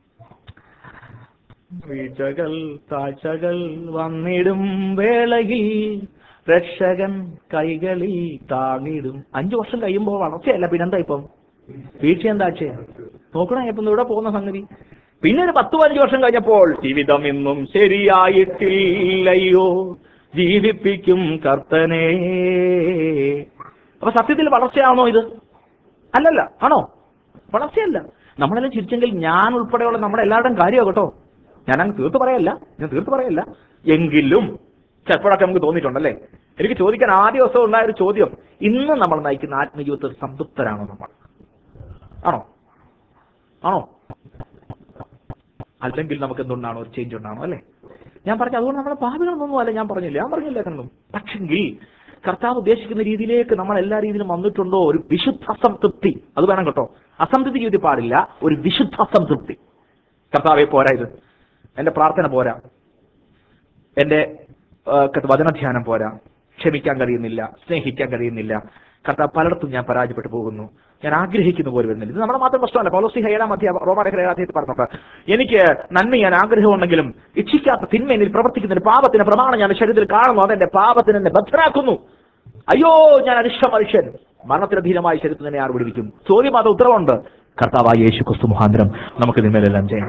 വീഴ്ചകൾ താഴ്ചകൾ വന്നിടും വേളയിൽ രക്ഷകൻ കൈകളിൽ താങ്ങിടും അഞ്ചു വർഷം കഴിയുമ്പോൾ വളർച്ചയല്ല പിന്നെന്താ ഇപ്പം വീഴ്ചയും താഴ്ചയാ നോക്കണേ ഇപ്പം ഇവിടെ പോകുന്ന സംഗതി പിന്നെ ഒരു പത്ത് പതിനഞ്ച് വർഷം കഴിഞ്ഞപ്പോൾ ജീവിതം ഇന്നും ശരിയായിട്ടില്ലയോ ജീവിപ്പിക്കും കർത്തനേ അപ്പൊ സത്യത്തിൽ വളർച്ചയാണോ ഇത് അല്ലല്ല ആണോ വളർച്ചയല്ല നമ്മളെല്ലാം ചിരിച്ചെങ്കിൽ ഞാൻ ഉൾപ്പെടെയുള്ള നമ്മുടെ എല്ലാവരുടെയും കാര്യമാണ് കേട്ടോ ഞാൻ അങ്ങ് തീർത്ത് പറയല്ല ഞാൻ തീർത്ത് പറയല്ല എങ്കിലും ചിലപ്പോഴൊക്കെ നമുക്ക് തോന്നിയിട്ടുണ്ടല്ലേ എനിക്ക് ചോദിക്കാൻ ആദ്യ ദിവസം ഉണ്ടായ ഒരു ചോദ്യം ഇന്ന് നമ്മൾ നയിക്കുന്ന ആത്മജീവിതത്തിൽ സംതൃപ്തരാണോ നമ്മൾ ആണോ ആണോ അല്ലെങ്കിൽ നമുക്ക് എന്തുകൊണ്ടാണോ ഒരു ചേഞ്ച് ഉണ്ടാണോ അല്ലേ ഞാൻ പറഞ്ഞു അതുകൊണ്ട് നമ്മുടെ പാപികളൊന്നും അല്ല ഞാൻ പറഞ്ഞില്ല ഞാൻ പറഞ്ഞില്ല കണ്ടും പക്ഷെങ്കിൽ കർത്താവ് ഉദ്ദേശിക്കുന്ന രീതിയിലേക്ക് നമ്മൾ എല്ലാ രീതിയിലും വന്നിട്ടുണ്ടോ ഒരു വിശുദ്ധ അസംതൃപ്തി അത് വേണം കേട്ടോ അസംതൃപ്തി ജീവിതത്തിൽ പാടില്ല ഒരു വിശുദ്ധ അസംതൃപ്തി കർത്താവെ പോരാ ഇത് എന്റെ പ്രാർത്ഥന പോരാ എന്റെ ആ, കത്ത് വചനധ്യാനം പോരാ ക്ഷമിക്കാൻ കഴിയുന്നില്ല സ്നേഹിക്കാൻ കഴിയുന്നില്ല കർത്താവ് പലയിടത്തും ഞാൻ പരാജയപ്പെട്ടു പോകുന്നു ഞാൻ ആഗ്രഹിക്കുന്ന പോലെ വരുന്നില്ല ഇത് നമ്മുടെ മാത്രം പ്രശ്നമല്ല പൗലോസി ഏഴാം അധ്യായ റോമാലേഖന ഏഴാം അധ്യായത്തിൽ പറഞ്ഞത് എനിക്ക് നന്മ ഞാൻ ആഗ്രഹമുണ്ടെങ്കിലും ഇച്ഛിക്കാത്ത തിന്മ എന്നിൽ പ്രവർത്തിക്കുന്ന ഒരു പാപത്തിന്റെ പ്രമാണം ഞാൻ ശരീരത്തിൽ കാണുന്നു അതെന്റെ പാപത്തിന് എന്നെ ബദ്ധനാക്കുന്നു അയ്യോ ഞാൻ അരിഷ്ട മനുഷ്യൻ മരണത്തിന് അധീനമായ ശരീരത്തിൽ തന്നെ ആർ വിടുവിക്കും ചോദ്യം അത് ഉത്തരവുണ്ട് കർത്താവായ യേശു ക്രിസ്തു മുഖാന്തരം നമുക്ക് നിന്മേലെല്ലാം ചെയ്യാൻ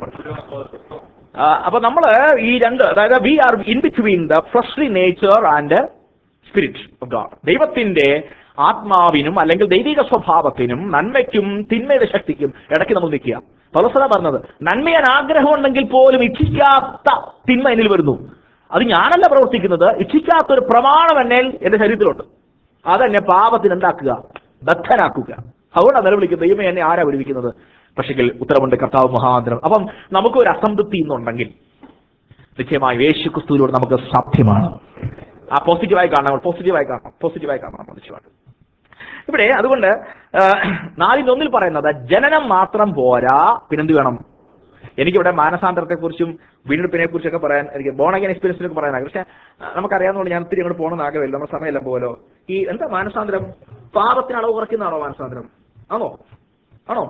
ആ, അപ്പൊ നമ്മള് ഈ രണ്ട് അതായത് we are in between the fleshly nature and spirit of God ദൈവത്തിന്റെ ആത്മാവിനും അല്ലെങ്കിൽ ദൈവിക സ്വഭാവത്തിനും നന്മയ്ക്കും തിന്മയുടെ ശക്തിക്കും ഇടയ്ക്ക് നമ്മൾ നിൽക്കുക പലസല പറഞ്ഞത് നന്മ ഞാൻ ആഗ്രഹമുണ്ടെങ്കിൽ പോലും ഇച്ഛിക്കാത്ത തിന്മ എന്നിൽ വരുന്നു അത് ഞാനല്ല പ്രവർത്തിക്കുന്നത് ഇച്ഛിക്കാത്ത ഒരു പ്രമാണം എന്നെ എന്റെ ശരീരത്തിലുണ്ട് അതെന്നെ പാപത്തിന് ഉണ്ടാക്കുക ബദ്ധനാക്കുക അതുകൊണ്ടാണ് നിലവിളിക്കുന്നത് ദൈവം എന്നെ ആരാ വിടുവിക്കുന്നത് പക്ഷെങ്കിൽ ഉത്തരവുണ്ട് കർത്താവ് മഹാന്തരം അപ്പം നമുക്ക് ഒരു അസംതൃപ്തി ഇന്നുണ്ടെങ്കിൽ നിശ്ചയമായും യേശു ക്രിസ്തുവിലൂടെ നമുക്ക് സാധ്യമാണ് ആ പോസിറ്റീവായി കാണണം പോസിറ്റീവായി കാണണം പോസിറ്റീവായി കാണണം നിശ്ചയമായിട്ടും ഇവിടെ അതുകൊണ്ട് ആ, നാലിൽ ഒന്നിൽ പറയുന്നത് ജനനം മാത്രം പോരാ പിന്നെന്ത് വേണം എനിക്കിവിടെ മാനസാന്തരത്തെ കുറിച്ചും വീണ്ടെടുപ്പിനെ കുറിച്ചൊക്കെ പറയാൻ എനിക്ക് ബോണഗൻ എക്സ്പീരിയൻസിലൊക്കെ പറയാനാകും പക്ഷെ ആ, നമുക്കറിയാവുന്നതുകൊണ്ട് ഞാൻ ഒത്തിരി അങ്ങോട്ട് പോകണമെന്ന് ആഗ്രഹമില്ല നമ്മുടെ സമയമെല്ലാം പോലോ ഈ എന്താ മാനസാന്തരം പാപത്തിന് അളവ് കുറയ്ക്കുന്നതാണോ മാനസാന്തരം ആണോ ആണോ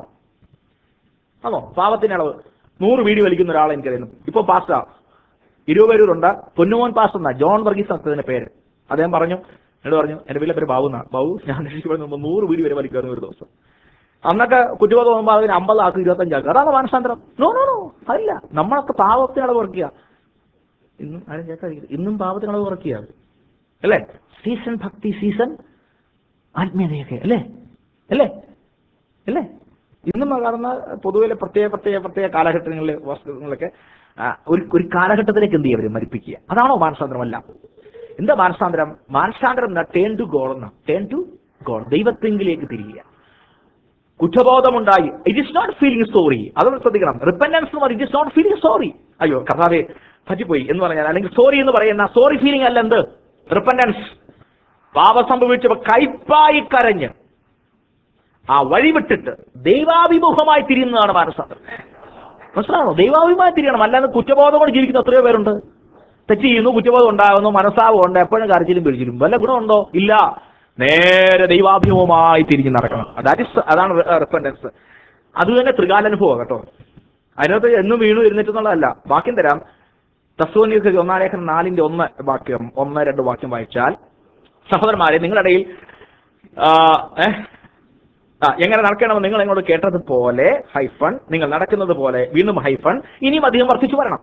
ആണോ പാപത്തിന്റെ അളവ് നൂറ് വീഡിയോ വലിക്കുന്ന ഒരാളെ എനിക്കറിയുന്നു ഇപ്പൊ പാസ്റ്റ ഇരുപേരൂരുണ്ട് പൊന്നുമോൻ പാസ്റ്റർ എന്നാ ജോൺ വർഗീസ് അദ്ദേഹത്തിന്റെ പേര് അദ്ദേഹം പറഞ്ഞു എന്നോട് പറഞ്ഞു എന്റെ വീട്ടിലെ പേര് ബാബു എന്നാ ബാബു ഞാൻ രക്ഷിക്കപ്പെടുന്ന മുമ്പ് നൂറ് വീഡിയോ വരെ വലിക്കുമായിരുന്നു ഒരു ദിവസം അന്നൊക്കെ കുറ്റബോധം പോകുമ്പോൾ അതിന് അമ്പതാക്കും ഇരുപത്തഞ്ചാക്കും അതാണ് മാനസാന്തരം നോ നോ നോ അല്ല നമ്മളൊക്കെ പാപത്തിനളവ് കുറയ്ക്കുക ഇന്നും ആരും കേൾക്കാതിരിക്കും ഇന്നും പാപത്തിനളവ് കുറയ്ക്കുക അല്ലേ സീസൺ ഭക്തി സീസൺ ആത്മീയതയൊക്കെ അല്ലേ അല്ലേ അല്ലേ ഇന്നും കാണുന്ന പൊതുവിലെ പ്രത്യേക പ്രത്യേക പ്രത്യേക കാലഘട്ടങ്ങളിലെ വസ്തുക്കളൊക്കെ ആ, ഒരു ഒരു കാലഘട്ടത്തിലേക്ക് എന്ത് ചെയ്യും അവർ മരിപ്പിക്കുക അതാണോ മാനസാന്തരമല്ല എന്താ മാനസാന്തരം മാനസാന്തരം എന്നാ ടേൺ ടു ഗോഡ് എന്ന ടേൺ ടു ഗോഡ് ദൈവത്തെങ്കിലേക്ക് തിരിയുക കുറ്റബോധമുണ്ടായി it is not feeling sorry അതൊന്ന് ശ്രദ്ധിക്കണം റിപ്പൻഡൻസ് എന്ന് പറഞ്ഞാൽ it is not feeling sorry അയ്യോ കർത്താവെ പറ്റിപ്പോയി എന്ന് പറഞ്ഞാൽ അല്ലെങ്കിൽ സോറി എന്ന് പറയുന്ന സോറി ഫീലിംഗ് അല്ല എന്ത് റിപ്പൻഡൻസ് പാപം സംഭവിച്ചപ്പോ കൈപ്പായി കരഞ്ഞ് ആ വഴി വിട്ടിട്ട് ദൈവാഭിമുഖമായി തിരിയുന്നതാണ് മാനസാന്തരം മനസ്സിലാണോ ദൈവാഭിമായി തിരിയണം അല്ലാതെ കുറ്റബോധം കൊണ്ട് ജീവിക്കുന്ന എത്രയോ പേരുണ്ട് തെറ്റ് ചെയ്യുന്നു കുറ്റബോധം ഉണ്ടാകുന്നു മനസ്സാവും ഉണ്ട് എപ്പോഴും കരച്ചിലും പിടിച്ചിലും വല്ല ഗുണമുണ്ടോ ഇല്ല നേരെ ദൈവാഭിമുഖമായി തിരിഞ്ഞ് നടക്കണം ദാറ്റ് ഇസ് അതാണ് റിപ്പൻഡൻസ് അത് തന്നെ ത്രികാലാനുഭവം കേട്ടോ അതിനകത്ത് എന്നും വീണു ഇരുന്നിട്ടെന്നുള്ളതല്ല വാക്യം തരാം തസ്വനിക്ക് ഒന്നാം ലേഖനം നാലിന്റെ ഒന്ന് വാക്യം ഒന്ന് രണ്ട് വാക്യം വായിച്ചാൽ സഹോദരന്മാരെ നിങ്ങളുടെ ഇടയിൽ ആ, ഏ, ആ, എങ്ങനെ നടക്കണമെന്ന് നിങ്ങൾ എന്നോട് കേട്ടതുപോലെ ഹൈഫൺ നിങ്ങൾ നടക്കുന്നത് പോലെ വീണ്ടും ഹൈഫൺ ഇനിയും അധികം വർദ്ധിച്ചു വരണം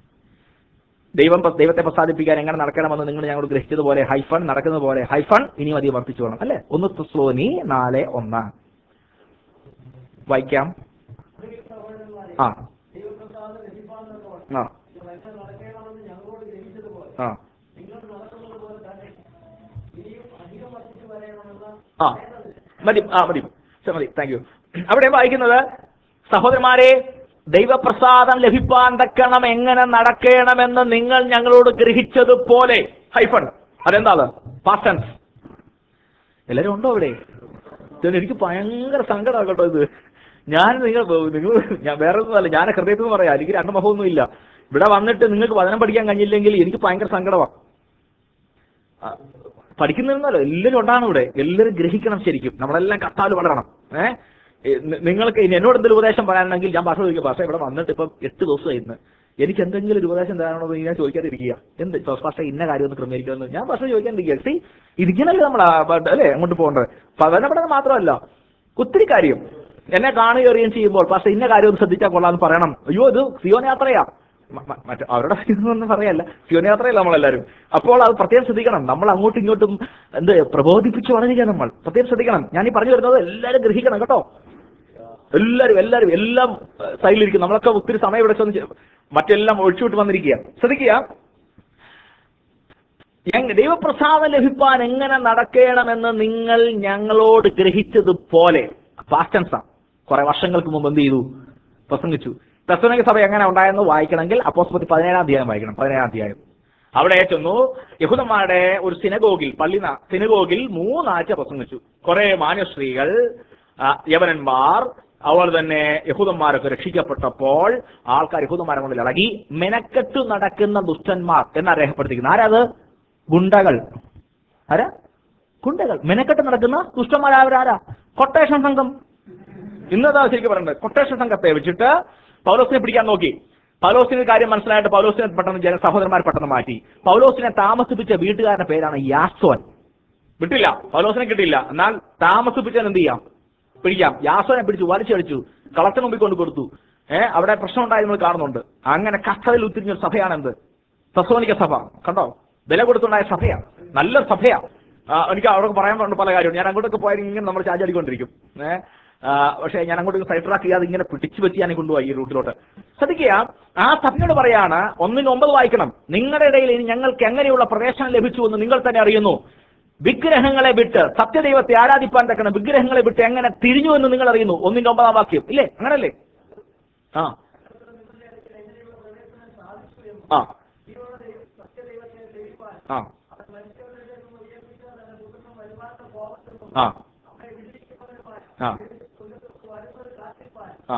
ദൈവം ദൈവത്തെ പ്രസാദിപ്പിക്കാൻ എങ്ങനെ നടക്കണമെന്ന് നിങ്ങൾ ഞങ്ങളോട് ഗ്രഹിച്ചതുപോലെ ഹൈഫൺ നടക്കുന്നത് പോലെ ഹൈഫൺ ഇനിയും അധികം വർദ്ധിച്ചു വേണം അല്ലെ ഒന്ന് തുസ്ലോനി നാല് ഒന്ന് വായിക്കാം ആ ദൈവപ്രസാദം ലഭിപ്പാണെന്നോട് ആ വചനം നടക്കണമെന്ന് ഞങ്ങളോട് ഗ്രഹിച്ചതുപോലെ ആ നിങ്ങൾ നടക്കുന്നത് പോലെ തന്നെ ഇനിയും അധികം വർദ്ധിച്ചു വരണമെന്ന് ആ മതി ആ മതി ശരി, മതി താങ്ക് യു അവിടെ വായിക്കുന്നത് സഹോദരന്മാരെ ദൈവപ്രസാദം ലഭിപ്പാൻ തക്കണം എങ്ങനെ നടക്കണമെന്ന് നിങ്ങൾ ഞങ്ങളോട് ഗ്രഹിച്ചതുപോലെ ഹൈഫൺ അതെന്താണ് പാസ്റ്റൻസ് എല്ലാരും ഉണ്ടോ അവിടെ ഇതെന്നെ എനിക്ക് ഭയങ്കര സങ്കടമാണ് കേട്ടോ ഇത് ഞാൻ നിങ്ങൾ നിങ്ങൾ ഞാൻ വേറെ ഒന്നുമല്ല ഞാൻ ഹൃദയത്തിൽ നിന്ന് പറയാം എനിക്ക് രണ്ട് മുഖമൊന്നും ഇല്ല ഇവിടെ വന്നിട്ട് നിങ്ങൾക്ക് വചനം പഠിക്കാൻ കഴിഞ്ഞില്ലെങ്കിൽ എനിക്ക് ഭയങ്കര സങ്കടമാണ് ആ, പഠിക്കുന്നതെന്നല്ലോ എല്ലാവരും ഉണ്ടാണ് ഇവിടെ എല്ലാവരും ഗ്രഹിക്കണം ശരിക്കും നമ്മളെല്ലാം കത്താൽ വളരണം ഏഹ് നിങ്ങൾക്ക് ഇനി എന്നോട് എന്തെങ്കിലും ഉപദേശം പറയാനുണ്ടെങ്കിൽ ഞാൻ ഭാഷ ചോദിക്കും ഭാഷ ഇവിടെ വന്നിട്ട് ഇപ്പം എട്ട് ദിവസമായിരുന്നു എനിക്ക് എന്തെങ്കിലും ഒരു ഉപദേശം തരാനോ എന്ന് ഞാൻ ചോദിക്കാതിരിക്കുക എന്ത് ഇപ്പൊ ഭാഷ ഇന്ന കാര്യം ഒന്ന് ക്രമീകരിക്കുമെന്ന് ഞാൻ ഭാഷ ചോദിക്കാതിരിക്കുക സി ഇരിക്കണല്ലേ നമ്മൾ അല്ലേ അങ്ങോട്ട് പോകേണ്ടത് പഠനം മാത്രമല്ല ഒത്തിരി കാര്യം എന്നെ കാണുകയും ചെയ്യുമ്പോൾ പക്ഷെ ഇന്ന കാര്യം ഒന്ന് ശ്രദ്ധിച്ചാൽ കൊള്ളാന്ന് പറയണം അയ്യോ ഇത് സിയോൻ യാത്രയാ മ- മ- മറ്റേ അവരുടെ ഇതൊന്നും പറയല്ല സിയോൻ യാത്രയല്ല നമ്മളെല്ലാവരും അപ്പോൾ അത് പ്രത്യേകം ശ്രദ്ധിക്കണം നമ്മൾ അങ്ങോട്ടും ഇങ്ങോട്ടും എന്ത് പ്രബോധിപ്പിച്ച് വളരുക നമ്മൾ പ്രത്യേകം ശ്രദ്ധിക്കണം ഞാൻ ഈ പറഞ്ഞു വരുന്നത് എല്ലാവരും ഗ്രഹിക്കണം കേട്ടോ എല്ലാവരും എല്ലാവരും എല്ലാം സൈഡിലിരിക്കും നമ്മളൊക്കെ ഒത്തിരി സമയം ഇവിടെ ചെന്ന് ചെ- മറ്റെല്ലാം ഒഴിച്ചുവിട്ട് വന്നിരിക്കുക ശ്രദ്ധിക്കുക എങ്- ദൈവപ്രസാദം ലഭിപ്പാൻ എങ്ങനെ നടക്കണമെന്ന് നിങ്ങൾ ഞങ്ങളോട് ഗ്രഹിച്ചതുപോലെ പാസ്റ്റൻസാ കുറെ വർഷങ്ങൾക്ക് മുമ്പ് എന്ത് ചെയ്തു പ്രസംഗിച്ചു പ്രസംഗിക സഭ എങ്ങനെ ഉണ്ടായെന്ന് വായിക്കണമെങ്കിൽ അപ്പോസ്പത്തി പതിനേഴാം അധ്യായം വായിക്കണം പതിനേഴാം അധ്യായം അവിടെ ചെന്നു യഹൂദന്മാരുടെ ഒരു സിനഗോഗിൽ പള്ളി ന- സിനഗോഗിൽ മൂന്നാഴ്ച പ്രസംഗിച്ചു കുറെ മാന്യസ്ത്രീകൾ ആ, യവനന്മാർ അവർ തന്നെ യഹൂദന്മാരൊക്കെ രക്ഷിക്കപ്പെട്ടപ്പോൾ ആൾക്കാർ യഹൂദന്മാരെ കൊണ്ട് ഇളകി മെനക്കെട്ടു നടക്കുന്ന ദുഷ്ടന്മാർ എന്നാ രേഖപ്പെടുത്തിക്കുന്നത് ആരാത് ഗുണ്ടകൾ ആരാ ഗുണ്ടകൾ മെനക്കെട്ട് നടക്കുന്ന ദുഷ്ടന്മാരാവരാരാ കൊട്ടേഷൻ സംഘം ഇന്നതാ ശരിക്കും പറയുന്നത് കൊട്ടേഷൻ സംഘത്തെ വെച്ചിട്ട് പൗലോസിനെ പിടിക്കാൻ നോക്കി പൗലോസിന് കാര്യം മനസ്സിലായിട്ട് പൗലോസിനെ പെട്ടെന്ന് ജന സഹോദരന്മാർ പെട്ടെന്ന് മാറ്റി പൗലോസിനെ താമസിപ്പിച്ച വീട്ടുകാരുടെ പേരാണ് യാസോൻ വിട്ടില്ല പൗലോസിനെ കിട്ടിയില്ല എന്നാൽ താമസിപ്പിച്ചാൽ എന്ത് ചെയ്യാം പിടിക്കാം യാസോനെ പിടിച്ചു വലിച്ചടിച്ചു കളക്ടർ മുമ്പിൽ കൊണ്ട് കൊടുത്തു ഏഹ് അവിടെ പ്രശ്നം ഉണ്ടായി നമ്മൾ കാണുന്നുണ്ട് അങ്ങനെ കഷ്ടതയിൽ ഉത്തിരിഞ്ഞ ഒരു സഭയാണ് എന്ത് സസോനിക സഭ കണ്ടോ വില കൊടുത്തുണ്ടായ സഭയാ നല്ല സഭയാ ആ, എനിക്ക് അവിടെ പറയാൻ പറഞ്ഞു പല കാര്യവും ഞാൻ അങ്ങോട്ടൊക്കെ പോയാൽ ഇങ്ങനെ നമ്മൾ ചാചാടിക്കൊണ്ടിരിക്കും ഏഹ് പക്ഷേ ഞാൻ അങ്ങോട്ട് സൈഡ് ട്രാക്ക് ചെയ്യാതെ ഇങ്ങനെ പിടിച്ചു പറ്റി ഞാൻ കൊണ്ടുപോയി ഈ റൂട്ടിലോട്ട് ശ്രദ്ധിക്കുക ആ സഭയോട് പറയാണ് ഒന്നിന് ഒമ്പത് വായിക്കണം നിങ്ങളുടെ ഇടയിൽ ഇനി ഞങ്ങൾക്ക് എങ്ങനെയുള്ള പ്രവേശനം ലഭിച്ചു എന്ന് നിങ്ങൾ തന്നെ അറിയുന്നു വിഗ്രഹങ്ങളെ വിട്ട് സത്യദൈവത്തെ ആരാധിപ്പാൻ തക്കണം വിഗ്രഹങ്ങളെ വിട്ട് എങ്ങനെ തിരിഞ്ഞു എന്ന് നിങ്ങൾ അറിയുന്നു ഒന്നിന്റെ ഒമ്പതാം വാക്യം ഇല്ലേ അങ്ങനല്ലേ ആ ആ ആ ആ ആ ആ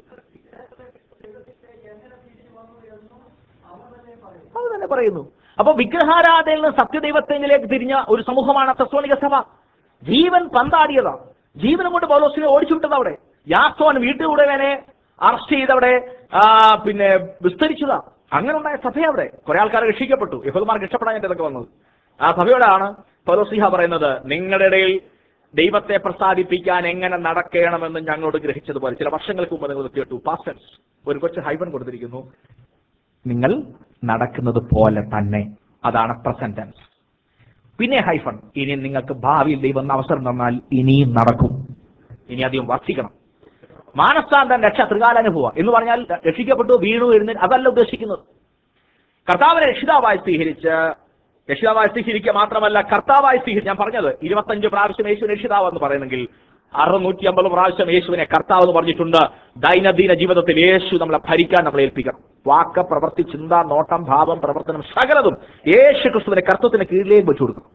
അത് തന്നെ പറയുന്നു അപ്പൊ വിഗ്രഹാരാധനയിൽ നിന്ന് സത്യദൈവത്തെങ്കിലേക്ക് തിരിഞ്ഞ ഒരു സമൂഹമാണ് തെസ്സോണിക സഭ ജീവൻ പന്താടിയതാ ജീവനും കൊണ്ട് പൗലോസിനെ ഓടിച്ചു വിട്ടത് അവിടെ യാസോൻ വീട്ടുകൂടവനെ അറസ്റ്റ് ചെയ്തവിടെ ആ, പിന്നെ വിസ്തരിച്ചതാ അങ്ങനെ ഉണ്ടായ സഭ അവിടെ കുറെ ആൾക്കാർ രക്ഷിക്കപ്പെട്ടു യഹോദമാർക്ക് രക്ഷപ്പെടാൻ ഇതൊക്കെ വന്നത് ആ സഭയോടാണ് പൗലോസിഹ പറയുന്നത് നിങ്ങളുടെ ഇടയിൽ ദൈവത്തെ പ്രസാദിപ്പിക്കാൻ എങ്ങനെ നടക്കണമെന്ന് ഞങ്ങളോട് ഗ്രഹിച്ചതുപോലെ ചില വർഷങ്ങൾക്ക് മുമ്പ് നിങ്ങൾ കേട്ടു പാസ്റ്റൻസ് ഒരു കൊച്ചു ഹൈബൻ കൊടുത്തിരിക്കുന്നു നിങ്ങൾ നടക്കുന്നത് പോലെ തന്നെ അതാണ് പ്രസന്റ് ടെൻസ് പിന്നെ ഹൈഫൺ ഇനി നിങ്ങൾക്ക് ഭാവിയിൽ ദൈവം അവസരം തന്നാൽ ഇനിയും നടക്കും ഇനി അധികം വർദ്ധിക്കണം മാനസാന്തം രക്ഷ ത്രികാലാനുഭവം എന്ന് പറഞ്ഞാൽ രക്ഷിക്കപ്പെട്ടു വീണു എഴുന്നേറ്റ് അതല്ല ഉദ്ദേശിക്കുന്നത് കർത്താവിനെ രക്ഷിതാവായി സ്വീകരിച്ച് രക്ഷിതാവായി സ്വീകരിക്കുക മാത്രമല്ല കർത്താവായി സ്വീകരിച്ച് ഞാൻ പറഞ്ഞത് ഇരുപത്തഞ്ച് പ്രാവശ്യം യേശു രക്ഷിതാവ് എന്ന് പറയുന്നെങ്കിൽ അറുന്നൂറ്റി അമ്പത് പ്രാവശ്യം യേശുവിനെ കർത്താവ് എന്ന് പറഞ്ഞിട്ടുണ്ട് ദൈനംദിന ജീവിതത്തിൽ യേശു നമ്മളെ ഭരിക്കാൻ നമ്മളെ ഏൽപ്പിക്കണം വാക്ക് പ്രവൃത്തി ചിന്ത നോട്ടം ഭാവം പ്രവർത്തനം സകലതും യേശു ക്രിസ്തുവിനെ കർത്തത്തിന് കീഴിലേക്ക് വെച്ചു കൊടുക്കും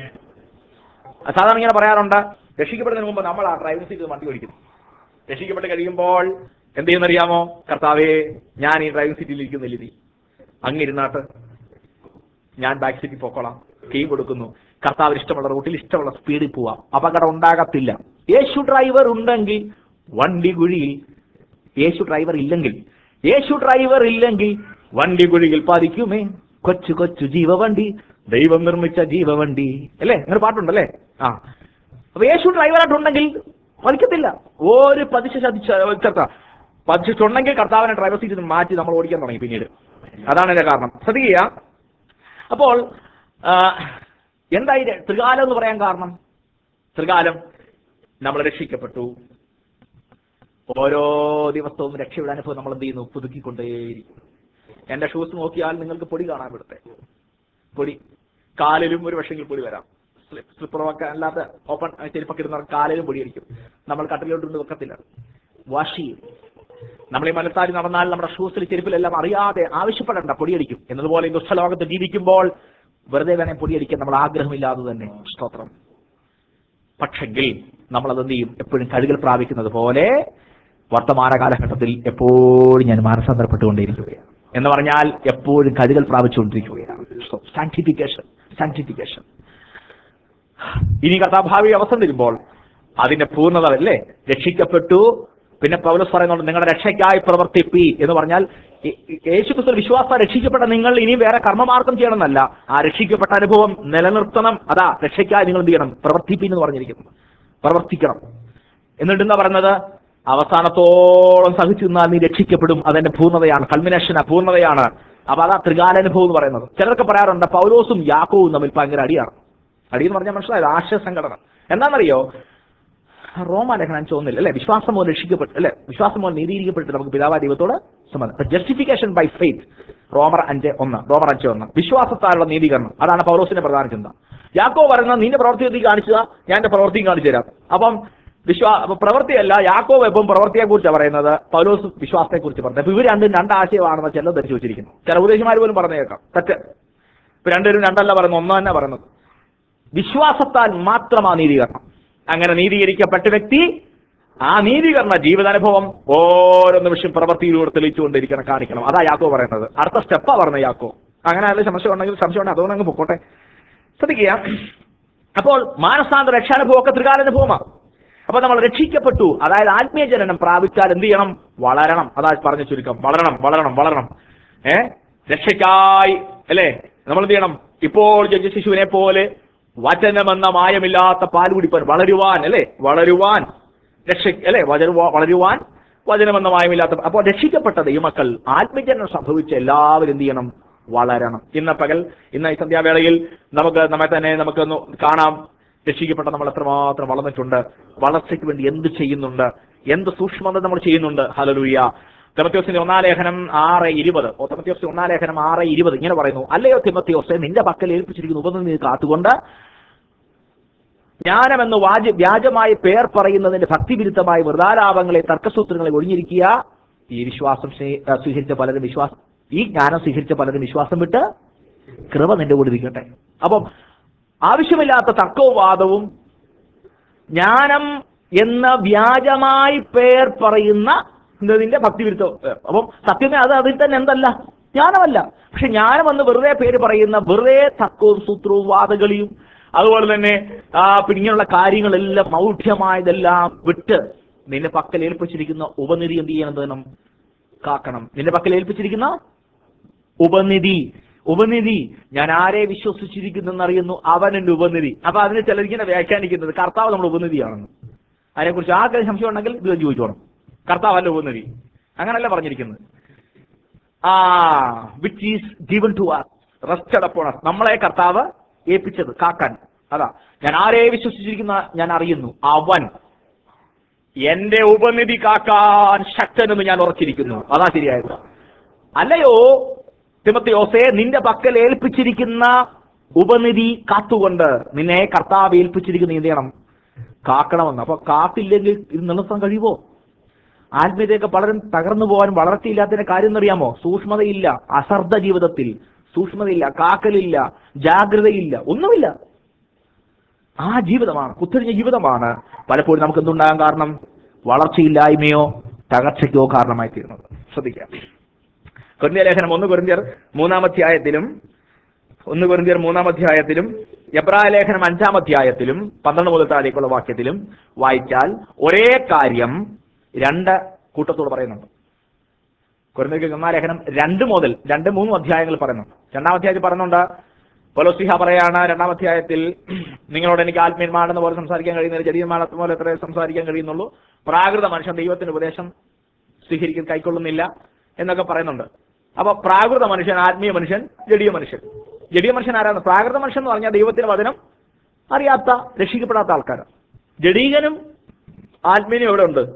സാധാരണ ഇങ്ങനെ പറയാറുണ്ട് രക്ഷിക്കപ്പെടുന്നതിന് മുമ്പ് നമ്മൾ ആ ഡ്രൈവിംഗ് സീറ്റ് വണ്ടി ഓടിക്കുന്നു രക്ഷിക്കപ്പെട്ട് കഴിയുമ്പോൾ എന്ത് ചെയ്യുന്നറിയാമോ കർത്താവേ ഞാൻ ഈ ഡ്രൈവിംഗ് സീറ്റിൽ ഇരിക്കുന്നില്ല ഇനി അങ്ങിരുന്നാട്ട് ഞാൻ ബാക്ക് സീറ്റിൽ പോക്കോളാം കീ കൊടുക്കുന്നു കർത്താവിന് ഇഷ്ടമുള്ള റൂട്ടിൽ ഇഷ്ടമുള്ള സ്പീഡിൽ പോവാം അപകടം ഉണ്ടാകത്തില്ല യേശു ഡ്രൈവർ ഉണ്ടെങ്കിൽ വണ്ടി കുഴിയിൽ യേശു ഡ്രൈവർ ഇല്ലെങ്കിൽ യേശു ഡ്രൈവർ ഇല്ലെങ്കിൽ വണ്ടി കുഴിയിൽ പതിക്കുമേ കൊച്ചു കൊച്ചു ജീവവണ്ടി ദൈവം നിർമ്മിച്ച ജീവവണ്ടി അല്ലേ അങ്ങനെ പാട്ടുണ്ടല്ലേ ആ അപ്പൊ യേശു ഡ്രൈവറായിട്ടുണ്ടെങ്കിൽ പതിക്കത്തില്ല ഒരു പതിശ ചേർത്ത പതിച്ചിട്ടുണ്ടെങ്കിൽ കർത്താവിനെ ഡ്രൈവർ സീറ്റിൽ നിന്ന് മാറ്റി നമ്മൾ ഓടിക്കാൻ തുടങ്ങി പിന്നീട് അതാണ് എന്റെ കാരണം ശ്രദ്ധിക്കുക അപ്പോൾ ആ, എന്തായി ഇത്? ത്രികാലം എന്ന് പറയാൻ കാരണം ത്രികാലം നമ്മൾ രക്ഷിക്കപ്പെട്ടു ഓരോ ദിവസവും രക്ഷയുടെ അനുഭവം നമ്മൾ എന്ത് ചെയ്യുന്നു പുതുക്കിക്കൊണ്ടേയിരിക്കും എന്റെ ഷൂസ് നോക്കിയാൽ നിങ്ങൾക്ക് പൊടി കാണാൻ ഇവിടുത്തെ പൊടി കാലിലും ഒരു പക്ഷെങ്കിൽ പൊടി വരാം സ്ലിപ്പറൊക്കെ അല്ലാത്ത ഓപ്പൺ ചെരുപ്പൊക്കെ ഇടുന്ന കാലിലും പൊടിയടിക്കും നമ്മൾ കട്ടിലോട്ട് വെക്കത്തില്ല വാഷ് ചെയ്യും നമ്മൾ ഈ മനസ്സാരി നടന്നാൽ നമ്മുടെ ഷൂസിൽ ചെരുപ്പിലെല്ലാം അറിയാതെ ആവശ്യപ്പെടേണ്ട പൊടിയടിക്കും എന്നതുപോലെ ഈ ദുഷ്ടലോകത്ത് ജീവിക്കുമ്പോൾ വെറുതെ വേണേ പൊടിയടിക്കാൻ നമ്മൾ ആഗ്രഹമില്ലാതെ തന്നെ സ്തോത്രം പക്ഷെങ്കിൽ നമ്മൾ അതെന്ത് ചെയ്യും എപ്പോഴും കഴുകൽ പ്രാപിക്കുന്നത് പോലെ വർത്തമാന കാലഘട്ടത്തിൽ എപ്പോഴും ഞാൻ മാനസാന്തരപ്പെട്ടുകൊണ്ടേയിരിക്കുകയാണ് എന്ന് പറഞ്ഞാൽ എപ്പോഴും കഴുകൽ പ്രാപിച്ചുകൊണ്ടിരിക്കുകയാണ് സാങ്ക്ടിഫിക്കേഷൻ സാങ്ക്ടിഫിക്കേഷൻ ഇനി കഥാഭാവി അവസരം വരുമ്പോൾ അതിന്റെ പൂർണ്ണത അല്ലേ രക്ഷിക്കപ്പെട്ടു പിന്നെ പൗലസ് പറയുന്നുണ്ട് നിങ്ങളുടെ രക്ഷയ്ക്കായി പ്രവർത്തിപ്പി എന്ന് പറഞ്ഞാൽ യേ- യേശുക്രിസ്തു വിശ്വാസ രക്ഷിക്കപ്പെട്ട നിങ്ങൾ ഇനി വേറെ കർമ്മമാർഗം ചെയ്യണമെന്നല്ല ആ രക്ഷിക്കപ്പെട്ട അനുഭവം നിലനിർത്തണം അതാ രക്ഷയ്ക്കായി നിങ്ങൾ എന്ത് ചെയ്യണം പ്രവർത്തിപ്പി എന്ന് പറഞ്ഞിരിക്കുന്നു പ്രവർത്തിക്കണം എന്നിട്ട് എന്താ പറയുന്നത് അവസാനത്തോളം സഹിച്ചു നിന്നാൽ നീ രക്ഷിക്കപ്പെടും അതെന്റെ പൂർണ്ണതയാണ് കൾമിനേഷൻ പൂർണ്ണതയാണ് അപ്പൊ അതാ ത്രികാലാനുഭവം എന്ന് പറയുന്നത് ചിലർക്ക് പറയാറുണ്ട് പൗലോസും യാക്കോവും തമ്മിൽ ഭയങ്കര അടിയാണ് അടി എന്ന് പറഞ്ഞാൽ മനസ്സിലായത് ആശയ സംഘടന എന്താണെന്നറിയോ റോമാലേഖനം തോന്നില്ല അല്ലെ വിശ്വാസം മൂലം രക്ഷിക്കപ്പെട്ടു അല്ലെ വിശ്വാസം മൂലം നീതീകരിക്കപ്പെട്ട് നമുക്ക് പിതാവായ ദൈവത്തോട് സംബന്ധം ജസ്റ്റിഫിക്കേഷൻ ബൈ ഫെയ്ത്ത് റോമർ അഞ്ച് ഒന്ന് റോമർ അഞ്ച് ഒന്ന് വിശ്വാസത്താലുള്ള നീതീകരണം അതാണ് പൗലോസിന്റെ പ്രധാന ചിന്ത യാക്കോ പറയുന്നത് നിന്റെ പ്രവൃത്തി നീ കാണിച്ചതാ ഞാൻ എന്റെ പ്രവൃത്തിയും കാണിച്ചു തരാം അപ്പം വിശ്വാ അപ്പൊ പ്രവൃത്തിയല്ല യാക്കോവ് എപ്പം പ്രവൃത്തിയെ കുറിച്ച് പറയുന്നത് പൗലോസ് വിശ്വാസത്തെ കുറിച്ച് പറഞ്ഞത് അപ്പൊ ഇവർ രണ്ടും രണ്ട് ആശയമാണെന്ന് ചില ധരിച്ചു വെച്ചിരിക്കുന്നു ചില ഉപദേശിമാർ പോലും പറഞ്ഞു കേൾക്കാം തെറ്റ് ഇപ്പൊ രണ്ടുപേരും രണ്ടല്ല പറയുന്നത് ഒന്ന് തന്നെ പറയുന്നത് വിശ്വാസത്താൽ മാത്രമാ നീതീകരണം അങ്ങനെ നീതീകരിക്കപ്പെട്ട വ്യക്തി ആ നീതീകരണ ജീവിതാനുഭവം ഓരോ നിമിഷം പ്രവൃത്തിയിലൂടെ തെളിയിച്ചുകൊണ്ടിരിക്കണം കാണിക്കണം അതാ യാക്കോ പറയുന്നത് അടുത്ത സ്റ്റെപ്പാ പറഞ്ഞ യാക്കോ അങ്ങനെ അല്ല സംശയം ഉണ്ടെങ്കിൽ സംശയം ഉണ്ടെങ്കിൽ അതുകൊണ്ട് അങ്ങ് പൊക്കോട്ടെ ശ്രദ്ധിക്കുക അപ്പോൾ മാനസാന്തര രക്ഷാനുഭവമൊക്കെ ത്രികാലാനുഭവമാണ് അപ്പൊ നമ്മൾ രക്ഷിക്കപ്പെട്ടു അതായത് ആത്മീയ ജനനം പ്രാപിച്ചാൽ എന്ത് ചെയ്യണം വളരണം അതാ പറഞ്ഞ ചുരുക്കം വളരണം വളരണം വളരണം ഏ രക്ഷയ്ക്കായി അല്ലേ നമ്മൾ എന്ത് ചെയ്യണം ഇപ്പോൾ ജനിച്ച ശിശുവിനെ പോലെ വചനമെന്ന മായമില്ലാത്ത പാൽ കുടിപ്പാൻ വളരുവാൻ അല്ലേ വളരുവാൻ രക്ഷ അല്ലേ വളരുവാ വളരുവാൻ വചനമെന്ന മായമില്ലാത്ത അപ്പോൾ രക്ഷിക്കപ്പെട്ട ദൈവമക്കൾ ആത്മജനം സംഭവിച്ച എല്ലാവരും എന്ത് ചെയ്യണം വളരണം ഇന്ന് പകൽ ഇന്ന് ഈ സന്ധ്യാവേളയിൽ നമുക്ക് നമ്മെ തന്നെ നമുക്കൊന്ന് കാണാം രക്ഷിക്കപ്പെട്ട നമ്മൾ എത്രമാത്രം വളർന്നിട്ടുണ്ട് വളർച്ചയ്ക്ക് വേണ്ടി എന്ത് ചെയ്യുന്നുണ്ട് എന്ത് സൂക്ഷ്മത നമ്മൾ ചെയ്യുന്നുണ്ട് ഹലലൂയ തിമത്യോസിന്റെ ഒന്നാം ലേഖനം ആറ് ഇരുപത് ഓ തിമത്യോസിന്റെ ഒന്നാം ലേഖനം ആറ് ഇരുപത് ഇങ്ങനെ പറയുന്നു അല്ലയോ തിമത്യോസെ നിന്റെ പക്കൽ ഏൽപ്പിച്ചിരിക്കുന്ന ഉപനിധി നീ കാത്തുകൊണ്ട് ജ്ഞാനമെന്ന് വാജ വ്യാജമായി പേർ പറയുന്നതിന്റെ ഭക്തിവിരുദ്ധമായ വൃതാലാപങ്ങളെ തർക്കസൂത്രങ്ങളെ ഒഴിഞ്ഞിരിക്കുക ഈ വിശ്വാസം സ്വീ- ആ, സ്വീകരിച്ച പലരും വിശ്വാസം ഈ ജ്ഞാനം സ്വീകരിച്ച പലരും വിശ്വാസം വിട്ട് കൃപ നിന്റെ കൂടെ ഇരിക്കട്ടെ അപ്പം ആവശ്യമില്ലാത്ത തർക്കവും വാദവും ജ്ഞാനം എന്ന വ്യാജമായി പേർ പറയുന്ന എന്നതിന്റെ ഭക്തിവിരുദ്ധം അപ്പം സത്യമേ അത് അതിൽ തന്നെ എന്തല്ല ജ്ഞാനമല്ല പക്ഷെ ജ്ഞാനമെന്ന് വെറുതെ പേര് പറയുന്ന വെറുതെ തർക്കവും സൂത്രവും വാദകളിയും അതുപോലെ തന്നെ ആ പിന്നെ ഇങ്ങനെയുള്ള കാര്യങ്ങളെല്ലാം മൗഢ്യമായതെല്ലാം വിട്ട് നിന്റെ പക്കൽ ഏൽപ്പിച്ചിരിക്കുന്ന ഉപനിധി എന്ത് ചെയ്യണം വേണം കാക്കണം നിന്റെ പക്കൽ ഏൽപ്പിച്ചിരിക്കുന്ന ഉപനിധി ഉപനിധി ഞാൻ ആരെ വിശ്വസിച്ചിരിക്കുന്നെന്ന് അറിയുന്നു അവൻ എന്റെ ഉപനിധി അപ്പൊ അതിന് ചിലരിങ്ങനെ വ്യാഖ്യാനിക്കുന്നത് കർത്താവ് നമ്മുടെ ഉപനിധിയാണെന്ന് അതിനെക്കുറിച്ച് ആർക്കും സംശയം ഉണ്ടെങ്കിൽ ഇത് ചോദിച്ചോണം കർത്താവല്ല ഉപനിധി അങ്ങനല്ല പറഞ്ഞിരിക്കുന്നത് ആ which is given to us rested upon us നമ്മളെ കർത്താവ് ഏൽപ്പിച്ചത് കാക്കാൻ അതാ ഞാൻ ആരെ വിശ്വസിച്ചിരിക്കുന്ന ഞാൻ അറിയുന്നു അവൻ എന്റെ ഉപനിധി കാക്കാൻ ശക്തനെന്ന് ഞാൻ ഉറച്ചിരിക്കുന്നു അതാ ശരിയായത് അല്ലയോ തിമത്തിയോസെ നിന്റെ പക്കൽ ഏൽപ്പിച്ചിരിക്കുന്ന ഉപനിധി കാത്തുകൊണ്ട് നിന്നെ കർത്താവ് ഏൽപ്പിച്ചിരിക്കുന്ന നീ എന്ത് ചെയ്യണം കാക്കണമെന്ന് അപ്പൊ കാത്തില്ലെങ്കിൽ ഇത് നിലനിർത്താൻ കഴിയുമോ ആത്മീയതയൊക്കെ പലരും തകർന്നു പോകാൻ വളർച്ചയില്ലാത്തതിന്റെ കാര്യം എന്നറിയാമോ സൂക്ഷ്മതയില്ല അശ്രദ്ധ ജീവിതത്തിൽ സൂക്ഷ്മതയില്ല കാക്കലില്ല ജാഗ്രതയില്ല ഒന്നുമില്ല ആ ജീവിതമാണ് കുത്തരിഞ്ഞ ജീവിതമാണ് പലപ്പോഴും നമുക്ക് എന്തുണ്ടാകാൻ കാരണം വളർച്ചയില്ലായ്മയോ തകർച്ചയ്ക്കോ കാരണമായി തീരുന്നത് ശ്രദ്ധിക്കാം കൊരിന്ത്യ ലേഖനം ഒന്ന് കൊരിന്ത്യർ മൂന്നാം അധ്യായത്തിലും ഒന്ന് കൊരിന്ത്യർ മൂന്നാം അധ്യായത്തിലും എബ്രായ ലേഖനം അഞ്ചാം അധ്യായത്തിലും പന്ത്രണ്ട് മുതൽ താഴേക്കുള്ള വാക്യത്തിലും വായിച്ചാൽ ഒരേ കാര്യം രണ്ട് കൂട്ടത്തോട് പറയുന്നുണ്ട് കൊരിന്ത്യർക്ക് ഒന്നാം ലേഖനം രണ്ട് മുതൽ രണ്ട് മൂന്നും അധ്യായങ്ങൾ പറയുന്നുണ്ട് രണ്ടാം അധ്യായത്തിൽ പറയുന്നുണ്ട് പൊലോസിഹ പറയാണ് രണ്ടാം അധ്യായത്തിൽ നിങ്ങളോട് എനിക്ക് ആത്മീയന്മാണെന്ന പോലെ സംസാരിക്കാൻ കഴിയുന്നില്ല ജഡീയന്മാണെന്ന പോലെ എത്ര സംസാരിക്കാൻ കഴിയുന്നുള്ളൂ പ്രാകൃത മനുഷ്യൻ ദൈവത്തിന്റെ ഉപദേശം സ്വീകരിക്കാൻ കൈക്കൊള്ളുന്നില്ല എന്നൊക്കെ പറയുന്നുണ്ട് അപ്പൊ പ്രാകൃത മനുഷ്യൻ ആത്മീയ മനുഷ്യൻ ജഡീയ മനുഷ്യൻ ജഡീയ മനുഷ്യൻ ആരാണ് പ്രാകൃത മനുഷ്യൻ എന്ന് പറഞ്ഞാൽ ദൈവത്തിന്റെ വചനം അറിയാത്ത രക്ഷിക്കപ്പെടാത്ത ആൾക്കാരാണ് ജഡീകനും ആത്മീയനും എവിടെ ഉണ്ട്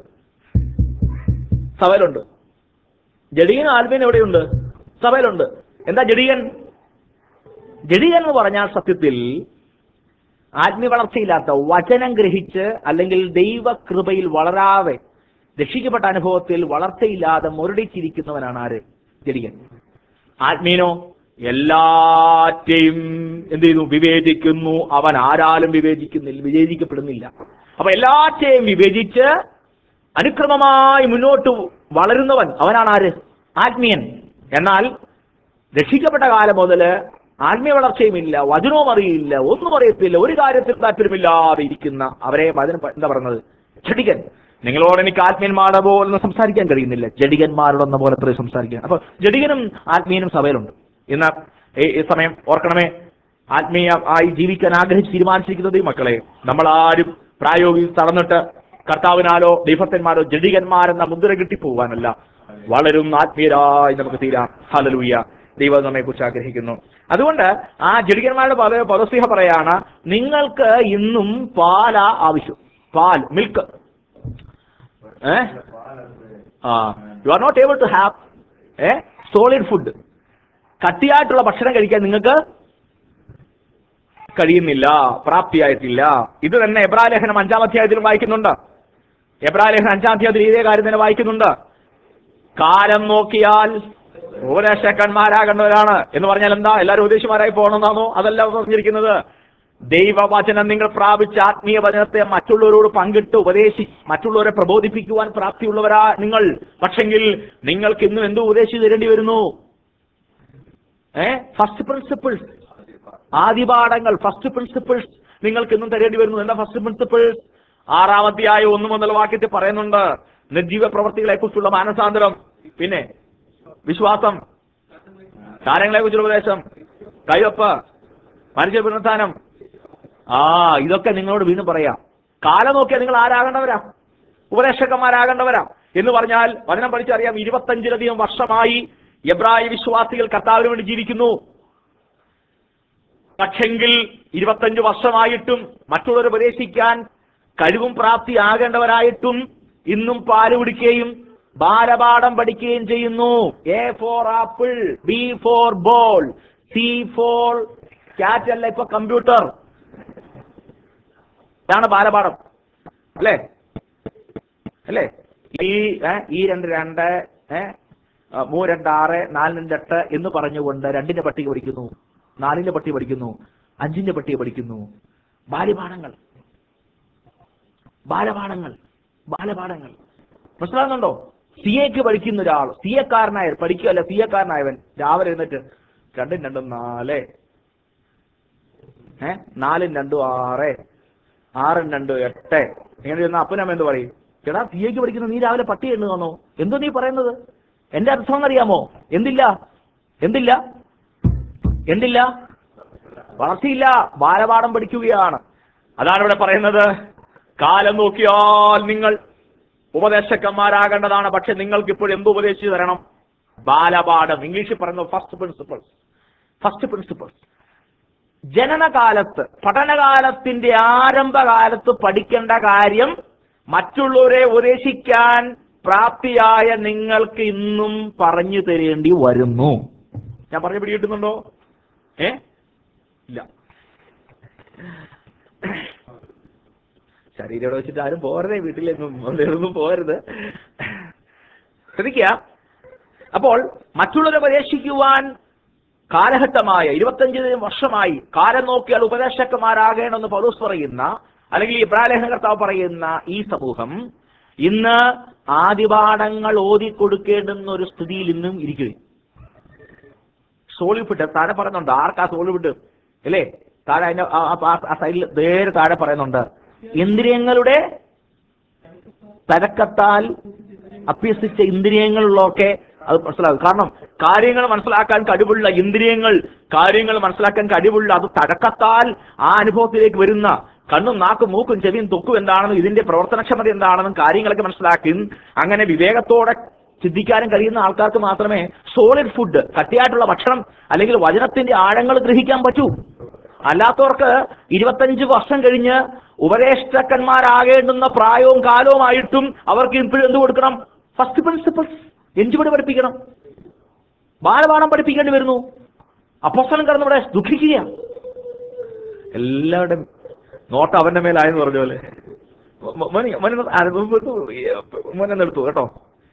സഭയിലുണ്ട് ജഡീകനും ആത്മീയനും എവിടെയുണ്ട് സഭയിലുണ്ട് എന്താ ജഡീകൻ ജഡീകൻ എന്ന് പറഞ്ഞാൽ സത്യത്തിൽ ആത്മീയ വളർച്ചയില്ലാത്ത വചനം ഗ്രഹിച്ച് അല്ലെങ്കിൽ ദൈവകൃപയിൽ വളരാതെ രക്ഷിക്കപ്പെട്ട അനുഭവത്തിൽ വളർച്ചയില്ലാതെ മുരടിച്ചിരിക്കുന്നവനാണ് ആര് ജഡികൻ ആത്മീനോ എല്ലാറ്റെയും എന്ത് ചെയ്യുന്നു വിവേചിക്കുന്നു അവൻ ആരാലും വിവേചിക്കുന്നില്ല വിവേചിക്കപ്പെടുന്നില്ല അപ്പൊ എല്ലാറ്റെയും വിവേചിച്ച് അനുക്രമമായി മുന്നോട്ട് വളരുന്നവൻ അവനാണ് ആര് ആത്മീയൻ എന്നാൽ രക്ഷിക്കപ്പെട്ട കാലം മുതല് ആത്മീയ വളർച്ചയുമില്ല വചനവും അറിയില്ല ഒന്നും അറിയത്തില്ല ഒരു കാര്യത്തിൽ താല്പര്യമില്ലാതെ ഇരിക്കുന്ന അവരെ വചനം പ- എന്താ പറയുന്നത് ജഡികൻ നിങ്ങളോട് എനിക്ക് ആത്മീയന്മാരുടെ പോലെ സംസാരിക്കാൻ കഴിയുന്നില്ല ജഡികന്മാരോടൊന്ന പോലെ അത്രയും സംസാരിക്കാൻ അപ്പൊ ജഡികനും ആത്മീയനും സഭയിലുണ്ട് ഇന്ന് ഈ- ഈ സമയം ഓർക്കണമേ ആത്മീയ ആയി ജീവിക്കാൻ ആഗ്രഹിച്ച് തീരുമാനിച്ചിരിക്കുന്നത് ഈ മക്കളെ നമ്മളാരും പ്രായോഗിക തളർന്നിട്ട് കർത്താവിനാലോ ദൈവത്തന്മാരോ ജഡികന്മാരെന്ന മുദ്ര കിട്ടിപ്പോവാനല്ല വളരുന്ന ആത്മീയരായി നമുക്ക് തീരാം ഹലലൂയ ദൈവം നമ്മെ കുറിച്ച് ആഗ്രഹിക്കുന്നു അതുകൊണ്ട് ആ ജഡികന്മാരുടെ പല പദസ്ലിഹ പറയാണ് നിങ്ങൾക്ക് ഇന്നും പാല ആവശ്യം പാൽ മിൽക്ക് ഏ ആ you are not able to have a solid food കട്ടിയായിട്ടുള്ള ഭക്ഷണം കഴിക്കാൻ നിങ്ങൾക്ക് കഴിയുന്നില്ല പ്രാപ്തിയായിട്ടില്ല ഇത് തന്നെ എബ്രാ ലേഖനം അഞ്ചാം അധ്യായത്തിലും വായിക്കുന്നുണ്ട് എബ്രാ ലേഖനം അഞ്ചാം അധ്യായത്തിൽ ഇതേ കാര്യം തന്നെ വായിക്കുന്നുണ്ട് കാലം നോക്കിയാൽ ഉപദേശക്കന്മാരാകേണ്ടവരാണ് എന്ന് പറഞ്ഞാൽ എന്താ എല്ലാവരും ഉപദേശിമാരായി പോകണമെന്നാണോ അതല്ല പറഞ്ഞിരിക്കുന്നത് ദൈവവചനം നിങ്ങൾ പ്രാപിച്ച ആത്മീയ വചനത്തെ മറ്റുള്ളവരോട് പങ്കിട്ട് ഉപദേശി മറ്റുള്ളവരെ പ്രബോധിപ്പിക്കുവാൻ പ്രാപ്തിയുള്ളവരാ നിങ്ങൾ പക്ഷെങ്കിൽ നിങ്ങൾക്ക് ഇന്നും എന്തോ ഉപദേശിച്ചു തരേണ്ടി വരുന്നു ഏ ഫസ്റ്റ് പ്രിൻസിപ്പിൾസ് ആദിപാഠങ്ങൾ ഫസ്റ്റ് പ്രിൻസിപ്പിൾസ് നിങ്ങൾക്ക് ഇന്നും തരേണ്ടി വരുന്നു എന്താ ഫസ്റ്റ് പ്രിൻസിപ്പിൾസ് ആറാമത്തെയായ ഒന്ന് മുതൽ വാക്യത്തിൽ പറയുന്നുണ്ട് നിർജീവ പ്രവർത്തികളെ കുറിച്ചുള്ള മാനസാന്തരം പിന്നെ വിശ്വാസം കാര്യങ്ങളെ കുറിച്ചുള്ള ഉപദേശം കൈവപ്പ് മനുഷ്യ പുനരുത്ഥാനം ആ ഇതൊക്കെ നിങ്ങളോട് വീണ്ടും പറയാം കാലം നോക്കിയാൽ നിങ്ങൾ ആരാകേണ്ടവരാ ഉപദേശകന്മാരാകേണ്ടവരാ എന്ന് പറഞ്ഞാൽ വചനം പഠിച്ചറിയാം ഇരുപത്തഞ്ചിലധികം വർഷമായി എബ്രായ വിശ്വാസികൾ കർത്താവിന് വേണ്ടി ജീവിക്കുന്നു പക്ഷെങ്കിൽ ഇരുപത്തഞ്ച് വർഷമായിട്ടും മറ്റുള്ളവരെ ഉപദേശിക്കാൻ കഴിവും പ്രാപ്തി ആകേണ്ടവരായിട്ടും ഇന്നും പാല് കുടിക്കുകയും ബാലപാഠം പഠിക്കുകയും ചെയ്യുന്നു A for apple B for ball C for cat അല്ല ഇപ്പൊ കമ്പ്യൂട്ടർ ഇതാണ് ബാലപാഠം അല്ലേ അല്ലേ ഈ ഏ, ഈ രണ്ട് രണ്ട് ഏ, ആ, മൂ രണ്ട് ആറ് നാല് രണ്ട് എട്ട് എന്ന് പറഞ്ഞുകൊണ്ട് രണ്ടിന്റെ പട്ടിക പഠിക്കുന്നു നാലിന്റെ പട്ടിക പഠിക്കുന്നു അഞ്ചിന്റെ പട്ടിക പഠിക്കുന്നു ബാല്യപാഠങ്ങൾ ബാലപാഠങ്ങൾ ബാലപാഠങ്ങൾ മനസ്സിലാകുന്നുണ്ടോ സി എക്ക് പഠിക്കുന്ന ഒരാൾ സി എക്കാരനായ പഠിക്കുകയല്ല സി എക്കാരനായവൻ രാവിലെ എഴുന്നേറ്റ് രണ്ടും രണ്ടും നാല് ഏ നാലും രണ്ടും ആറ് ആറും രണ്ടും എട്ട് ഇങ്ങനെ ചെന്ന അപ്പനമ്മ എന്ത് പറയും ചേട്ടാ സി എക്ക് പഠിക്കുന്ന നീ രാവിലെ പട്ടി എണ്ണു വന്നോ എന്തോ നീ പറയുന്നത് എന്റെ അർത്ഥം എന്നറിയാമോ എന്തില്ല എന്തില്ല എന്തില്ല വളർച്ചയില്ല ബാലപാഠം പഠിക്കുകയാണ് അതാണ് ഇവിടെ പറയുന്നത് കാലം നോക്കിയാൽ നിങ്ങൾ ഉപദേശക്കന്മാരാകേണ്ടതാണ് പക്ഷെ നിങ്ങൾക്ക് ഇപ്പോൾ എന്ത് ഉപദേശിച്ചു തരണം ബാലപാഠം ഇംഗ്ലീഷിൽ പറയുന്നത് ഫസ്റ്റ് പ്രിൻസിപ്പിൾസ് ഫസ്റ്റ് പ്രിൻസിപ്പിൾസ് ജനനകാലത്ത് പഠനകാലത്തിന്റെ ആരംഭകാലത്ത് പഠിക്കേണ്ട കാര്യം മറ്റുള്ളവരെ ഉപദേശിക്കാൻ പ്രാപ്തിയായ നിങ്ങൾക്ക് ഇന്നും പറഞ്ഞു തരേണ്ടി വരുന്നു ഞാൻ പറഞ്ഞു പിടികിട്ടുന്നുണ്ടോ ഏ ഇല്ല ശരീരം ഇവിടെ വെച്ചിട്ട് ആരും പോരുതേ വീട്ടിലെങ്ങും ഒന്നും പോരുത് ശ്രദ്ധിക്കുക അപ്പോൾ മറ്റുള്ളവരെ ഉപദേശിക്കുവാൻ കാലഘട്ടമായ ഇരുപത്തഞ്ച് വർഷമായി കാലം നോക്കിയാൽ ഉപദേശക്കന്മാരാകണമെന്ന് പൗലോസ് പറയുന്ന അല്ലെങ്കിൽ ഇബ്രാലേഖന കർത്താവ് പറയുന്ന ഈ സമൂഹം ഇന്ന് ആദിപാഠങ്ങൾ ഓതിക്കൊടുക്കേണ്ടുന്ന ഒരു സ്ഥിതിയിൽ ഇന്നും ഇരിക്കുകയും സോളിവിട്ട് താഴെ പറയുന്നുണ്ട് ആർക്കാ സോളിവിട്ട് അല്ലേ താഴെ അതിന്റെ ആ- ആ- ആ സൈഡിൽ നേരെ താഴെ പറയുന്നുണ്ട് ഇന്ദ്രിയങ്ങളുടെ തരക്കത്താൽ അഭ്യസിച്ച ഇന്ദ്രിയങ്ങളിലൊക്കെ അത് മനസ്സിലാകും കാരണം കാര്യങ്ങൾ മനസ്സിലാക്കാൻ കഴിവുള്ള ഇന്ദ്രിയങ്ങൾ കാര്യങ്ങൾ മനസ്സിലാക്കാൻ കഴിവുള്ള അത് തഴക്കത്താൽ ആ അനുഭവത്തിലേക്ക് വരുന്ന കണ്ണും നാക്കും മൂക്കും ചെവിയും തൊക്കും എന്താണെന്നും ഇതിന്റെ പ്രവർത്തനക്ഷമത എന്താണെന്നും കാര്യങ്ങളൊക്കെ മനസ്സിലാക്കി അങ്ങനെ വിവേകത്തോടെ ചിന്തിക്കാനും കഴിയുന്ന ആൾക്കാർക്ക് മാത്രമേ സോളിഡ് ഫുഡ് കട്ടിയായിട്ടുള്ള ഭക്ഷണം അല്ലെങ്കിൽ വചനത്തിന്റെ ആഴങ്ങൾ ഗ്രഹിക്കാൻ പറ്റൂ അല്ലാത്തവർക്ക് ഇരുപത്തഞ്ച് വർഷം കഴിഞ്ഞ് ഉപദേഷ്ടക്കന്മാരാകേണ്ടുന്ന പ്രായവും കാലവുമായിട്ടും അവർക്ക് ഇപ്പോഴും എന്ത് കൊടുക്കണം ഫസ്റ്റ് പ്രിൻസിപ്പിൾസ് എഞ്ചുപടി പഠിപ്പിക്കണം ബാലപാഠം പഠിപ്പിക്കേണ്ടി വരുന്നു അപ്പോസ്തലൻ കിടന്ന് ഇവിടെ ദുഃഖിക്കുക എല്ലാവരുടെയും നോട്ട് അവന്റെ മേലായെന്ന് പറഞ്ഞ പോലെ മോ- മോനെ മോനെ ഒന്ന് ആ, നിർത്തൂ. ഈ, മോനെ നിർത്തൂ കേട്ടോ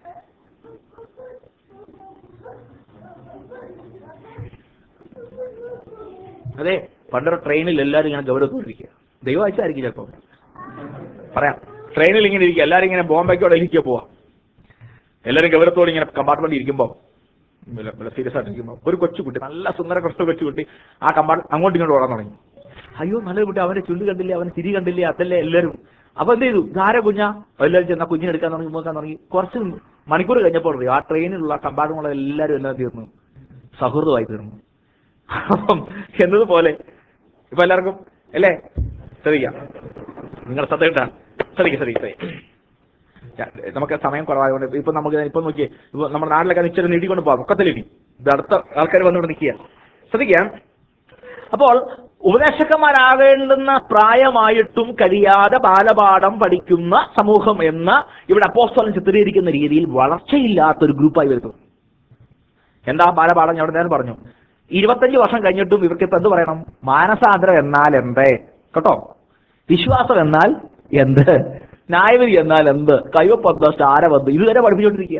അതെ പണ്ടൊരു ട്രെയിനിൽ എല്ലാവരും ഇങ്ങനെ ഗൗരവത്തോടിരിക്കുക ദൈവം അയച്ചായിരിക്കും ചിലപ്പോൾ പറയാം ട്രെയിനിൽ ഇങ്ങനെ ഇരിക്കുക എല്ലാവരും ഇങ്ങനെ ബോംബെക്കോടെ ഇരിക്കുക പോവാ എല്ലാവരും ഗൗരവത്തോടെ ഇങ്ങനെ കമ്പാർട്ട്മെന്റ് ഇരിക്കുമ്പോൾ സീരിയസ് ആയിട്ട് ഇരിക്കുമ്പോൾ ഒരു കൊച്ചുകുട്ടി നല്ല സുന്ദര കൃഷ്ണ കൊച്ചുകുട്ടി ആ കമ്പാർട്ട് അങ്ങോട്ടും ഇങ്ങോട്ട് ഓടാൻ തുടങ്ങി അയ്യോ നല്ല കുട്ടി അവന്റെ ചുണ്ട് കണ്ടില്ലേ അവന് തിരി കണ്ടില്ലേ അതല്ലേ എല്ലാവരും അപ്പൊ എന്ത് ചെയ്തു ധാര കുഞ്ഞ എല്ലാവരും ചെന്നാ കുഞ്ഞിനെ എടുക്കാൻ തുടങ്ങി നോക്കാൻ തുടങ്ങി കുറച്ച് മണിക്കൂർ കഴിഞ്ഞപ്പോൾ അറിയോ ആ ട്രെയിനിലുള്ള കമ്പാർട്ട്മെന്റ് എല്ലാവരും എല്ലാം തീർന്നു സൗഹൃദമായി തീർന്നു അപ്പം എന്നതുപോലെ ഇപ്പൊ എല്ലാവർക്കും അല്ലേ ശ്രദ്ധിക്കാം നിങ്ങൾ ശ്രദ്ധ കിട്ടാൻ ശ്രദ്ധിക്കുക ശ്രദ്ധിക്കുക ഞാൻ- നമുക്ക് സമയം കുറവായതുകൊണ്ട് ഇപ്പൊ നമുക്ക് ഇപ്പൊ നോക്കിയേ ഇപ്പൊ നമ്മുടെ നാട്ടിലൊക്കെ ഇച്ചിരി നീട്ടിക്കൊണ്ട് പോകാം ഒക്കത്തിലിടി ഇത് അടുത്ത ആൾക്കാർ വന്നുകൊണ്ട് നിൽക്കുക ശ്രദ്ധിക്കാം അപ്പോൾ ഉപദേശക്കന്മാരാകേണ്ടുന്ന പ്രായമായിട്ടും കഴിയാതെ ബാലപാഠം പഠിക്കുന്ന സമൂഹം എന്ന് ഇവിടെ അപ്പോസ്തലൻ ചിത്രീകരിക്കുന്ന രീതിയിൽ വളർച്ചയില്ലാത്ത ഒരു ഗ്രൂപ്പായി വരുന്നു എന്താ ബാലപാഠം ഞാൻ അവിടെ നേരം പറഞ്ഞു ഇരുപത്തഞ്ച് വർഷം കഴിഞ്ഞിട്ടും ഇവർക്ക് ഇപ്പൊ എന്ത് പറയണം മാനസാന്തരം എന്നാൽ എന്തേ കേട്ടോ വിശ്വാസം എന്നാൽ എന്ത് ന്യായവിധി എന്നാൽ എന്ത് കൈവപ്പന്ത് സ്ഥാനബന്ധം ഇതുവരെ പഠിപ്പിച്ചുകൊണ്ടിരിക്കുക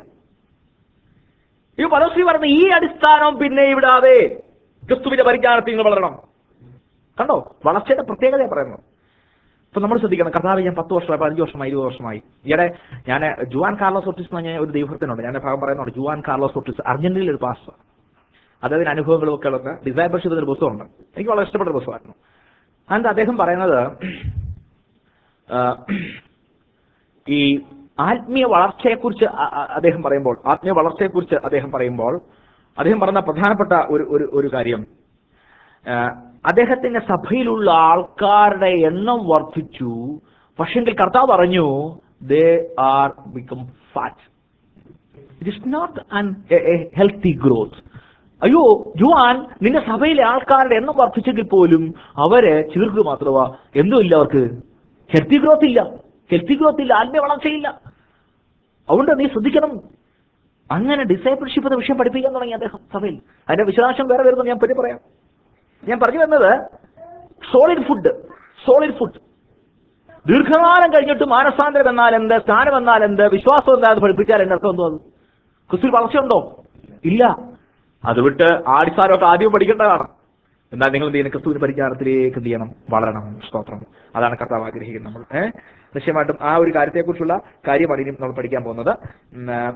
ഈ പലസ്ത്രീ പറഞ്ഞ ഈ അടിസ്ഥാനം പിന്നെ ഇവിടാതെ ക്രിസ്തുവിന്റെ പരിജ്ഞാനത്തിൽ നിങ്ങൾ വളരണം കണ്ടോ വളർച്ചയുടെ പ്രത്യേകതയെ പറയുന്നു ഇപ്പൊ നമ്മൾ ശ്രദ്ധിക്കണം കർത്താവ് ഞാൻ പത്ത് വർഷമായി പതിനഞ്ച് വർഷമായി ഇരുപത് വർഷമായി ഈയിടെ ഞാൻ ജുവാൻ കാർലോസ് ഒട്ടിസ് എന്ന് പറഞ്ഞ ഒരു ദൈവത്തിനുണ്ട് ഞാൻ ഭാഗം പറയുന്നുണ്ട് ജുവാൻ കാർലോസ് ഒട്ടിസ് അർജന്റീനയിലെ ഒരു പാസ്റ്റർ അദ്ദേഹത്തിന് അനുഭവങ്ങളും ഒക്കെ ഉള്ള ഡിസൈബർഷിപ്പ് എന്നൊരു പുസ്തകമുണ്ട് എനിക്ക് വളരെ ഇഷ്ടപ്പെട്ട ഒരു പുസ്തകമായിരുന്നു അതിന്റെ അദ്ദേഹം പറയുന്നത് ആ, ഈ ആത്മീയ വളർച്ചയെക്കുറിച്ച് അ- അ- അദ്ദേഹം പറയുമ്പോൾ ആത്മീയ വളർച്ചയെക്കുറിച്ച് അദ്ദേഹം പറയുമ്പോൾ അദ്ദേഹം പറഞ്ഞ പ്രധാനപ്പെട്ട ഒരു ഒരു ഒരു കാര്യം ആ, അദ്ദേഹത്തിന്റെ സഭയിലുള്ള ആൾക്കാരുടെ എണ്ണം വർദ്ധിച്ചു പക്ഷെങ്കിൽ കർത്താവ് പറഞ്ഞു they are become fat it is not an healthy growth അയ്യോ ജുവാൻ നിന്റെ സഭയിലെ ആൾക്കാരുടെ എണ്ണം വർദ്ധിച്ചെങ്കിൽ പോലും അവരെ ചീർക്കുക മാത്രമാ എന്തോ ഇല്ല അവർക്ക് ഹെൽത്തി ഗ്രോത്ത് ഇല്ല ഹെൽത്തി ഗ്രോത്ത് ഇല്ല ആത്മീയ വളർച്ചയില്ല അതുകൊണ്ട് നീ ശ്രദ്ധിക്കണം അങ്ങനെ ഡിസൈപ്പിൾഷിപ്പ് എന്ന വിഷയം പഠിപ്പിക്കാൻ തുടങ്ങി അദ്ദേഹം സഭയിൽ അതിന്റെ വിശദാംശം വേറെ വരുന്നത് ഞാൻ പറ്റി പറയാം ഞാൻ പറഞ്ഞു വന്നത് സോളിഡ് ഫുഡ് സോളിഡ് ഫുഡ് ദീർഘകാലം കഴിഞ്ഞിട്ട് മാനസാന്തരം എന്നാൽ എന്ത് സ്ഥാനം എന്നാൽ എന്ത് വിശ്വാസം എന്താന്ന് പഠിപ്പിച്ചാൽ എന്റെ അർത്ഥം എന്തോ അത് ക്രിസ്തു വളർച്ചയുണ്ടോ ഇല്ല അത് വിട്ട് ആടിസ്ഥാനമൊക്കെ ആദ്യം പഠിക്കേണ്ടതാണ് എന്നാൽ നിങ്ങൾ എന്ത് ചെയ്യണം ക്രിസ്തുവിന്റെ പരിചാരത്തിലേക്ക് എന്ത് ചെയ്യണം വളരണം സ്തോത്രം അതാണ് കർത്താവ് ആഗ്രഹിക്കുന്നത് നമ്മൾ ഏഹ് നിശ്ചയമായിട്ടും ആ ഒരു കാര്യത്തെക്കുറിച്ചുള്ള കാര്യമാണ് ഇനി നമ്മൾ പഠിക്കാൻ പോകുന്നത് ഉം, ആ,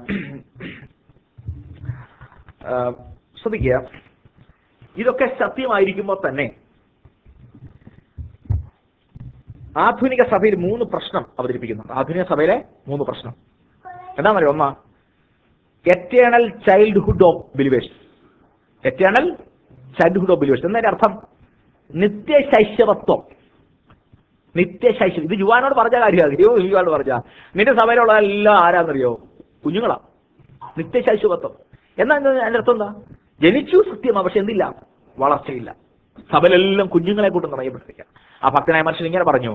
ആ, ശ്രദ്ധിക്കുക ഇതൊക്കെ സത്യമായിരിക്കുമ്പോൾ തന്നെ ആധുനിക സഭയിൽ മൂന്ന് പ്രശ്നം അവതരിപ്പിക്കുന്നുണ്ട് ആധുനിക സഭയിലെ മൂന്ന് പ്രശ്നം എന്താണെന്നറിയോ ഒന്നാ eternal childhood of believers eternal childhood of believers എന്നതിന്റെ അർത്ഥം നിത്യശൈശവത്വം നിത്യശൈശവം ഇത് യുവാനോട് പറഞ്ഞ കാര്യമാണ് അയ്യോ യുവാനോട് പറഞ്ഞ നിന്റെ സഭയിലുള്ള എല്ലാം ആരാന്നറിയോ കുഞ്ഞുങ്ങളാ നിത്യശൈശവത്വം എന്നാ ഇത് അതിന്റെ അർത്ഥം എന്താ ജനിച്ചു സത്യമാ പക്ഷെ എന്തില്ല വളർച്ചയില്ല സഭയിലെല്ലാം കുഞ്ഞുങ്ങളെ കൂട്ടും നിറയപ്പെട്ടിരിക്കുക ആ ഭക്തനായ മനുഷ്യൻ ഇങ്ങനെ പറഞ്ഞു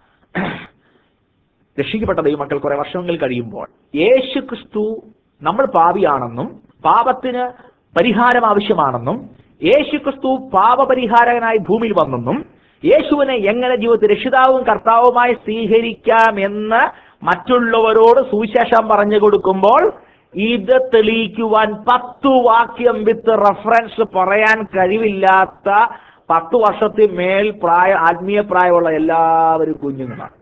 രക്ഷിക്കപ്പെട്ട ദൈവമക്കൾ കുറെ വർഷങ്ങൾ കഴിയുമ്പോൾ യേശു ക്രിസ്തു നമ്മൾ പാപിയാണെന്നും പാപത്തിന് പരിഹാരം ആവശ്യമാണെന്നും യേശു ക്രിസ്തു പാപപരിഹാരകനായി ഭൂമിയിൽ വന്നെന്നും യേശുവിനെ എങ്ങനെ ജീവിതത്തിൽ രക്ഷിതാവും കർത്താവുമായി സ്വീകരിക്കാമെന്ന് മറ്റുള്ളവരോട് സുവിശേഷം പറഞ്ഞു കൊടുക്കുമ്പോൾ ഇത് തെളിയിക്കുവാൻ പത്തു വാക്യം വിത്ത് റെഫറൻസ് പറയാൻ കഴിവില്ലാത്ത പത്തു വർഷത്തിൽ മേൽ പ്രായ ആത്മീയ പ്രായമുള്ള എല്ലാവരും കുഞ്ഞുങ്ങളാണ്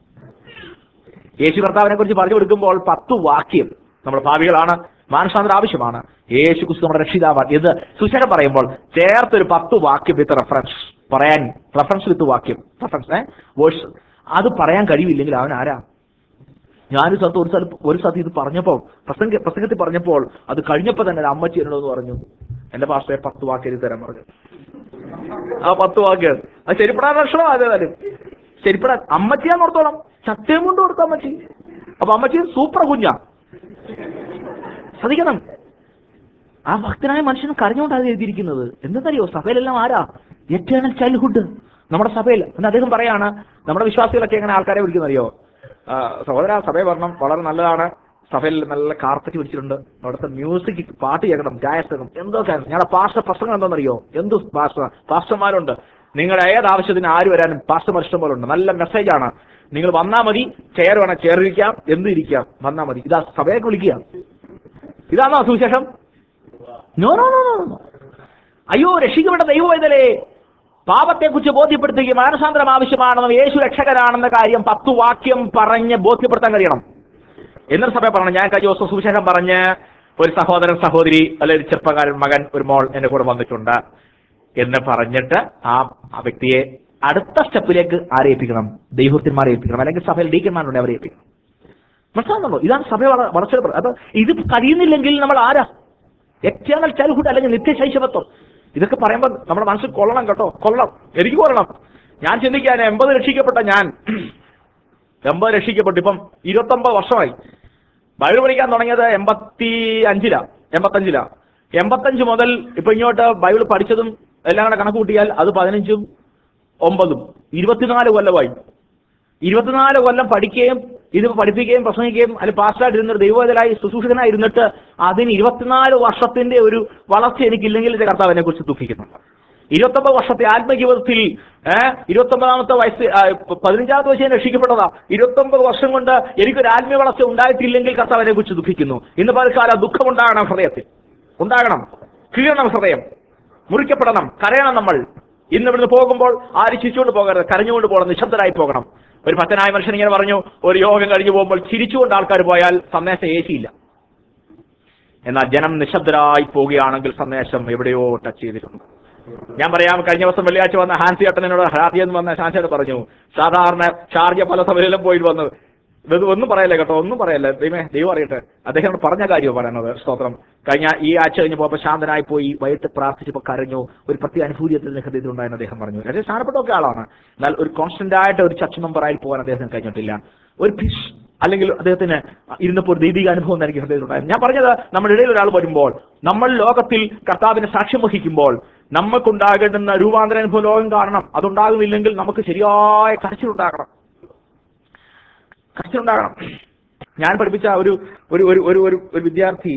യേശു കർത്താവിനെ കുറിച്ച് പറഞ്ഞു കൊടുക്കുമ്പോൾ പത്തു വാക്യം നമ്മൾ ഭാവികളാണ് മാനസാന്തരം ആവശ്യമാണ് യേശു ക്രിസ്തു നമ്മുടെ രക്ഷിതാവാണ് ഇത് സുശേഷം പറയുമ്പോൾ ചേർത്തൊരു പത്ത് വാക്യം വിത്ത് റെഫറൻസ് പറയാൻ റെഫറൻസ് വിത്ത് വാക്യം റെഫറൻസ് ഏ വേഴ്സ് അത് പറയാൻ കഴിവില്ലെങ്കിൽ അവൻ ആരാ ഞാനൊരു സ്ഥലത്ത് ഒരു സ്ഥലത്ത് ഒരു സ്ഥലത്ത് ഇത് പറഞ്ഞപ്പോൾ പ്രസംഗ പ്രസംഗത്തിൽ പറഞ്ഞപ്പോൾ അത് കഴിഞ്ഞപ്പോൾ തന്നെ ഒരു അമ്മച്ചി എന്നോട് പറഞ്ഞു എന്റെ പാസ്റ്ററെ പത്ത് വാക്ക് എഴുതി തരാൻ പറഞ്ഞു ആ പത്ത് വാക്ക് അത് ശരിപ്പെടാൻ ലക്ഷണം അതേതായാലും ശരിപ്പെടാൻ അമ്മച്ചിയാന്ന് ഓർത്തോളം സത്യം കൊണ്ട് കൊടുത്ത അമ്മച്ചി അപ്പൊ അമ്മച്ചി സൂപ്പർ കുഞ്ഞാ ശ്രദ്ധിക്കണം ആ ഭക്തനായ മനുഷ്യൻ കരഞ്ഞുകൊണ്ടാണ് അത് എഴുതിയിരിക്കുന്നത് എന്തെന്നറിയോ സഭയിലെല്ലാം ആരാ എറ്റേണൽ ചൈൽഡ്ഹുഡ് നമ്മുടെ സഭയിൽ എന്ന് അദ്ദേഹം പറയാണ് നമ്മുടെ വിശ്വാസികളൊക്കെ എങ്ങനെ ആൾക്കാരെ വിളിക്കുന്നറിയോ ആ, സഹോദര സഭയെ വരണം വളരെ നല്ലതാണ് സഭയിൽ നല്ല കാർപ്പറ്റ് പിടിച്ചിട്ടുണ്ട് അവിടുത്തെ മ്യൂസിക് പാട്ട് കേൾക്കണം ജായസ് കേൾക്കണം എന്തൊക്കെ ഞങ്ങളുടെ പാസ്റ്റർ പ്രസംഗം എന്താണെന്നറിയോ എന്തു പാസ്റ്റർ പാസ്റ്റർമാരുണ്ട് നിങ്ങളുടെ ഏത് ആവശ്യത്തിന് ആര് വരാനും പാസ്റ്റർമാർ ഇഷ്ടം പോലെ ഉണ്ട് നല്ല മെസ്സേജാണ് നിങ്ങൾ വന്നാൽ മതി ചെയർ വേണം ചെയർ ഇരിക്കാം എന്ത് ഇരിക്കാം വന്നാൽ മതി ഇതാ സഭയൊക്കെ വിളിക്കുക ഇതാണോ സുവിശേഷം നോ നോ നോ നോ അയ്യോ രക്ഷിക്കപ്പെട്ട ദൈവവേദലേ പാപത്തെക്കുറിച്ച് ബോധ്യപ്പെടുത്തുകയും മാനസാന്തരം ആവശ്യമാണെന്നും യേശു രക്ഷകനാണെന്ന കാര്യം പത്തു വാക്യം പറഞ്ഞ് ബോധ്യപ്പെടുത്താൻ കഴിയണം എന്നൊരു സഭ പറഞ്ഞു ഞാൻ കഴിഞ്ഞ ദിവസം സുവിശേഷം പറഞ്ഞ് ഒരു സഹോദരൻ സഹോദരി അല്ലെങ്കിൽ ഒരു ചെറുപ്പക്കാരൻ മകൻ ഒരു മോൾ എന്റെ കൂടെ വന്നിട്ടുണ്ട് എന്ന് പറഞ്ഞിട്ട് ആ ആ വ്യക്തിയെ അടുത്ത സ്റ്റെപ്പിലേക്ക് ആരെ ഏൽപ്പിക്കണം ദൈവത്തിന്മാരെ ഏൽപ്പിക്കണം അല്ലെങ്കിൽ സഭയിൽ ഡീക്കന്മാരുണ്ട് അവരെ ഏൽപ്പിക്കണം മനസ്സിലാകുന്നുണ്ടോ ഇതാണ് സഭ വള- വളർച്ചയുടെ പ്ര- അപ്പൊ ഇത് കഴിയുന്നില്ലെങ്കിൽ നമ്മൾ ആരാ എക്സ്റ്റേണൽ ചൈൽഡ്ഹുഡ് അല്ലെങ്കിൽ നിത്യശൈശവത്വം ഇതൊക്കെ പറയുമ്പോൾ നമ്മുടെ മനസ്സിൽ കൊള്ളണം കേട്ടോ കൊള്ളണം എനിക്ക് കൊള്ളണം ഞാൻ ചിന്തിക്കാൻ എൺപത് രക്ഷിക്കപ്പെട്ട ഞാൻ എൺപത് രക്ഷിക്കപ്പെട്ടു ഇപ്പം ഇരുപത്തൊമ്പത് വർഷമായി ബൈബിൾ പഠിക്കാൻ തുടങ്ങിയത് എൺപത്തി അഞ്ചിലാ എൺപത്തഞ്ചിലാ എൺപത്തഞ്ച് മുതൽ ഇപ്പൊ ഇങ്ങോട്ട് ബൈബിൾ പഠിച്ചതും എല്ലാം കൂടെ കണക്ക് കൂട്ടിയാൽ അത് പതിനഞ്ചും ഒമ്പതും ഇരുപത്തിനാല് കൊല്ലമായി ഇരുപത്തിനാല് കൊല്ലം പഠിക്കുകയും ഇത് പഠിപ്പിക്കുകയും പ്രസംഗിക്കുകയും അല്ലെങ്കിൽ പാസ്റ്റായിട്ട് ഇരുന്നൊരു ദൈവവേദനായി ശുശ്രൂഷകനായി ഇരുന്നിട്ട് അതിന് ഇരുപത്തിനാല് വർഷത്തിന്റെ ഒരു വളർച്ച എനിക്കില്ലെങ്കിൽ എന്റെ കർത്താവ് എന്നെ കുറിച്ച് ദുഃഖിക്കുന്നുണ്ട് ഇരുപത്തൊമ്പത് വർഷത്തെ ആത്മജീവിതത്തിൽ ഏഹ് ഇരുപത്തൊമ്പതാമത്തെ വയസ്സ് ആ, പ- പതിനഞ്ചാമത്തെ വയസ്സിൽ ഞാൻ രക്ഷിക്കപ്പെട്ടതാ ഇരുപത്തൊമ്പത് വർഷം കൊണ്ട് എനിക്കൊരു ആത്മീയ വളർച്ച ഉണ്ടായിട്ടില്ലെങ്കിൽ കർത്താവ് എന്നെ കുറിച്ച് ദുഃഖിക്കുന്നു ഇന്ന് പലക്കാലം ദുഃഖം ഉണ്ടാകണം ഹൃദയത്തിൽ ഉണ്ടാകണം കീഴണം ഹൃദയം മുറിക്കപ്പെടണം കരയണം നമ്മൾ ഇന്ന് ഇവിടുന്ന് പോകുമ്പോൾ ആരും ചിരിച്ചുകൊണ്ട് പോകരുത് കരഞ്ഞുകൊണ്ട് പോകണം നിശബ്ദരായി പോകണം ഒരു ഭക്തനായ മനുഷ്യൻ ഇങ്ങനെ പറഞ്ഞു ഒരു യോഗം കഴിഞ്ഞു പോകുമ്പോൾ ചിരിച്ചുകൊണ്ട് ആൾക്കാർ പോയാൽ സന്ദേശം ഏശിയില്ല എന്നാൽ ജനം നിശബ്ദരായി പോവുകയാണെങ്കിൽ സന്ദേശം എവിടെയോ ടച്ച് ചെയ്തിട്ടുണ്ട് ഞാൻ പറയാം കഴിഞ്ഞ ദിവസം വെള്ളിയാഴ്ച വന്ന ഹാൻസി ഏട്ടനോട് ഹാർജി എന്ന് വന്ന ഷാൻസേട്ട് പറഞ്ഞു സാധാരണ ഷാർജ പല സഭയിലും പോയി വന്നത് ഇത് ഒന്നും പറയല്ലേ കേട്ടോ ഒന്നും പറയല്ലേ ദൈവമേ ദൈവം അറിയട്ടെ അദ്ദേഹം പറഞ്ഞ കാര്യമാണ് പറയുന്നത് സ്തോത്രം കഴിഞ്ഞ ഈ ആഴ്ച കഴിഞ്ഞ് പോയപ്പോൾ ശാന്തനായി പോയി വൈകിട്ട് പ്രാർത്ഥിച്ചപ്പോൾ കരഞ്ഞു ഒരു പ്രത്യേക അനുഭൂതി അദ്ദേഹത്തിന്റെ ഹൃദയത്തിൽ ഉണ്ടായെന്ന് അദ്ദേഹം പറഞ്ഞു വളരെ സ്ഥാനപ്പെട്ടൊക്കെ ആളാണ് എന്നാൽ ഒരു കോൺസ്റ്റന്റ് ആയിട്ട് ഒരു ചർച്ച മെമ്പറായി പോകാൻ അദ്ദേഹത്തിന് കഴിഞ്ഞിട്ടില്ല ഒരു പീസ് അല്ലെങ്കിൽ അദ്ദേഹത്തിന് ഇരുന്നപ്പോൾ ഒരു ദൈവിക അനുഭവം എനിക്ക് ഹൃദയത്തിലുണ്ടായിരുന്നു ഞാൻ പറഞ്ഞത് നമ്മുടെ ഇടയിൽ ഒരാൾ വരുമ്പോൾ നമ്മൾ ലോകത്തിൽ കർത്താവിനെ സാക്ഷ്യം വഹിക്കുമ്പോൾ നമുക്കുണ്ടാകേണ്ടുന്ന രൂപാന്തര അനുഭവം ലോകം കാണണം അതുണ്ടാകുന്നില്ലെങ്കിൽ നമുക്ക് ശരിയായ കരച്ചിലുണ്ടാകണം കരച്ചിലുണ്ടാകണം ഞാൻ പഠിപ്പിച്ച ഒരു ഒരു ഒരു ഒരു ഒരു ഒരു വിദ്യാർത്ഥി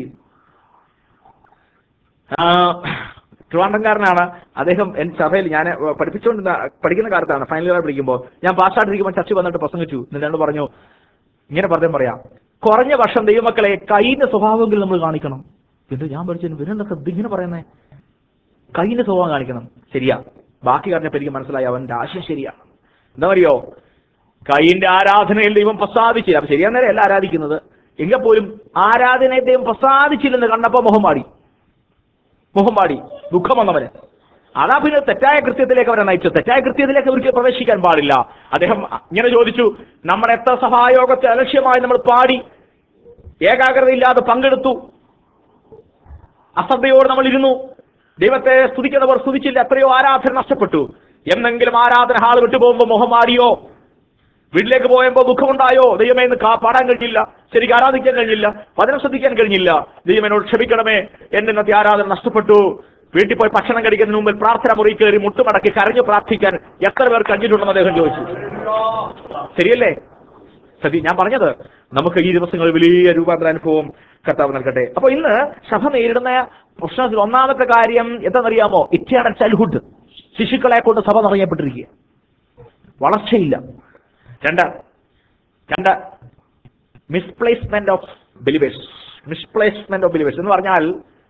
ആ, ട്രിവാൻഡ്രംകാരനാണ് അദ്ദേഹം എൻ സഭയിൽ ഞാൻ പഠിപ്പിച്ചുകൊണ്ടിരുന്ന പഠിക്കുന്ന കാലത്താണ് ഫൈനൽ ഇയർ പഠിക്കുമ്പോൾ ഞാൻ പാസ്സായിട്ടിരിക്കുമ്പോൾ ചർച്ച വന്നിട്ട് പ്രസംഗിച്ചു എന്നിട്ട് പറഞ്ഞു ഇങ്ങനെ പറഞ്ഞു പറയാം കുറഞ്ഞ വർഷം ദൈവമക്കളെ കൈന്റെ സ്വഭാവമെങ്കിലും നമ്മൾ കാണിക്കണം എന്ത് ഞാൻ പഠിച്ചു പിന്നെന്തൊക്കെ ഇങ്ങനെ പറയുന്നേ കൈന്റെ സ്വഭാവം കാണിക്കണം ശരിയാ ബാക്കി പറഞ്ഞപ്പോൾ എനിക്ക് മനസ്സിലായി അവന്റെ ആശയം ശരിയാണ് എന്താ പറയോ കൈയിന്റെ ആരാധനയിൽ ദൈവം പ്രസാദിച്ചില്ല അപ്പൊ ശരിയാ നേരെ അല്ല ആരാധിക്കുന്നത് എങ്കിൽ പോലും ആരാധനയെ ദൈവം പ്രസാദിച്ചില്ലെന്ന് കണ്ടപ്പോ മുഖം പാടി മുഖം പാടി ദുഃഖം വന്നവന് അതാ പിന്നെ തെറ്റായ കൃത്യത്തിലേക്ക് അവരെ നയിച്ചു തെറ്റായ കൃത്യത്തിലേക്ക് അവർക്ക് പ്രവേശിക്കാൻ പാടില്ല അദ്ദേഹം ഇങ്ങനെ ചോദിച്ചു നമ്മുടെ എത്ര സഭായോഗത്തെ അലക്ഷ്യമായി നമ്മൾ പാടി ഏകാഗ്രതയില്ലാതെ പങ്കെടുത്തു അശ്രദ്ധയോട് നമ്മൾ ഇരുന്നു ദൈവത്തെ സ്തുതിക്കുന്നവർ സ്തുതിച്ചില്ല എത്രയോ ആരാധന നഷ്ടപ്പെട്ടു എന്നെങ്കിലും ആരാധന ഹാൾ വിട്ടു പോകുമ്പോൾ മുഖം മാറിയോ വീട്ടിലേക്ക് പോയപ്പോൾ ദുഃഖമുണ്ടായോ ദൈവമേ ഇന്ന് കാ പാടാൻ കഴിഞ്ഞില്ല ശരിക്കും ആരാധിക്കാൻ കഴിഞ്ഞില്ല വചനം ശ്രദ്ധിക്കാൻ കഴിഞ്ഞില്ല ദൈവം എന്നോട് ക്ഷമിക്കണമേ എന്റെ ഇന്നത്തെ ആരാധന നഷ്ടപ്പെട്ടു വീട്ടിൽ പോയി ഭക്ഷണം കഴിക്കുന്നതിന് മുമ്പിൽ പ്രാർത്ഥന മുറി കയറി മുട്ടുമടക്കി കരഞ്ഞു പ്രാർത്ഥിക്കാൻ എത്ര പേർ കഴിഞ്ഞിട്ടുണ്ടെന്ന് അദ്ദേഹം ചോദിച്ചു ശരിയല്ലേ സതി ഞാൻ പറഞ്ഞത് നമുക്ക് ഈ ദിവസങ്ങളിൽ വലിയ രൂപാന്തര അനുഭവം കർത്താവ് നൽകട്ടെ അപ്പൊ ഇന്ന് സഭ നേരിടുന്ന പ്രശ്നത്തിൽ ഒന്നാമത്തെ കാര്യം എന്താണെന്നറിയാമോ ഇറ്റേണൽ ചൈൽഡ്ഹുഡ് ശിശുക്കളെ കൊണ്ട് സഭ നിറയപ്പെട്ടിരിക്കുക വളർച്ചയില്ല രണ്ട് രണ്ട് misplacement of believers misplacement of believers എന്ന് പറഞ്ഞാൽ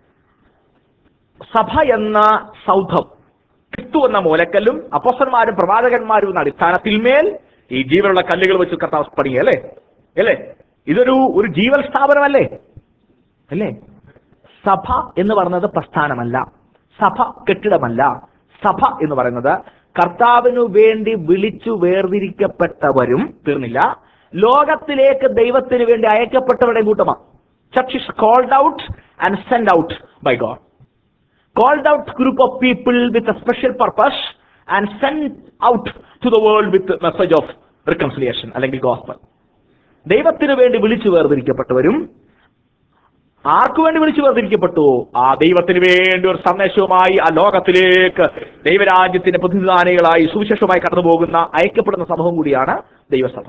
സഭ എന്ന സൗധം ക്രിസ്തു എന്ന മൂലക്കല്ലും അപ്പോസ്റ്റന്മാരും പ്രവാചകന്മാരും എന്ന അടിസ്ഥാനത്തിന്മേൽ ഈ ജീവനുള്ള കല്ലുകൾ വെച്ച് കർത്താവ് പണിയ അല്ലേ അല്ലേ ഇതൊരു ഒരു ജീവൽ സ്ഥാപനമല്ലേ അല്ലേ സഭ എന്ന് പറയുന്നത് പ്രസ്ഥാനമല്ല സഭ കെട്ടിടമല്ല സഭ എന്ന് പറയുന്നത് കർത്താവിനു വേണ്ടി വിളിച്ചു വേർതിരിക്കപ്പെട്ടവരും തീർന്നില്ല ലോകത്തിലേക്ക് ദൈവത്തിന് വേണ്ടി അയക്കപ്പെട്ടവരുടെ കൂട്ടമാണ് church is called out and send out by God called out group of people with a special purpose and sent out to the world with the message of reconciliation അല്ലെങ്കിൽ gospel ദൈവത്തിന് വേണ്ടി വിളിച്ചു വേർതിരിക്കപ്പെട്ടവരും ആർക്കു വേണ്ടി വിളിച്ചു വേർതിരിക്കപ്പെട്ടു ആ ദൈവത്തിന് വേണ്ടി ഒരു സന്ദേശവുമായി ആ ലോകത്തിലേക്ക് ദൈവരാജ്യത്തിന്റെ പ്രതിനിധാനികളായി സുവിശേഷമായി കടന്നു പോകുന്ന അയക്കപ്പെടുന്ന സമൂഹം കൂടിയാണ് ദൈവസഭ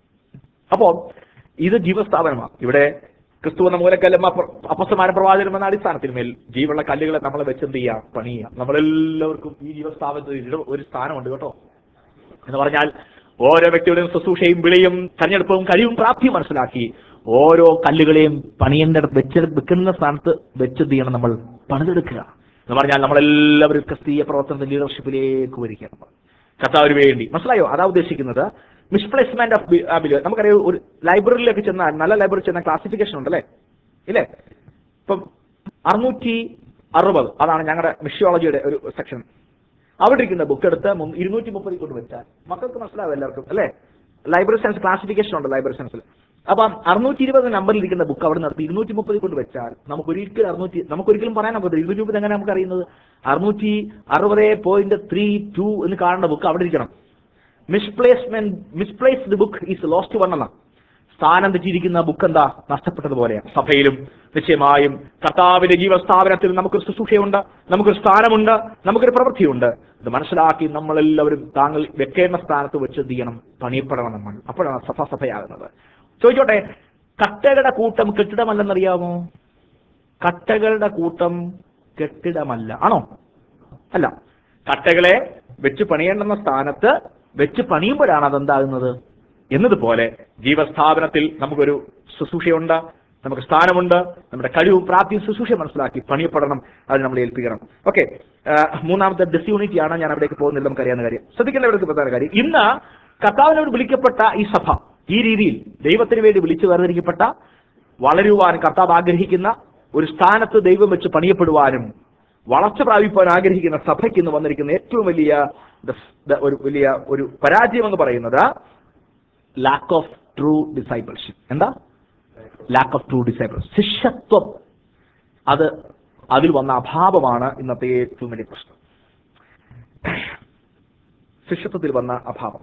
അപ്പോ ഇത് ജീവസ്ഥാപനമാണ് ഇവിടെ ക്രിസ്തു എന്ന മൂലക്കല്ലും അപ്പസ്തമാന പ്രവാചകരും എന്ന അടിസ്ഥാനത്തിൽ മേൽ ജീവുള്ള കല്ലുകളെ നമ്മൾ വെച്ച് എന്ത് ചെയ്യാം പണിയാം നമ്മളെല്ലാവർക്കും ഈ ജീവസ്ഥാപനത്തിൽ ഒരു- ഒരു സ്ഥാനമുണ്ട് കേട്ടോ എന്ന് പറഞ്ഞാൽ ഓരോ വ്യക്തിയുടെയും ശുശ്രൂഷയും വിളിയും തെരഞ്ഞെടുപ്പും കഴിവും പ്രാപ്തിയും മനസ്സിലാക്കി ഓരോ കല്ലുകളെയും പണിയേണ്ടിടത്ത് വെച്ച് വെക്കുന്ന സ്ഥാനത്ത് വെച്ച് എന്ത് ചെയ്യണം നമ്മൾ പണിതെടുക്കുക എന്ന് പറഞ്ഞാൽ നമ്മളെല്ലാവരും ക്രിസ്തീയ പ്രവർത്തനത്തിന്റെ ലീഡർഷിപ്പിലേക്ക് വരിക നമ്മൾ കർത്താവിന് വേണ്ടി മനസ്സിലായോ അതാ ഉദ്ദേശിക്കുന്നത് മിസ്പ്ലേസ്മെന്റ് ഓഫ് ബിലീവ് നമുക്കറിയാം ഒരു ലൈബ്രറിയിലേക്ക് ചെന്നാൽ നല്ല ലൈബ്രറി ചെന്നാൽ ക്ലാസിഫിക്കേഷൻ ഉണ്ടല്ലേ ഇല്ലേ ഇപ്പം അറുന്നൂറ്റി അറുപത് അതാണ് ഞങ്ങളുടെ മിഷ്യോളജിയുടെ ഒരു സെക്ഷൻ അവിടെ ഇരിക്കുന്ന ബുക്ക് എടുത്ത് മു- ഇരുന്നൂറ്റി മുപ്പതിൽ കൊണ്ട് വെച്ചാൽ മക്കൾക്ക് മനസ്സിലാവും എല്ലാവർക്കും അല്ലേ ലൈബ്രറി സെൻസ് ക്ലാസിഫിക്കേഷൻ ഉണ്ട് ലൈബ്രറി സെൻസിൽ അപ്പം അറുന്നൂറ്റി ഇരുപത് നമ്പറിൽ ഇരിക്കുന്ന ബുക്ക് അവിടെ നിർത്തി ഇരുന്നൂറ്റി മുപ്പതിൽ കൊണ്ട് വെച്ചാൽ നമുക്ക് ഒരിക്കലും അറുന്നൂറ്റി നമുക്ക് ഒരിക്കലും പറയാൻ പറ്റില്ല ഇരുന്നൂറ്റി മുപ്പത് എങ്ങനെ നമുക്ക് അറിയുന്നത് അറുന്നൂറ്റി അറുപത് പോയിന്റ് ത്രീ ടു എന്ന് കാണേണ്ട ബുക്ക് അവിടെ ഇരിക്കണം misplacement misplaced book is lost one എന്ന സ്ഥാനം തെറ്റിയിരിക്കുന്ന ബുക്ക് എന്താ നഷ്ടപ്പെട്ടതുപോലെയാണ് സഭയിലും നിശ്ചയമായും കർത്താവിന്റെ ജീവസ്ഥാപനത്തിൽ നമുക്കൊരു ശുശ്രൂഷയുണ്ട് നമുക്കൊരു സ്ഥാനമുണ്ട് നമുക്കൊരു പ്രവൃത്തിയുണ്ട് ഇത് മനസ്സിലാക്കി നമ്മളെല്ലാവരും താങ്കൾ വെക്കേണ്ട സ്ഥാനത്ത് വെച്ച് എന്ത് ചെയ്യണം പണിയപ്പെടണം നമ്മൾ അപ്പോഴാണ് സഭ സഭയാകുന്നത് ചോദിച്ചോട്ടെ കട്ടകളുടെ കൂട്ടം കെട്ടിടമല്ലെന്നറിയാമോ കട്ടകളുടെ കൂട്ടം കെട്ടിടമല്ല ആണോ അല്ല കട്ടകളെ വെച്ച് പണിയേണ്ടുന്ന സ്ഥാനത്ത് വെച്ച് പണിയുമ്പോഴാണ് അതെന്താകുന്നത് എന്നതുപോലെ ജീവസ്ഥാപനത്തിൽ നമുക്കൊരു ശുശ്രൂഷയുണ്ട് നമുക്ക് സ്ഥാനമുണ്ട് നമ്മുടെ കഴിവും പ്രാപ്തിയും ശുശ്രൂഷ മനസ്സിലാക്കി പണിയപ്പെടണം അത് നമ്മൾ ഏൽപ്പിക്കണം ഓക്കെ മൂന്നാമത്തെ ഡിസ്യൂണിറ്റിയാണ് ഞാൻ അവിടേക്ക് പോകുന്നില്ല നമുക്ക് അറിയാവുന്ന കാര്യം ശ്രദ്ധിക്കേണ്ടവർക്ക് പ്രധാന കാര്യം ഇന്ന് കർത്താവിനോട് വിളിക്കപ്പെട്ട ഈ സഭ ഈ രീതിയിൽ ദൈവത്തിന് വേണ്ടി വിളിച്ചു വേർതിരിക്കപ്പെട്ട വളരുവാൻ കർത്താവ് ആഗ്രഹിക്കുന്ന ഒരു സ്ഥാനത്ത് ദൈവം വെച്ച് പണിയപ്പെടുവാനും വളർച്ച പ്രാപിപ്പാൻ ആഗ്രഹിക്കുന്ന സഭയ്ക്ക് ഇന്ന് വന്നിരിക്കുന്ന ഏറ്റവും വലിയ ദ- ദ- ഒരു വലിയ ഒരു പരാജയം എന്ന് പറയുന്നത് ലാക്ക് ഓഫ് ട്രൂ ഡിസൈബിൾഷിപ്പ് എന്താ ലാക്ക് ഓഫ് ട്രൂ ഡിസൈബിൾ ശിഷ്യത്വം അത് അതിൽ വന്ന അഭാവമാണ് ഇന്നത്തെ ഏറ്റവും വലിയ പ്രശ്നം ശിഷ്യത്വത്തിൽ വന്ന അഭാവം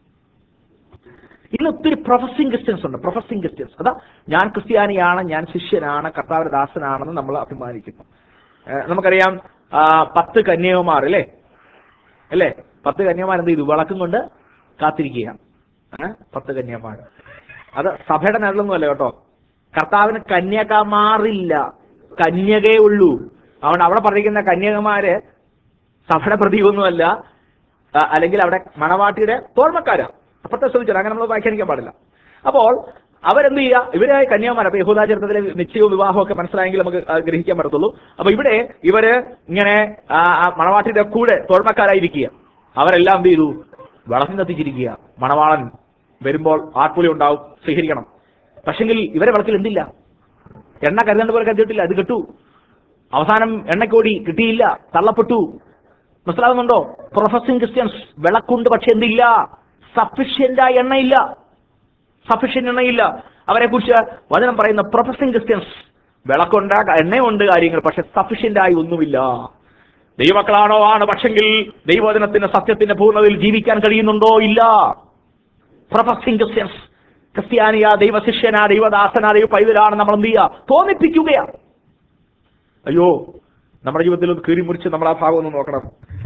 ഇന്ന് ഒത്തിരി പ്രൊഫസിംഗ് ക്രിസ്ത്യൻസ് ഉണ്ട് പ്രൊഫസിംഗ് ക്രിസ്ത്യൻസ് അതാ ഞാൻ ക്രിസ്ത്യാനിയാണ് ഞാൻ ശിഷ്യനാണ് കർത്താവിന്റെ ദാസനാണെന്ന് നമ്മൾ അഭിമാനിക്കുന്നു ഏഹ് നമുക്കറിയാം ആ, പത്ത് കന്യകുമാർ അല്ലേ അല്ലേ പത്ത് കന്യകുമാർ എന്ത് ചെയ്തു വിളക്കും കൊണ്ട് കാത്തിരിക്കുക ഏഹ് പത്ത് കന്യകുമാർ അത് സഭയുടെ നേതൃത്വമൊന്നും അല്ല കേട്ടോ കർത്താവിന് കന്യകമാറില്ല കന്യകേ ഉള്ളൂ അതുകൊണ്ട് അവിടെ പറഞ്ഞിരിക്കുന്ന കന്യകമാര് സഭയുടെ പ്രതീകമൊന്നുമല്ല ആ, അല്ലെങ്കിൽ അവിടെ മണവാട്ടിയുടെ തോഴ്മക്കാരാ അപ്പത്തെ ശ്രമിച്ചാൽ അങ്ങനെ നമ്മൾ വ്യാഖ്യാനിക്കാൻ പാടില്ല അപ്പോൾ അവരെന്ത് ചെയ്യുക ഇവരെ കന്യാകുമാരി അപ്പൊ യഹൂദാചരിത്രത്തിലെ നിശ്ചയവും വിവാഹവും ഒക്കെ മനസ്സിലായെങ്കിൽ നമുക്ക് ആ, ഗ്രഹിക്കാൻ പറ്റത്തുള്ളൂ അപ്പൊ ഇവിടെ ഇവര് ഇങ്ങനെ ആ, ആ മണവാട്ടിയുടെ കൂടെ തോഴ്മക്കാരായിരിക്കുക അവരെല്ലാം എന്ത് ചെയ്തു വിളക്കം കത്തിച്ചിരിക്കുക മണവാളൻ വരുമ്പോൾ ആർപ്പുലി ഉണ്ടാവും സ്വീകരിക്കണം പക്ഷെങ്കിൽ ഇവരെ വിളക്കിൽ എന്തില്ല എണ്ണ കരുതേണ്ട പോലെ കരുതിയിട്ടില്ല അത് കിട്ടു അവസാനം എണ്ണക്കോടി കിട്ടിയില്ല തള്ളപ്പെട്ടു മനസ്സിലാകുന്നുണ്ടോ പ്രൊഫസിംഗ് ക്രിസ്ത്യൻസ് വിളക്കുണ്ട് പക്ഷെ എന്തില്ല സഫിഷ്യന്റ് ആയ എണ്ണയില്ല സഫിഷ്യന്റ് എണ്ണയില്ല അവരെ കുറിച്ച് വചനം പറയുന്ന പ്രൊഫസിംഗ് ക്രിസ്ത്യൻസ് വിളക്കുണ്ട് എണ്ണയുണ്ട് കാര്യങ്ങൾ പക്ഷെ സഫിഷ്യന്റ് ആയി ഒന്നുമില്ല ദൈവമക്കളാണോ ആണ് പക്ഷെങ്കിൽ ദൈവവചനത്തിന്റെ സത്യത്തിന്റെ പൂർണ്ണതയിൽ ജീവിക്കാൻ കഴിയുന്നുണ്ടോ ഇല്ല പ്രൊഫസിംഗ് ക്രിസ്ത്യൻസ് ക്രിസ്ത്യാനിയ ദൈവശിഷ്യന ദൈവദാസന ദൈവ പൈതലാണ് നമ്മൾ എന്ത് ചെയ്യുക തോന്നിപ്പിക്കുകയാ അയ്യോ നമ്മുടെ ജീവിതത്തിൽ ഒന്ന് കീറി മുറിച്ച് നമ്മൾ ആ ഭാഗം ഒന്ന് നോക്കണം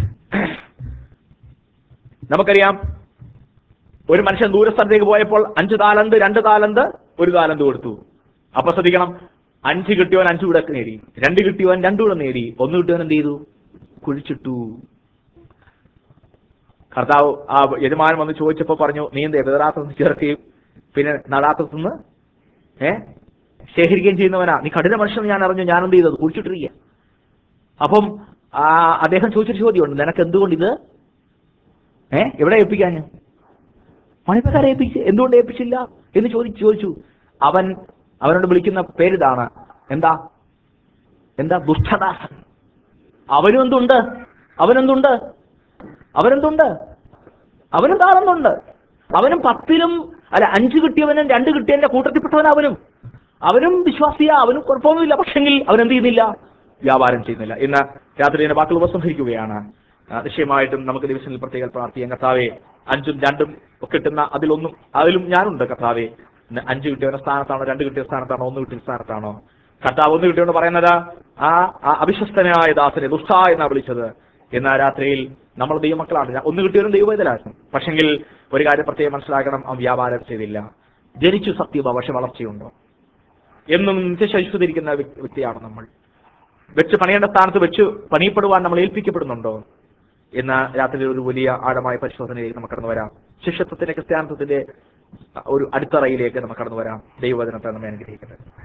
നമുക്കറിയാം ഒരു മനുഷ്യൻ ദൂരസ്ഥലത്തേക്ക് പോയപ്പോൾ അഞ്ച് താലന്ത് രണ്ട് താലന്ത് ഒരു താലന്ത് കൊടുത്തു അപ്പൊ ശ്രദ്ധിക്കണം അഞ്ച് കിട്ടിയവൻ അഞ്ചു കൂടെ നേടി രണ്ട് കിട്ടിയവൻ രണ്ടു കൂടെ നേടി ഒന്ന് കിട്ടിയവൻ എന്ത് ചെയ്തു കുഴിച്ചിട്ടു കർത്താവ് ആ യജമാനൻ വന്ന് ചോദിച്ചപ്പോ പറഞ്ഞു നീ എന്തേ വിതറാത്തന്ന് ചേർക്കുകയും പിന്നെ നടാത്തന്ന് ഏ ശേഖരിക്കുകയും ചെയ്യുന്നവനാ നീ കഠിന മനുഷ്യൻ ഞാൻ അറിഞ്ഞു ഞാൻ എന്ത് ചെയ്തത് കുഴിച്ചിട്ടിരിക്കുക അപ്പം ആ അദ്ദേഹം ചോദിച്ചൊരു ചോദ്യമുണ്ട് നിനക്ക് എന്തുകൊണ്ട് ഇത് ഏ എവിടെ ഏൽപ്പിക്കാൻ മണിപ്പക്കാരെ ഏൽപ്പിച്ച് എന്തുകൊണ്ട് ഏൽപ്പിച്ചില്ല എന്ന് ചോദിച്ചു ചോദിച്ചു അവൻ അവനോട് വിളിക്കുന്ന പേരിതാണ് എന്താ എന്താ ദുഷ്ടദാസൻ അവനും എന്തുണ്ട് അവനെന്തുണ്ട് അവനെന്തുണ്ട് അവനും താളെന്തുണ്ട് അവനും പത്തിലും അല്ല അഞ്ച് കിട്ടിയവനും രണ്ട് കിട്ടിയവന്റെ കൂട്ടത്തിൽപ്പെട്ടവൻ അവനും അവനും വിശ്വാസിയ അവനും കുഴപ്പമൊന്നുമില്ല പക്ഷെങ്കിൽ അവൻ എന്ത് ചെയ്യുന്നില്ല വ്യാപാരം ചെയ്യുന്നില്ല ഇന്ന് രാത്രി എന്റെ വാക്കുകൾ ഉപസംഹരിക്കുകയാണ് ആ, നിശ്ചയമായിട്ടും നമുക്ക് ദിവസങ്ങളിൽ പ്രത്യേക പ്രാർത്ഥിക്കാം കർത്താവെ അഞ്ചും രണ്ടും കിട്ടുന്ന അതിലൊന്നും അതിലും ഞാനുണ്ട് കർത്താവെ ഇന്ന് അഞ്ച് കിട്ടിയവന്റെ സ്ഥാനത്താണോ രണ്ട് കിട്ടിയ സ്ഥാനത്താണോ ഒന്ന് കിട്ടിയ സ്ഥാനത്താണോ കർത്താവ് ഒന്ന് കിട്ടിയോണ്ട് പറയുന്നത് ആ ആ അവിശ്വസ്തനായ ദാസനെ ദുഷ്ട എന്നാ വിളിച്ചത് എന്ന രാത്രിയിൽ നമ്മൾ ദൈവമക്കളാണ് ഞാൻ- ഒന്ന് കിട്ടിയവരും ദൈവവേദനാണ് പക്ഷെങ്കിൽ ഒരു കാര്യം പ്രത്യേകം മനസ്സിലാക്കണം അവൻ വ്യാപാരം ചെയ്തില്ല ജനിച്ചു സത്യവ പക്ഷെ വളർച്ചയുണ്ടോ എന്നും നിത്യശൈശ്വതിരിക്കുന്ന വ്യക്തിയാണ് നമ്മൾ വെച്ച് പണിയേണ്ട സ്ഥാനത്ത് വെച്ച് പണിയപ്പെടുവാൻ നമ്മൾ ഏൽപ്പിക്കപ്പെടുന്നുണ്ടോ എന്ന രാത്രിയിൽ ഒരു വലിയ ആഴമായ പരിശോധനയിലേക്ക് നമുക്ക് കടന്നു വരാം ശിഷ്യത്വത്തിന്റെ ക്രിസ്ത്യാനിത്വത്തിന്റെ ഒരു അടിത്തറയിലേക്ക് നമുക്ക് കടന്നു വരാം ദൈവവചനത്തെ നമ്മെ അനുഗ്രഹിക്കുന്നത്